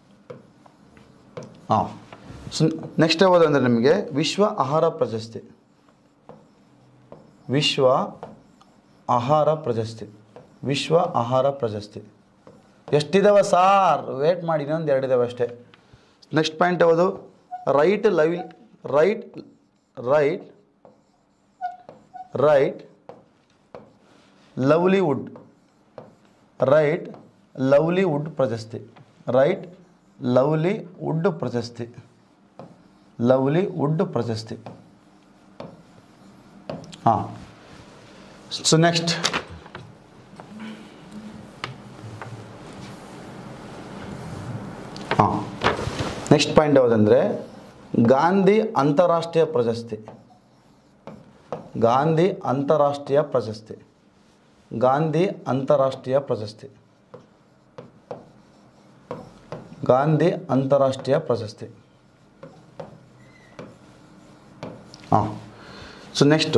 ಹಾಂ ಸೊ ನೆಕ್ಸ್ಟ್ ಯಾವುದು ಅಂದರೆ ನಿಮಗೆ ವಿಶ್ವ ಆಹಾರ ಪ್ರಶಸ್ತಿ ವಿಶ್ವ ಆಹಾರ ಪ್ರಶಸ್ತಿ ವಿಶ್ವ ಆಹಾರ ಪ್ರಶಸ್ತಿ ಎಷ್ಟಿದಾವೆ ಸಾರ್ ವೇಟ್ ಮಾಡಿ ಇನ್ನೊಂದು ಎರಡಿದಾವೆ ಅಷ್ಟೇ ನೆಕ್ಸ್ಟ್ ಪಾಯಿಂಟ್ ಯಾವುದು right live right right right livelihood right livelihood ಪ್ರಶಸ್ತಿ ರೈಟ್ ಲವ್ಲಿ ವುಡ್ ಪ್ರಶಸ್ತಿ ಲವ್ಲಿ ವುಡ್ ಪ್ರಶಸ್ತಿ ಹಾಂ ಸೊ ನೆಕ್ಸ್ಟ್ ಹಾಂ ನೆಕ್ಸ್ಟ್ ಪಾಯಿಂಟ್ ಯಾವುದಂದರೆ ಗಾಂಧಿ ಅಂತಾರಾಷ್ಟ್ರೀಯ ಪ್ರಶಸ್ತಿ ಗಾಂಧಿ ಅಂತಾರಾಷ್ಟ್ರೀಯ ಪ್ರಶಸ್ತಿ ಗಾಂಧಿ ಅಂತಾರಾಷ್ಟ್ರೀಯ ಪ್ರಶಸ್ತಿ ಗಾಂಧಿ ಅಂತಾರಾಷ್ಟ್ರೀಯ ಪ್ರಶಸ್ತಿ ಹಾಂ so next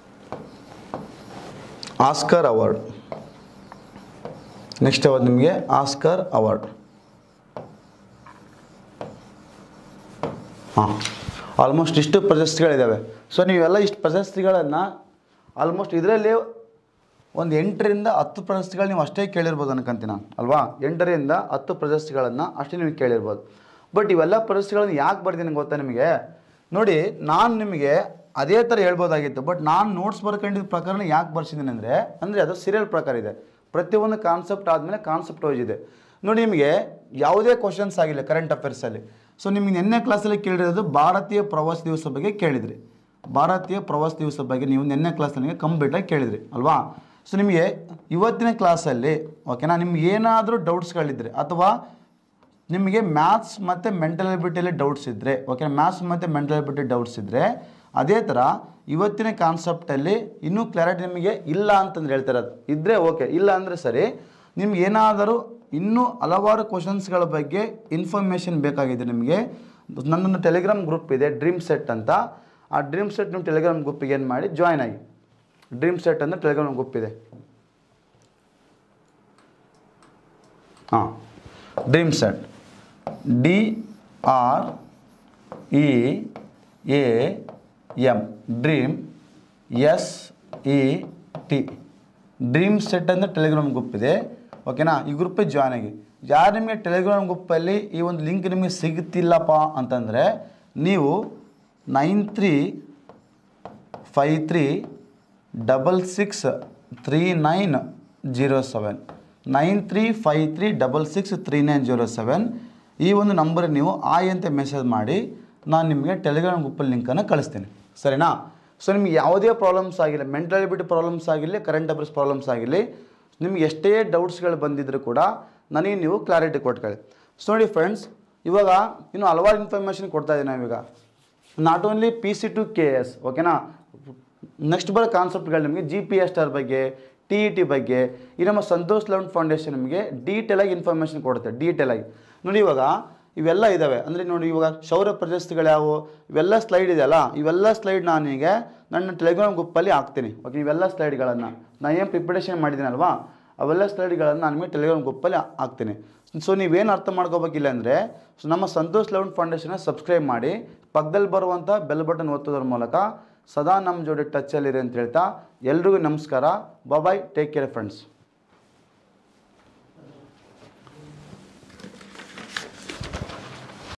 Oscar award next ಯಾವ್ದು ನಿಮಗೆ ಆಸ್ಕರ್ ಅವಾರ್ಡ್ ಹಾಂ ಆಲ್ಮೋಸ್ಟ್ ಇಷ್ಟು ಪ್ರಶಸ್ತಿಗಳಿದ್ದಾವೆ ಸೊ ನೀವೆಲ್ಲ ಇಷ್ಟು ಪ್ರಶಸ್ತಿಗಳನ್ನು ಆಲ್ಮೋಸ್ಟ್ ಇದರಲ್ಲಿ ಒಂದು ಎಂಟರಿಂದ ಹತ್ತು ಪ್ರಶಸ್ತಿಗಳು ನೀವು ಅಷ್ಟೇ ಕೇಳಿರ್ಬೋದು ಅನ್ಕೊಂತೀನಿ ನಾನು ಅಲ್ವಾ ಎಂಟರಿಂದ ಹತ್ತು ಪ್ರಶಸ್ತಿಗಳನ್ನು ಅಷ್ಟೇ ನೀವು ಕೇಳಿರ್ಬೋದು ಬಟ್ ಇವೆಲ್ಲ ಪ್ರಶಸ್ತಿಗಳನ್ನು ಯಾಕೆ ಬರ್ತೀನಿ ಗೊತ್ತಾ ನಿಮಗೆ ನೋಡಿ ನಾನು ನಿಮಗೆ ಅದೇ ಥರ ಹೇಳ್ಬೋದಾಗಿತ್ತು ಬಟ್ ನಾನು ನೋಟ್ಸ್ ಬರ್ಕೊಂಡಿದ್ದ ಪ್ರಕಾರ ಯಾಕೆ ಬರ್ಸಿದ್ದೀನಿ ಅಂದರೆ ಅಂದರೆ ಅದು ಸೀರಿಯಲ್ ಪ್ರಕಾರ ಇದೆ ಪ್ರತಿಯೊಂದು ಕಾನ್ಸೆಪ್ಟ್ ಆದಮೇಲೆ ಕಾನ್ಸೆಪ್ಟ್ ವೈಸ್ ಇದೆ ನೋಡಿ ನಿಮಗೆ ಯಾವುದೇ ಕ್ವಶನ್ಸ್ ಆಗಿಲ್ಲ ಕರೆಂಟ್ ಅಫೇರ್ಸಲ್ಲಿ ಸೊ ನಿಮಗೆ ನಿನ್ನೆ ಕ್ಲಾಸಲ್ಲಿ ಕೇಳಿರೋದು ಭಾರತೀಯ ಪ್ರವಾಸ ದಿವಸ ಬಗ್ಗೆ ಕೇಳಿದ್ರಿ ಭಾರತೀಯ ಪ್ರವಾಸ ದಿವಸ ಬಗ್ಗೆ ನೀವು ನಿನ್ನೆ ಕ್ಲಾಸಲ್ಲಿ ಕಂಪ್ಲೀಟಾಗಿ ಕೇಳಿದ್ರಿ ಅಲ್ವಾ ಸೊ ನಿಮಗೆ ಇವತ್ತಿನ ಕ್ಲಾಸಲ್ಲಿ ಓಕೆನಾ ನಿಮ್ಗೆ ಏನಾದರೂ ಡೌಟ್ಸ್ಗಳಿದ್ರೆ ಅಥವಾ ನಿಮಗೆ ಮ್ಯಾಥ್ಸ್ ಮತ್ತು ಮೆಂಟಲ್ ಎಬಿಲಿಟಿಯಲ್ಲಿ ಡೌಟ್ಸ್ ಇದ್ದರೆ ಓಕೆ ಮ್ಯಾಥ್ಸ್ ಮತ್ತು ಮೆಂಟಲ್ ಎಬಿಲಿಟಿ ಡೌಟ್ಸ್ ಇದ್ದರೆ ಅದೇ ಥರ ಇವತ್ತಿನ ಕಾನ್ಸೆಪ್ಟಲ್ಲಿ ಇನ್ನೂ ಕ್ಲಾರಿಟಿ ನಿಮಗೆ ಇಲ್ಲ ಅಂತಂದ್ರೆ ಹೇಳ್ತಾರೆ ಅದು ಇದ್ದರೆ ಓಕೆ ಇಲ್ಲ ಅಂದರೆ ಸರಿ ನಿಮ್ಗೆ ಏನಾದರೂ ಇನ್ನೂ ಹಲವಾರು ಕ್ವಶನ್ಸ್ಗಳ ಬಗ್ಗೆ ಇನ್ಫಾರ್ಮೇಷನ್ ಬೇಕಾಗಿದೆ ನಿಮಗೆ ನನ್ನೊಂದು ಟೆಲಿಗ್ರಾಮ್ ಗ್ರೂಪ್ ಇದೆ ಡ್ರೀಮ್ ಸೆಟ್ ಅಂತ ಆ ಡ್ರೀಮ್ ಸೆಟ್ ನಿಮ್ಮ ಟೆಲಿಗ್ರಾಮ್ ಗ್ರೂಪಿಗೆ ಏನು ಮಾಡಿ ಜಾಯ್ನ್ ಆಗಿ ಡ್ರೀಮ್ ಸೆಟ್ ಅಂತ ಟೆಲಿಗ್ರಾಮ್ ಗ್ರೂಪ್ ಇದೆ ಹಾಂ dream set D R E A M dream S E T dream set ಅಂದರೆ ಟೆಲಿಗ್ರಾಮ್ ಗ್ರೂಪ್ ಇದೆ ಓಕೆನಾ ಈ ಗ್ರೂಪಿಗೆ ಜಾಯ್ನ್ ಆಗಿ ಯಾರು ನಿಮಗೆ ಟೆಲಿಗ್ರಾಮ್ ಗ್ರೂಪಲ್ಲಿ ಈ ಒಂದು ಲಿಂಕ್ ನಿಮಗೆ ಸಿಗುತ್ತಿಲ್ಲಪ್ಪ ಅಂತಂದರೆ ನೀವು nine three five three double six three nine zero seven nine three five three double six three nine zero seven ಈ ಒಂದು ನಂಬರ್ ನೀವು ಆಯ್ ಅಂತ ಮೆಸೇಜ್ ಮಾಡಿ ನಾನು ನಿಮಗೆ ಟೆಲಿಗ್ರಾಮ್ ಗ್ರೂಪಲ್ಲಿ ಲಿಂಕನ್ನು ಕಳಿಸ್ತೀನಿ ಸರಿನಾ ಸೊ ನಿಮ್ಗೆ ಯಾವುದೇ ಪ್ರಾಬ್ಲಮ್ಸ್ ಆಗಿಲ್ಲ ಮೆಂಟಲ್ ಎಬಿಲಿಟಿ ಪ್ರಾಬ್ಲಮ್ಸ್ ಆಗಿರಲಿ ಕರೆಂಟ್ ಅಫೇರ್ಸ್ ಪ್ರಾಬ್ಲಮ್ಸ್ ಆಗಿರಲಿ ನಿಮ್ಗೆ ಎಷ್ಟೇ ಡೌಟ್ಸ್ಗಳು ಬಂದಿದ್ದರೂ ಕೂಡ ನನಗೆ ನೀವು ಕ್ಲಾರಿಟಿ ಕೊಟ್ಕೊಳ್ಳಿ ಸೊ ನೋಡಿ ಫ್ರೆಂಡ್ಸ್ ಇವಾಗ ಇನ್ನು ಹಲವಾರು ಇನ್ಫಾರ್ಮೇಷನ್ ಕೊಡ್ತಾ ಇದ್ದೀನಿ ನಾವೀಗ not only P C to K S ಓಕೆನಾ ನೆಕ್ಸ್ಟ್ ಬರೋ ಕಾನ್ಸೆಪ್ಟ್ಗಳು ನಿಮಗೆ ಜಿ ಪಿ ಎಸ್ ಟಾರ್ ಬಗ್ಗೆ ಟಿ ಇ ಟಿ ಬಗ್ಗೆ ಈ ನಮ್ಮ ಸಂತೋಷ್ ಲೌನ್ ಫೌಂಡೇಶನ್ ನಿಮಗೆ ಡೀಟೇಲಾಗಿ ಇನ್ಫಾರ್ಮೇಷನ್ ಕೊಡುತ್ತೆ ಡೀಟೇಲಾಗಿ ನೋಡಿ ಇವಾಗ ಇವೆಲ್ಲ ಇದ್ದಾವೆ ಅಂದರೆ ನೋಡಿ ಇವಾಗ ಶೌರ್ಯ ಪ್ರಶಸ್ತಿಗಳು ಯಾವುವು ಇವೆಲ್ಲ ಸ್ಲೈಡ್ ಇದೆಯಲ್ಲ ಇವೆಲ್ಲ ಸ್ಲೈಡ್ ನಾನೀಗ ನನ್ನ ಟೆಲಿಗ್ರಾಮ್ ಗ್ರೂಪಲ್ಲಿ ಹಾಕ್ತೀನಿ ಓಕೆ ಇವೆಲ್ಲ ಸ್ಲೈಡ್ಗಳನ್ನು ನಾನು ಏನು ಪ್ರಿಪ್ರೇಷನ್ ಮಾಡಿದ್ದೀನಲ್ವಾ ಅವೆಲ್ಲ ಸ್ಲೈಡ್ಗಳನ್ನು ನಾನು ನಿಮಗೆ ಟೆಲಿಗ್ರಾಮ್ ಗ್ರೂಪಲ್ಲಿ ಹಾಕ್ತೀನಿ ಸೊ ನೀವೇನು ಅರ್ಥ ಮಾಡ್ಕೋಬೇಕಿಲ್ಲ ಅಂದರೆ ಸೊ ನಮ್ಮ ಸಂತೋಷ್ ಲೌನ್ ಫೌಂಡೇಶನ್ನ ಸಬ್ಸ್ಕ್ರೈಬ್ ಮಾಡಿ ಪಕ್ಕದಲ್ಲಿ ಬರುವಂಥ ಬೆಲ್ ಬಟನ್ ಒತ್ತೋದ್ರ ಮೂಲಕ ಸದಾ ನಮ್ಮ ಜೋಡಿ ಟಚ್ಚಲ್ಲಿರಿ ಅಂತ ಹೇಳ್ತಾ ಎಲ್ರಿಗೂ ನಮಸ್ಕಾರ ಬಾಯ್ ಟೇಕ್ ಕೇರ್ ಫ್ರೆಂಡ್ಸ್